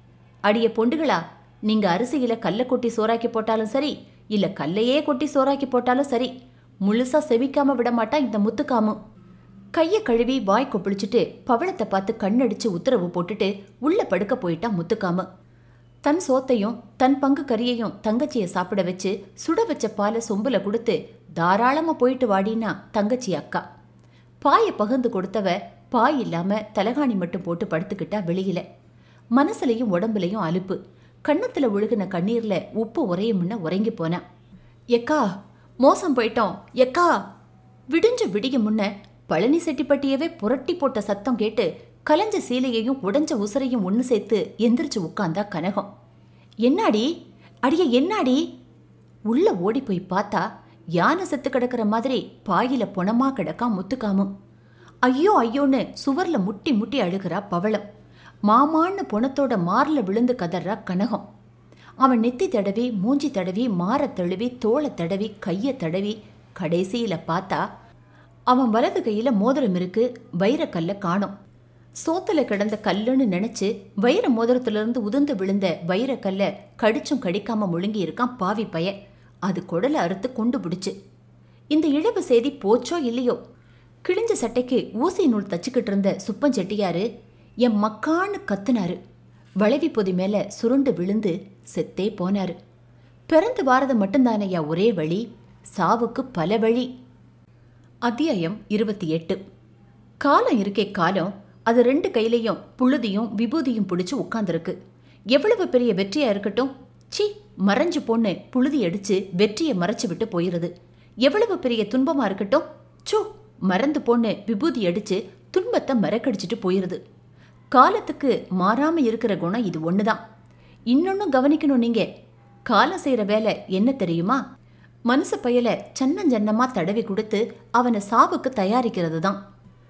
அடிய பொண்டுகளா நீங்க அரிசியில கல்லை கொட்டி சோறாக்கி போட்டாலும் சரி இல்ல கல்லையே கொட்டி சோறாக்கி போட்டாலும் சரி முழுசா செவிக்காம விட மாட்டான் இந்த முத்துக்காமு கையை கழுவி வாய் கொப்பளிச்சுட்டு பவளத்தை பார்த்து கண்ணடிச்சு உத்தரவு போட்டுட்டு உள்ள படுக்க போயிட்டான் முத்துக்காமு தன் சோத்தையும் தன் பங்கு கறியையும் தங்கச்சியை சாப்பிட வச்சு சுட வச்ச பாலை சொம்புல கொடுத்து தாராளமா போயிட்டு வாடினா தங்கச்சி அக்கா பாயை பகிர்ந்து கொடுத்தவ பாய் இல்லாம தலகாணி மட்டும் போட்டு படுத்துக்கிட்டா வெளியில மனசுலயும் உடம்புலயும் அலுப்பு கன்னத்துல ஒழுகுன கண்ணீர்ல உப்பு உறையும் முன்ன உறங்கி போனா எக்கா மோசம் போயிட்டோம் எக்கா விடிஞ்ச விடிய முன்ன பழனி செட்டிப்பட்டியவே புரட்டி போட்ட சத்தம் கேட்டு கலைஞ்ச சீலையையும் உடைஞ்ச உசரையும் ஒன்று சேர்த்து எந்திரிச்சு உட்கார்ந்தா கனகம் என்னாடி அடிய என்னாடி உள்ள ஓடி போய் பார்த்தா யானை செத்து கிடக்கிற மாதிரி பாயில பொணமா கிடக்கா முத்துக்காமும் ஐயோ ஐயோன்னு சுவர்ல முட்டி முட்டி அழுகிறா பவளம் மாமான்னு பொணத்தோட மார்ல விழுந்து கதறா கனகம் அவன் நெத்தி தடவி மூஞ்சி தடவி மாரத் தழுவி தோளை தடவி கையை தடவி கடைசியில பார்த்தா அவன் வலது கையில மோதிரம் இருக்கு வைரக்கல்ல காணோம் சோத்துல கிடந்த கல்லுன்னு நினைச்சு வைர மோதிரத்திலிருந்து உதிர்ந்து விழுந்த வைரக்கல்ல கடிச்சும் கடிக்காம முழுங்கி இருக்கான் பாவி பய அது குடலை அறுத்து கொண்டு பிடிச்சு இந்த இழவு செய்தி போச்சோ இல்லையோ கிழிஞ்ச சட்டைக்கு ஊசி நூல் தச்சுக்கிட்டு இருந்த சுப்பஞ்செட்டியாரு என் மக்கான்னு கத்துனாரு வளைவி பொதி மேல சுருண்டு விழுந்து செத்தே போனாரு பிறந்து வாரது மட்டும்தானையா ஒரே வழி சாவுக்கு பல வழி அத்தியாயம் இருபத்தி எட்டு காலம் இருக்கே காலம் அது ரெண்டு கையிலையும் புழுதியும் விபூதியும் பிடிச்சு உட்கார்ந்துருக்கு எவ்வளவு பெரிய வெற்றியா இருக்கட்டும் சி மறைஞ்சு பொண்ணு புழுதி அடிச்சு வெற்றியை மறைச்சு விட்டு போயிருது எவ்வளவு பெரிய துன்பமா இருக்கட்டும் சோ மறந்து பொண்ணு விபூதி அடிச்சு துன்பத்தை மறக்கடிச்சிட்டு போயிருது காலத்துக்கு மாறாம இருக்கிற குணம் இது ஒண்ணுதான் இன்னொன்னும் கவனிக்கணும் நீங்க காலம் செய்யற வேலை என்ன தெரியுமா மனசு பயல சன்னஞ்சன்னமா தடவி கொடுத்து அவனை சாவுக்கு தயாரிக்கிறது தான்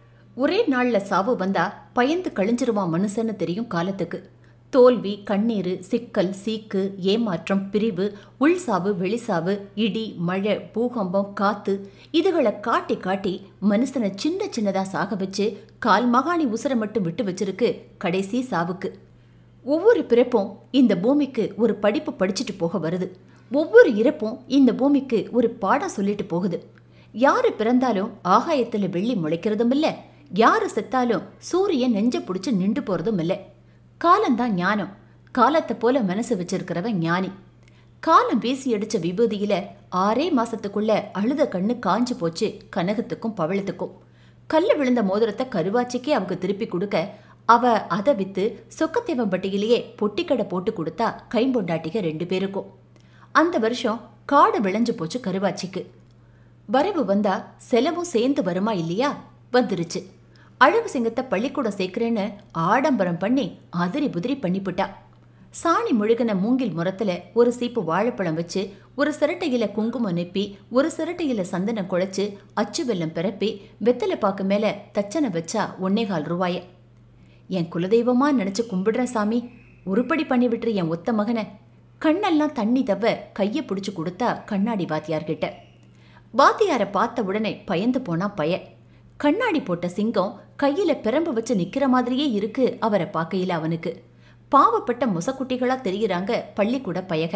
ஒரே நாள்ல சாவு வந்தா பயந்து கழிஞ்சிருவான் மனுஷன்னு தெரியும் காலத்துக்கு தோல்வி கண்ணீர் சிக்கல் சீக்கு ஏமாற்றம் பிரிவு உள்சாவு வெளிசாவு இடி மழை பூகம்பம் காத்து இதுகளை காட்டி காட்டி மனுஷனை சின்ன சின்னதா சாக வச்சு கால் மகாணி உசுரை மட்டும் விட்டு வச்சிருக்கு கடைசி சாவுக்கு ஒவ்வொரு பிறப்பும் இந்த பூமிக்கு ஒரு படிப்பு படிச்சுட்டு போக வருது ஒவ்வொரு இறப்பும் இந்த பூமிக்கு ஒரு பாடம் சொல்லிட்டு போகுது யாரு பிறந்தாலும் ஆகாயத்துல வெள்ளி முளைக்கிறதும் இல்ல யாரு செத்தாலும் சூரியன் நெஞ்ச பிடிச்சு நின்று போறதும் இல்ல காலம்தான் ஞானம் காலத்தை போல மனசு வச்சிருக்கிறவன் ஞானி காலம் வீசி அடிச்ச விபூதியில ஆறே மாசத்துக்குள்ள அழுத கண்ணு காஞ்சு போச்சு கனகத்துக்கும் பவளத்துக்கும் கல்லு விழுந்த மோதிரத்தை கருவாச்சிக்கே அவங்க திருப்பி கொடுக்க அவ அதை வித்து சொக்கத்தேவம்பட்டியிலேயே பொட்டிக்கடை போட்டு கொடுத்தா கைம்பொண்டாட்டிக ரெண்டு பேருக்கும் அந்த வருஷம் காடு விளைஞ்சு போச்சு கருவாச்சிக்கு வரவு வந்தா செலவும் சேர்ந்து வருமா இல்லையா வந்துருச்சு அழகு சிங்கத்தை பள்ளிக்கூடம் சேர்க்கிறேன்னு ஆடம்பரம் பண்ணி அதிரி புதிரி பண்ணிவிட்டா சாணி முழுகின மூங்கில் முரத்துல ஒரு சீப்பு வாழைப்பழம் வச்சு ஒரு சிரட்டையில குங்குமம் நெப்பி ஒரு சிரட்டையில சந்தனம் குழைச்சு அச்சு வெல்லம் பிறப்பி வெத்தலை பாக்கு மேல தச்சனை வச்சா ஒன்னேகால் ரூபாய என் குலதெய்வமா நினைச்சு கும்பிடுறேன் சாமி உருப்படி பண்ணி விட்டுரு என் ஒத்த மகனை கண்ணெல்லாம் தண்ணி தவ கையை பிடிச்சு கொடுத்தா கண்ணாடி வாத்தியார்கிட்ட வாத்தியாரை பார்த்த உடனே பயந்து போனா பய கண்ணாடி போட்ட சிங்கம் கையில பிரம்பு வச்சு நிக்கிற மாதிரியே இருக்கு அவரை பார்க்கையில அவனுக்கு பாவப்பட்ட முசக்குட்டிகளா தெரியுறாங்க பள்ளிக்கூட பயக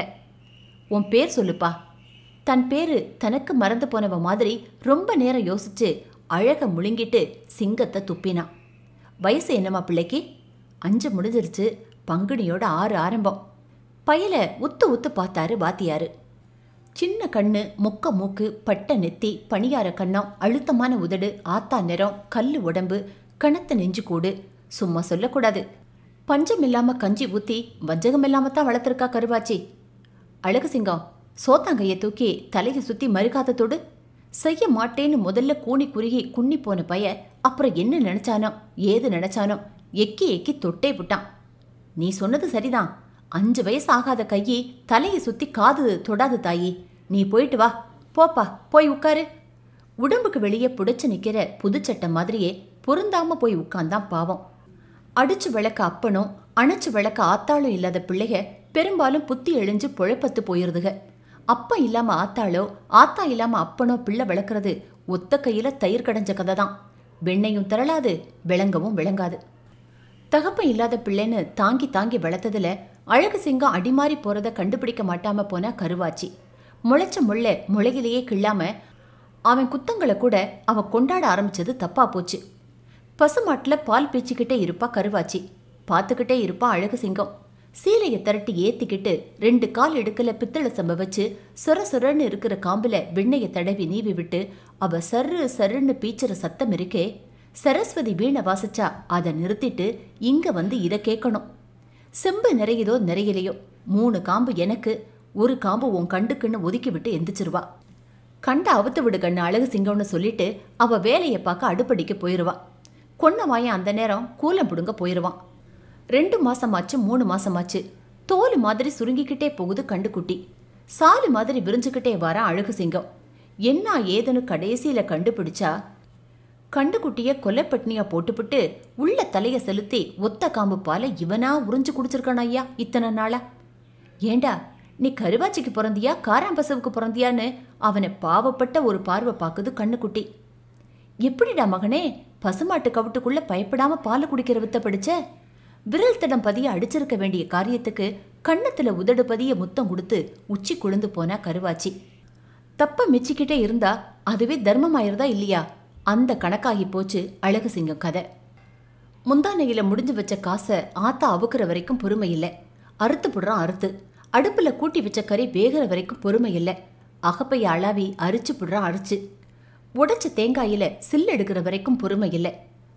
உன் பேர் சொல்லுப்பா தன் பேரு தனக்கு மறந்து போனவ மாதிரி ரொம்ப நேரம் யோசிச்சு அழக முழுங்கிட்டு சிங்கத்தை துப்பினான் வயசு என்னம்மா பிள்ளைக்கு அஞ்சு முடிஞ்சிருச்சு பங்குனியோட ஆறு ஆரம்பம் பயல உத்து உத்து பார்த்தாரு வாத்தியாரு சின்ன கண்ணு மொக்க மூக்கு பட்ட நெத்தி பணியார கண்ணம் அழுத்தமான உதடு ஆத்தா நிறம் கல்லு உடம்பு கணத்த நெஞ்சு கூடு சும்மா சொல்லக்கூடாது பஞ்சம் இல்லாம கஞ்சி ஊத்தி வஞ்சகம் இல்லாம தான் வளர்த்துருக்கா கருவாச்சி அழகு சிங்கம் சோத்தாங்கையை தூக்கி தலையை சுத்தி மறுகாத்தத்தோடு செய்ய மாட்டேன்னு முதல்ல கூனி குறுகி குன்னி போன பைய அப்புறம் என்ன நினைச்சானோ ஏது நினைச்சானோ எக்கி எக்கி தொட்டே விட்டான் நீ சொன்னது சரிதான் அஞ்சு வயசு ஆகாத கையை தலையை சுத்தி காது தொடாது தாயி நீ போயிட்டு வா போப்பா போய் உட்காரு உடம்புக்கு வெளியே புடைச்சு நிக்கிற புதுச்சட்டை மாதிரியே பொருந்தாம போய் உட்கார்ந்தான் பாவம் அடிச்சு விளக்க அப்பனும் அணைச்சு விளக்க ஆத்தாளும் இல்லாத பிள்ளைக பெரும்பாலும் புத்தி எழிஞ்சு புழப்பத்து போயிருதுக அப்பா இல்லாம ஆத்தாளோ ஆத்தா இல்லாம அப்பனோ பிள்ளை வளர்க்கறது ஒத்த கையில தயிர் கடைஞ்ச கதை தான் வெண்ணையும் திரளாது விளங்கவும் விளங்காது தகப்பன் இல்லாத பிள்ளைன்னு தாங்கி தாங்கி வளர்த்ததுல அழகு சிங்கம் அடிமாறி போறத கண்டுபிடிக்க மாட்டாம போன கருவாச்சி முளைச்ச முள்ள முளையிலேயே கிள்ளாம அவன் குத்தங்களை கூட அவன் கொண்டாட ஆரம்பிச்சது தப்பா போச்சு பசுமாட்டுல பால் பீச்சிக்கிட்டே இருப்பா கருவாச்சி பார்த்துக்கிட்டே இருப்பா அழகு சிங்கம் சீலையை திரட்டி ஏத்திக்கிட்டு ரெண்டு கால் எடுக்கல பித்தளை சம்ப வச்சு சொர சொரன்னு இருக்கிற காம்புல வெண்ணையை தடவி நீவி விட்டு அவ சர்ரு சர்ருன்னு பீச்சுற சத்தம் இருக்கே சரஸ்வதி வீணை வாசிச்சா அதை நிறுத்திட்டு இங்க வந்து இதை கேட்கணும் செம்பு நிறையுதோ நிறையலையோ மூணு காம்பு எனக்கு ஒரு காம்பு உன் கண்டுக்குன்னு ஒதுக்கி விட்டு எந்திரிச்சிருவா கண்ட அவுத்து விடு கண்ணு அழகு சிங்கம்னு சொல்லிட்டு அவ வேலையை பார்க்க அடுப்படிக்க போயிருவா கொன்ன வாயன் அந்த நேரம் கூலம் பிடுங்க போயிருவான் ரெண்டு மாசமாச்சு மூணு மாசமாச்சு தோல் மாதிரி சுருங்கிக்கிட்டே போகுது கண்டுக்குட்டி சாலு மாதிரி விரிஞ்சுக்கிட்டே வரான் அழகு சிங்கம் என்ன ஏதுன்னு கடைசியில கண்டுபிடிச்சா கண்டுக்குட்டிய கொல்லைப்பட்னியா போட்டுப்புட்டு உள்ள தலைய செலுத்தி ஒத்த காம்பு பால இவனா உறிஞ்சு குடிச்சிருக்கான் ஐயா இத்தனை நாளா ஏண்டா நீ கருவாச்சிக்கு பிறந்தியா காராம்பசவுக்கு பிறந்தியான்னு அவனை பாவப்பட்ட ஒரு பார்வை பாக்குது கண்ணுக்குட்டி எப்படிடா மகனே பசுமாட்டு கவுட்டுக்குள்ள பயப்படாம பால் குடிக்கிற வித்த படிச்ச விரல் தடம் பதிய அடிச்சிருக்க வேண்டிய காரியத்துக்கு கண்ணத்துல உதடு பதிய முத்தம் கொடுத்து உச்சி குளிந்து போனா கருவாச்சி தப்ப மிச்சிக்கிட்டே இருந்தா அதுவே தர்மமாயிருதா இல்லையா அந்த கணக்காகி போச்சு அழகு சிங்கம் கதை முந்தானையில முடிஞ்சு வச்ச காசை ஆத்தா அவுக்குற வரைக்கும் பொறுமை இல்லை அறுத்து புடுறான் அறுத்து அடுப்புல கூட்டி வச்ச கறி வேகிற வரைக்கும் பொறுமை இல்லை அகப்பைய அளாவி அரிச்சு புடுறான் அரிச்சு உடைச்ச தேங்காயில சில்லு எடுக்கிற வரைக்கும் பொறுமை இல்லை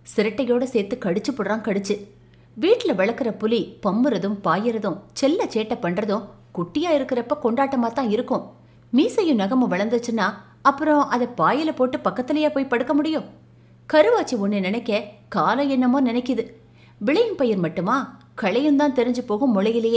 சிரட்டையோட சேர்த்து கடிச்சு போடுறான் கடிச்சு வீட்டில் வளர்க்குற புலி பம்புறதும் பாயறதும் செல்ல சேட்டை பண்றதும் குட்டியா இருக்கிறப்ப கொண்டாட்டமா தான் இருக்கும் மீசையும் நகமும் வளர்ந்துச்சுன்னா அப்புறம் அதை பாயில போட்டு பக்கத்துலயே போய் படுக்க முடியும் கருவாச்சி ஒன்று நினைக்க காலம் என்னமோ நினைக்குது விளையும் பயிர் மட்டுமா களையும் தான் தெரிஞ்சு போகும் முளையிலேயே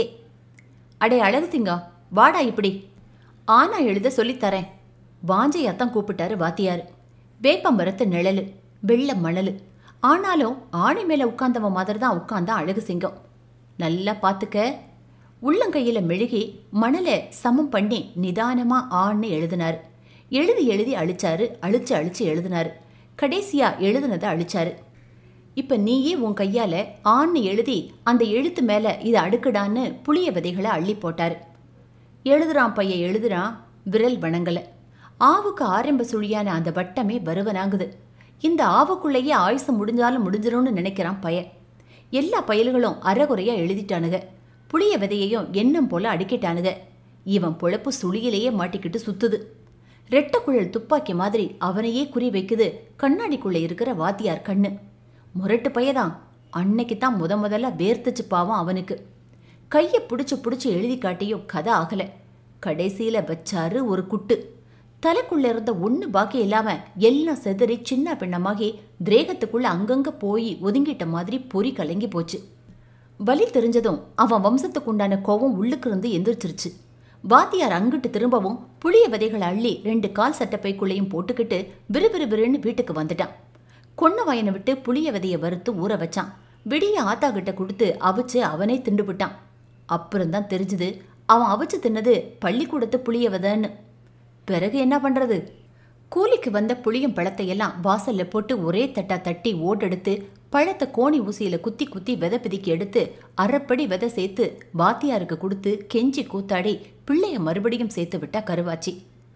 அடே அழகு சிங்கம் வாடா இப்படி ஆனா எழுத சொல்லித்தரேன் வாஞ்சையாத்தான் கூப்பிட்டாரு வாத்தியாரு வேப்ப மரத்து நிழலு வெள்ள மணலு ஆனாலும் ஆணி மேல உட்கார்ந்தவன் மாதிரி தான் உட்கார்ந்தான் அழகு சிங்கம் நல்லா பார்த்துக்க உள்ளங்கையில மெழுகி மணலை சமம் பண்ணி நிதானமா ஆன்னு எழுதினாரு எழுதி எழுதி அழிச்சாரு அழிச்சு அழிச்சு எழுதினாரு கடைசியா எழுதுனதை அழிச்சாரு இப்ப நீயே உன் கையால ஆன்னு எழுதி அந்த எழுத்து மேல இதை அடுக்குடான்னு புளிய விதைகளை அள்ளி போட்டாரு எழுதுறான் பையன் எழுதுறான் விரல் வணங்கல ஆவுக்கு ஆரம்ப சுழியான அந்த வட்டமே வருவனாகுது இந்த ஆவுக்குள்ளேயே ஆயுசு முடிஞ்சாலும் முடிஞ்சிரும்னு நினைக்கிறான் பையன் எல்லா பயல்களும் அறகுறையா எழுதிட்டானுங்க புளிய விதையையும் எண்ணம் போல அடுக்கிட்டானுங்க இவன் பொழப்பு சுழியிலேயே மாட்டிக்கிட்டு சுத்துது ரெட்டக்குழல் துப்பாக்கி மாதிரி அவனையே குறி வைக்குது கண்ணாடிக்குள்ள இருக்கிற வாத்தியார் கண்ணு முரட்டு பையதான் அன்னைக்கு தான் முத முதல்ல வேர்த்துச்சு பாவம் அவனுக்கு கையை பிடிச்சு பிடிச்சு எழுதி காட்டியும் கதை ஆகல கடைசியில வச்சாரு ஒரு குட்டு தலைக்குள்ள இருந்த ஒண்ணு பாக்கி இல்லாம எல்லாம் செதறி சின்ன பின்னமாகி திரேகத்துக்குள்ள அங்கங்க போய் ஒதுங்கிட்ட மாதிரி பொறி கலங்கி போச்சு வலி தெரிஞ்சதும் அவன் வம்சத்துக்குண்டான கோவம் உள்ளுக்கு இருந்து எந்திரிச்சிருச்சு வாத்தியார் அங்கிட்டு திரும்பவும் புளிய விதைகளை அள்ளி ரெண்டு கால் சட்டப்பைக்குள்ளேயும் போட்டுக்கிட்டு விறுவிறுவிறுன்னு வீட்டுக்கு வந்துட்டான் கொன்ன வயனை விட்டு புளிய விதைய வறுத்து ஊற வச்சான் விடிய ஆத்தா கிட்ட கொடுத்து அவிச்சு அவனே திண்டுபிட்டான் அப்புறம்தான் தெரிஞ்சுது அவன் அவிச்சு தின்னது பள்ளிக்கூடத்து புளிய விதைன்னு பிறகு என்ன பண்றது கூலிக்கு வந்த புளியும் பழத்தையெல்லாம் வாசல்ல போட்டு ஒரே தட்டா தட்டி ஓட்டெடுத்து பழத்தை கோணி ஊசியில குத்தி குத்தி விதை பிதிக்கி எடுத்து அரைப்படி விதை சேர்த்து வாத்தியாருக்கு கொடுத்து கெஞ்சி கூத்தாடி பிள்ளைய மறுபடியும் சேர்த்து விட்டா கருவாச்சி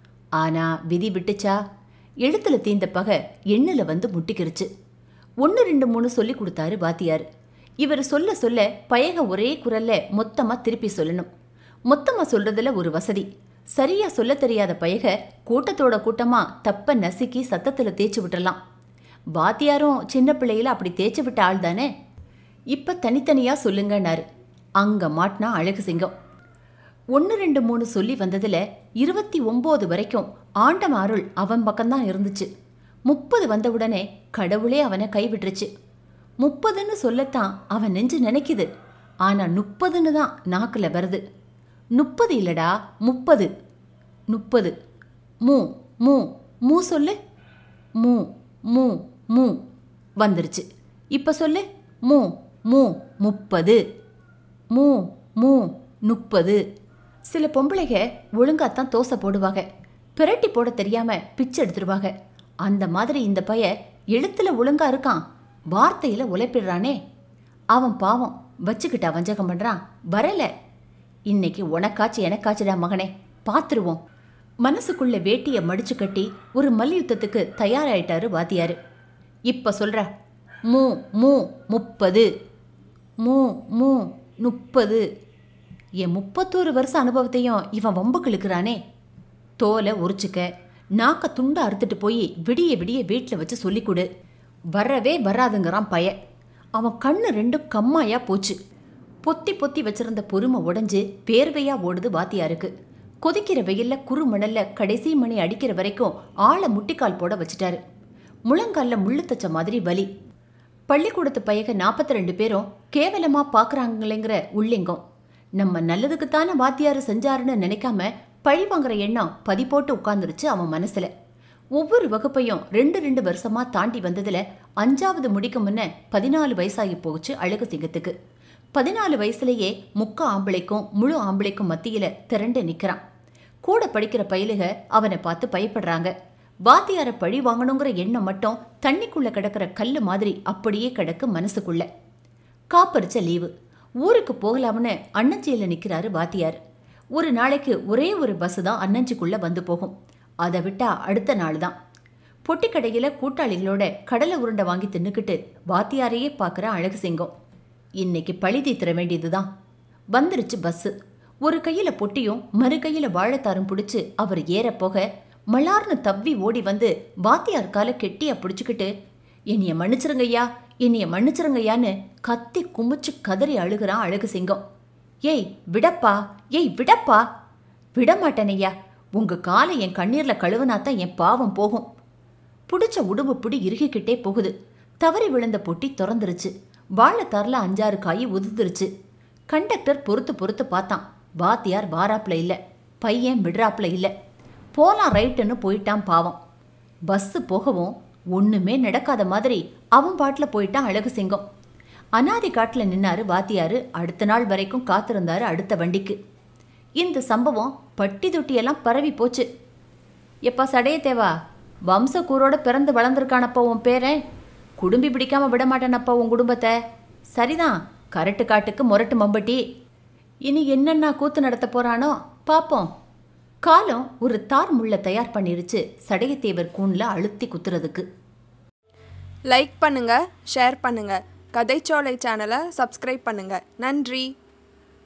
ஆனா விதி விட்டுச்சா எழுத்துல தீந்த பகை எண்ணுல வந்து முட்டிக்கிருச்சு ஒன்று ரெண்டு மூணு சொல்லி கொடுத்தாரு வாத்தியார் இவர் சொல்ல சொல்ல பயக ஒரே குரல்ல மொத்தமா திருப்பி சொல்லணும் மொத்தமா சொல்றதுல ஒரு வசதி சரியா சொல்ல தெரியாத பயக கூட்டத்தோட கூட்டமா தப்ப நசுக்கி சத்தத்துல தேய்ச்சி விட்டுறலாம் வாத்தியாரும் சின்ன பிள்ளையில அப்படி தேய்ச்சி விட்ட ஆள் தானே இப்ப தனித்தனியா சொல்லுங்கன்னாரு அங்க மாட்டினா அழகு சிங்கம் ஒன்று ரெண்டு மூணு சொல்லி வந்ததுல இருபத்தி ஒம்பது வரைக்கும் ஆண்டம் அருள் அவன் பக்கம்தான் இருந்துச்சு முப்பது வந்தவுடனே கடவுளே அவனை கைவிட்டுருச்சு முப்பதுன்னு சொல்லத்தான் அவன் நெஞ்சு நினைக்குது ஆனா முப்பதுன்னு தான் நாக்குல வருது முப்பது இல்லடா முப்பது முப்பது மூ மூ மூ சொல்லு மூ மூ மூ வந்துருச்சு இப்ப சொல்லு மூ மூ முப்பது மூ மூ முப்பது சில பொம்பளைக ஒழுங்காத்தான் தோசை போடுவாங்க பிரட்டி போட தெரியாம பிச்சை எடுத்துருவாங்க அந்த மாதிரி இந்த பைய எழுத்துல ஒழுங்கா இருக்கான் வார்த்தையில உழைப்பிடுறானே அவன் பாவம் வச்சுக்கிட்டா வஞ்சகம் பண்றான் வரல இன்னைக்கு உனக்காச்சு எனக்காச்சுடா மகனே பாத்துருவோம் மனசுக்குள்ள வேட்டிய மடிச்சு கட்டி ஒரு மல்யுத்தத்துக்கு தயாராயிட்டாரு வாத்தியாரு இப்ப சொல்ற மூ மூ முப்பது மூ மூ முப்பது என் முப்பத்தோரு வருஷ அனுபவத்தையும் இவன் வம்புக்கு இழுக்கிறானே தோலை உரிச்சுக்க நாக்க துண்டை அறுத்துட்டு போய் விடிய விடிய வீட்டில் வச்சு சொல்லிக் கொடு வரவே வராதுங்கிறான் பய அவன் கண்ணு ரெண்டும் கம்மாயா போச்சு பொத்தி பொத்தி வச்சிருந்த பொறுமை உடைஞ்சு பேர்வையா ஓடுது வாத்தியாருக்கு கொதிக்கிற வெயில்ல குறு மணல்ல கடைசி மணி அடிக்கிற வரைக்கும் ஆளை முட்டிக்கால் போட வச்சுட்டாரு முழங்கால்ல முள்ளு தச்ச மாதிரி வலி பள்ளிக்கூடத்து பையக நாற்பத்தி ரெண்டு பேரும் கேவலமா பாக்குறாங்களேங்கிற உள்ளிங்கம் நம்ம நல்லதுக்குத்தானே வாத்தியாரு செஞ்சாருன்னு நினைக்காம பழி வாங்குற எண்ணம் பதி போட்டு உட்கார்ந்துருச்சு அவன் மனசுல ஒவ்வொரு வகுப்பையும் ரெண்டு ரெண்டு வருஷமா தாண்டி வந்ததுல அஞ்சாவது முடிக்க முன்ன பதினாலு வயசாகி போச்சு அழகு சிங்கத்துக்கு பதினாலு வயசுலயே முக்க ஆம்பளைக்கும் முழு ஆம்பளைக்கும் மத்தியில திரண்டு நிக்கிறான் கூட படிக்கிற பயலுக அவனை பார்த்து பயப்படுறாங்க வாத்தியார பழி வாங்கணுங்கிற எண்ணம் மட்டும் தண்ணிக்குள்ள கிடக்கிற கல்லு மாதிரி அப்படியே கிடக்கு மனசுக்குள்ள காப்பரிச்ச லீவு ஊருக்கு போகலாம்னு அண்ணஞ்சியில நிக்கிறாரு வாத்தியார் ஒரு நாளைக்கு ஒரே ஒரு பஸ் தான் அண்ணஞ்சிக்குள்ள வந்து போகும் அதை விட்டா அடுத்த நாள் தான் பொட்டிக்கடையில கூட்டாளிகளோட கடலை உருண்டை வாங்கி தின்னுக்கிட்டு வாத்தியாரையே பார்க்குற அழகு சிங்கம் இன்னைக்கு பழி தீத்துற வேண்டியதுதான் வந்துருச்சு பஸ்ஸு ஒரு கையில பொட்டியும் மறு கையில வாழைத்தாரும் பிடிச்சு அவர் ஏற போக மலார்னு தவ்வி ஓடி வந்து வாத்தியார் கால கெட்டியா பிடிச்சுக்கிட்டு என்னைய மன்னிச்சிருங்க ஐயா என்னைய மன்னிச்சிருங்கய்யான்னு கத்தி குமிச்சு கதறி அழுகிறான் அழகு சிங்கம் ஏய் விடப்பா ஏய் விடப்பா விடமாட்டேனையா உங்க காலை என் கண்ணீர்ல கழுவுனாத்தான் என் பாவம் போகும் புடிச்ச உடும்பு புடி இறுகிக்கிட்டே போகுது தவறி விழுந்த பொட்டி திறந்துருச்சு வாழைத்தாரில் அஞ்சாறு காய் உதுந்துருச்சு கண்டக்டர் பொறுத்து பொறுத்து பார்த்தான் வாத்தியார் வாராப்புல இல்லை பையன் விடுறாப்புல இல்லை போலாம் ரைட்டுன்னு போயிட்டான் பாவம் பஸ்ஸு போகவும் ஒன்றுமே நடக்காத மாதிரி அவன் பாட்டில் போயிட்டான் அழகு சிங்கம் அனாதி காட்டில் நின்னாரு வாத்தியாரு அடுத்த நாள் வரைக்கும் காத்திருந்தாரு அடுத்த வண்டிக்கு இந்த சம்பவம் பட்டி தொட்டியெல்லாம் பரவி போச்சு எப்பா சடையத்தேவா வம்சக்கூரோட பிறந்து வளர்ந்துருக்கானப்பா உன் பேரன் குடும்பி பிடிக்காம விட மாட்டேனப்பா உன் குடும்பத்தை சரிதான் கரட்டு காட்டுக்கு முரட்டு மம்பட்டி இனி என்னென்ன கூத்து நடத்த போறானோ பாப்போம் காலம் ஒரு தார் முள்ள தயார் பண்ணிருச்சு சடையத்தேவர் கூண்ல அழுத்தி குத்துறதுக்கு லைக் பண்ணுங்க ஷேர் பண்ணுங்க கதைச்சோலை சேனலை சப்ஸ்கிரைப் பண்ணுங்க நன்றி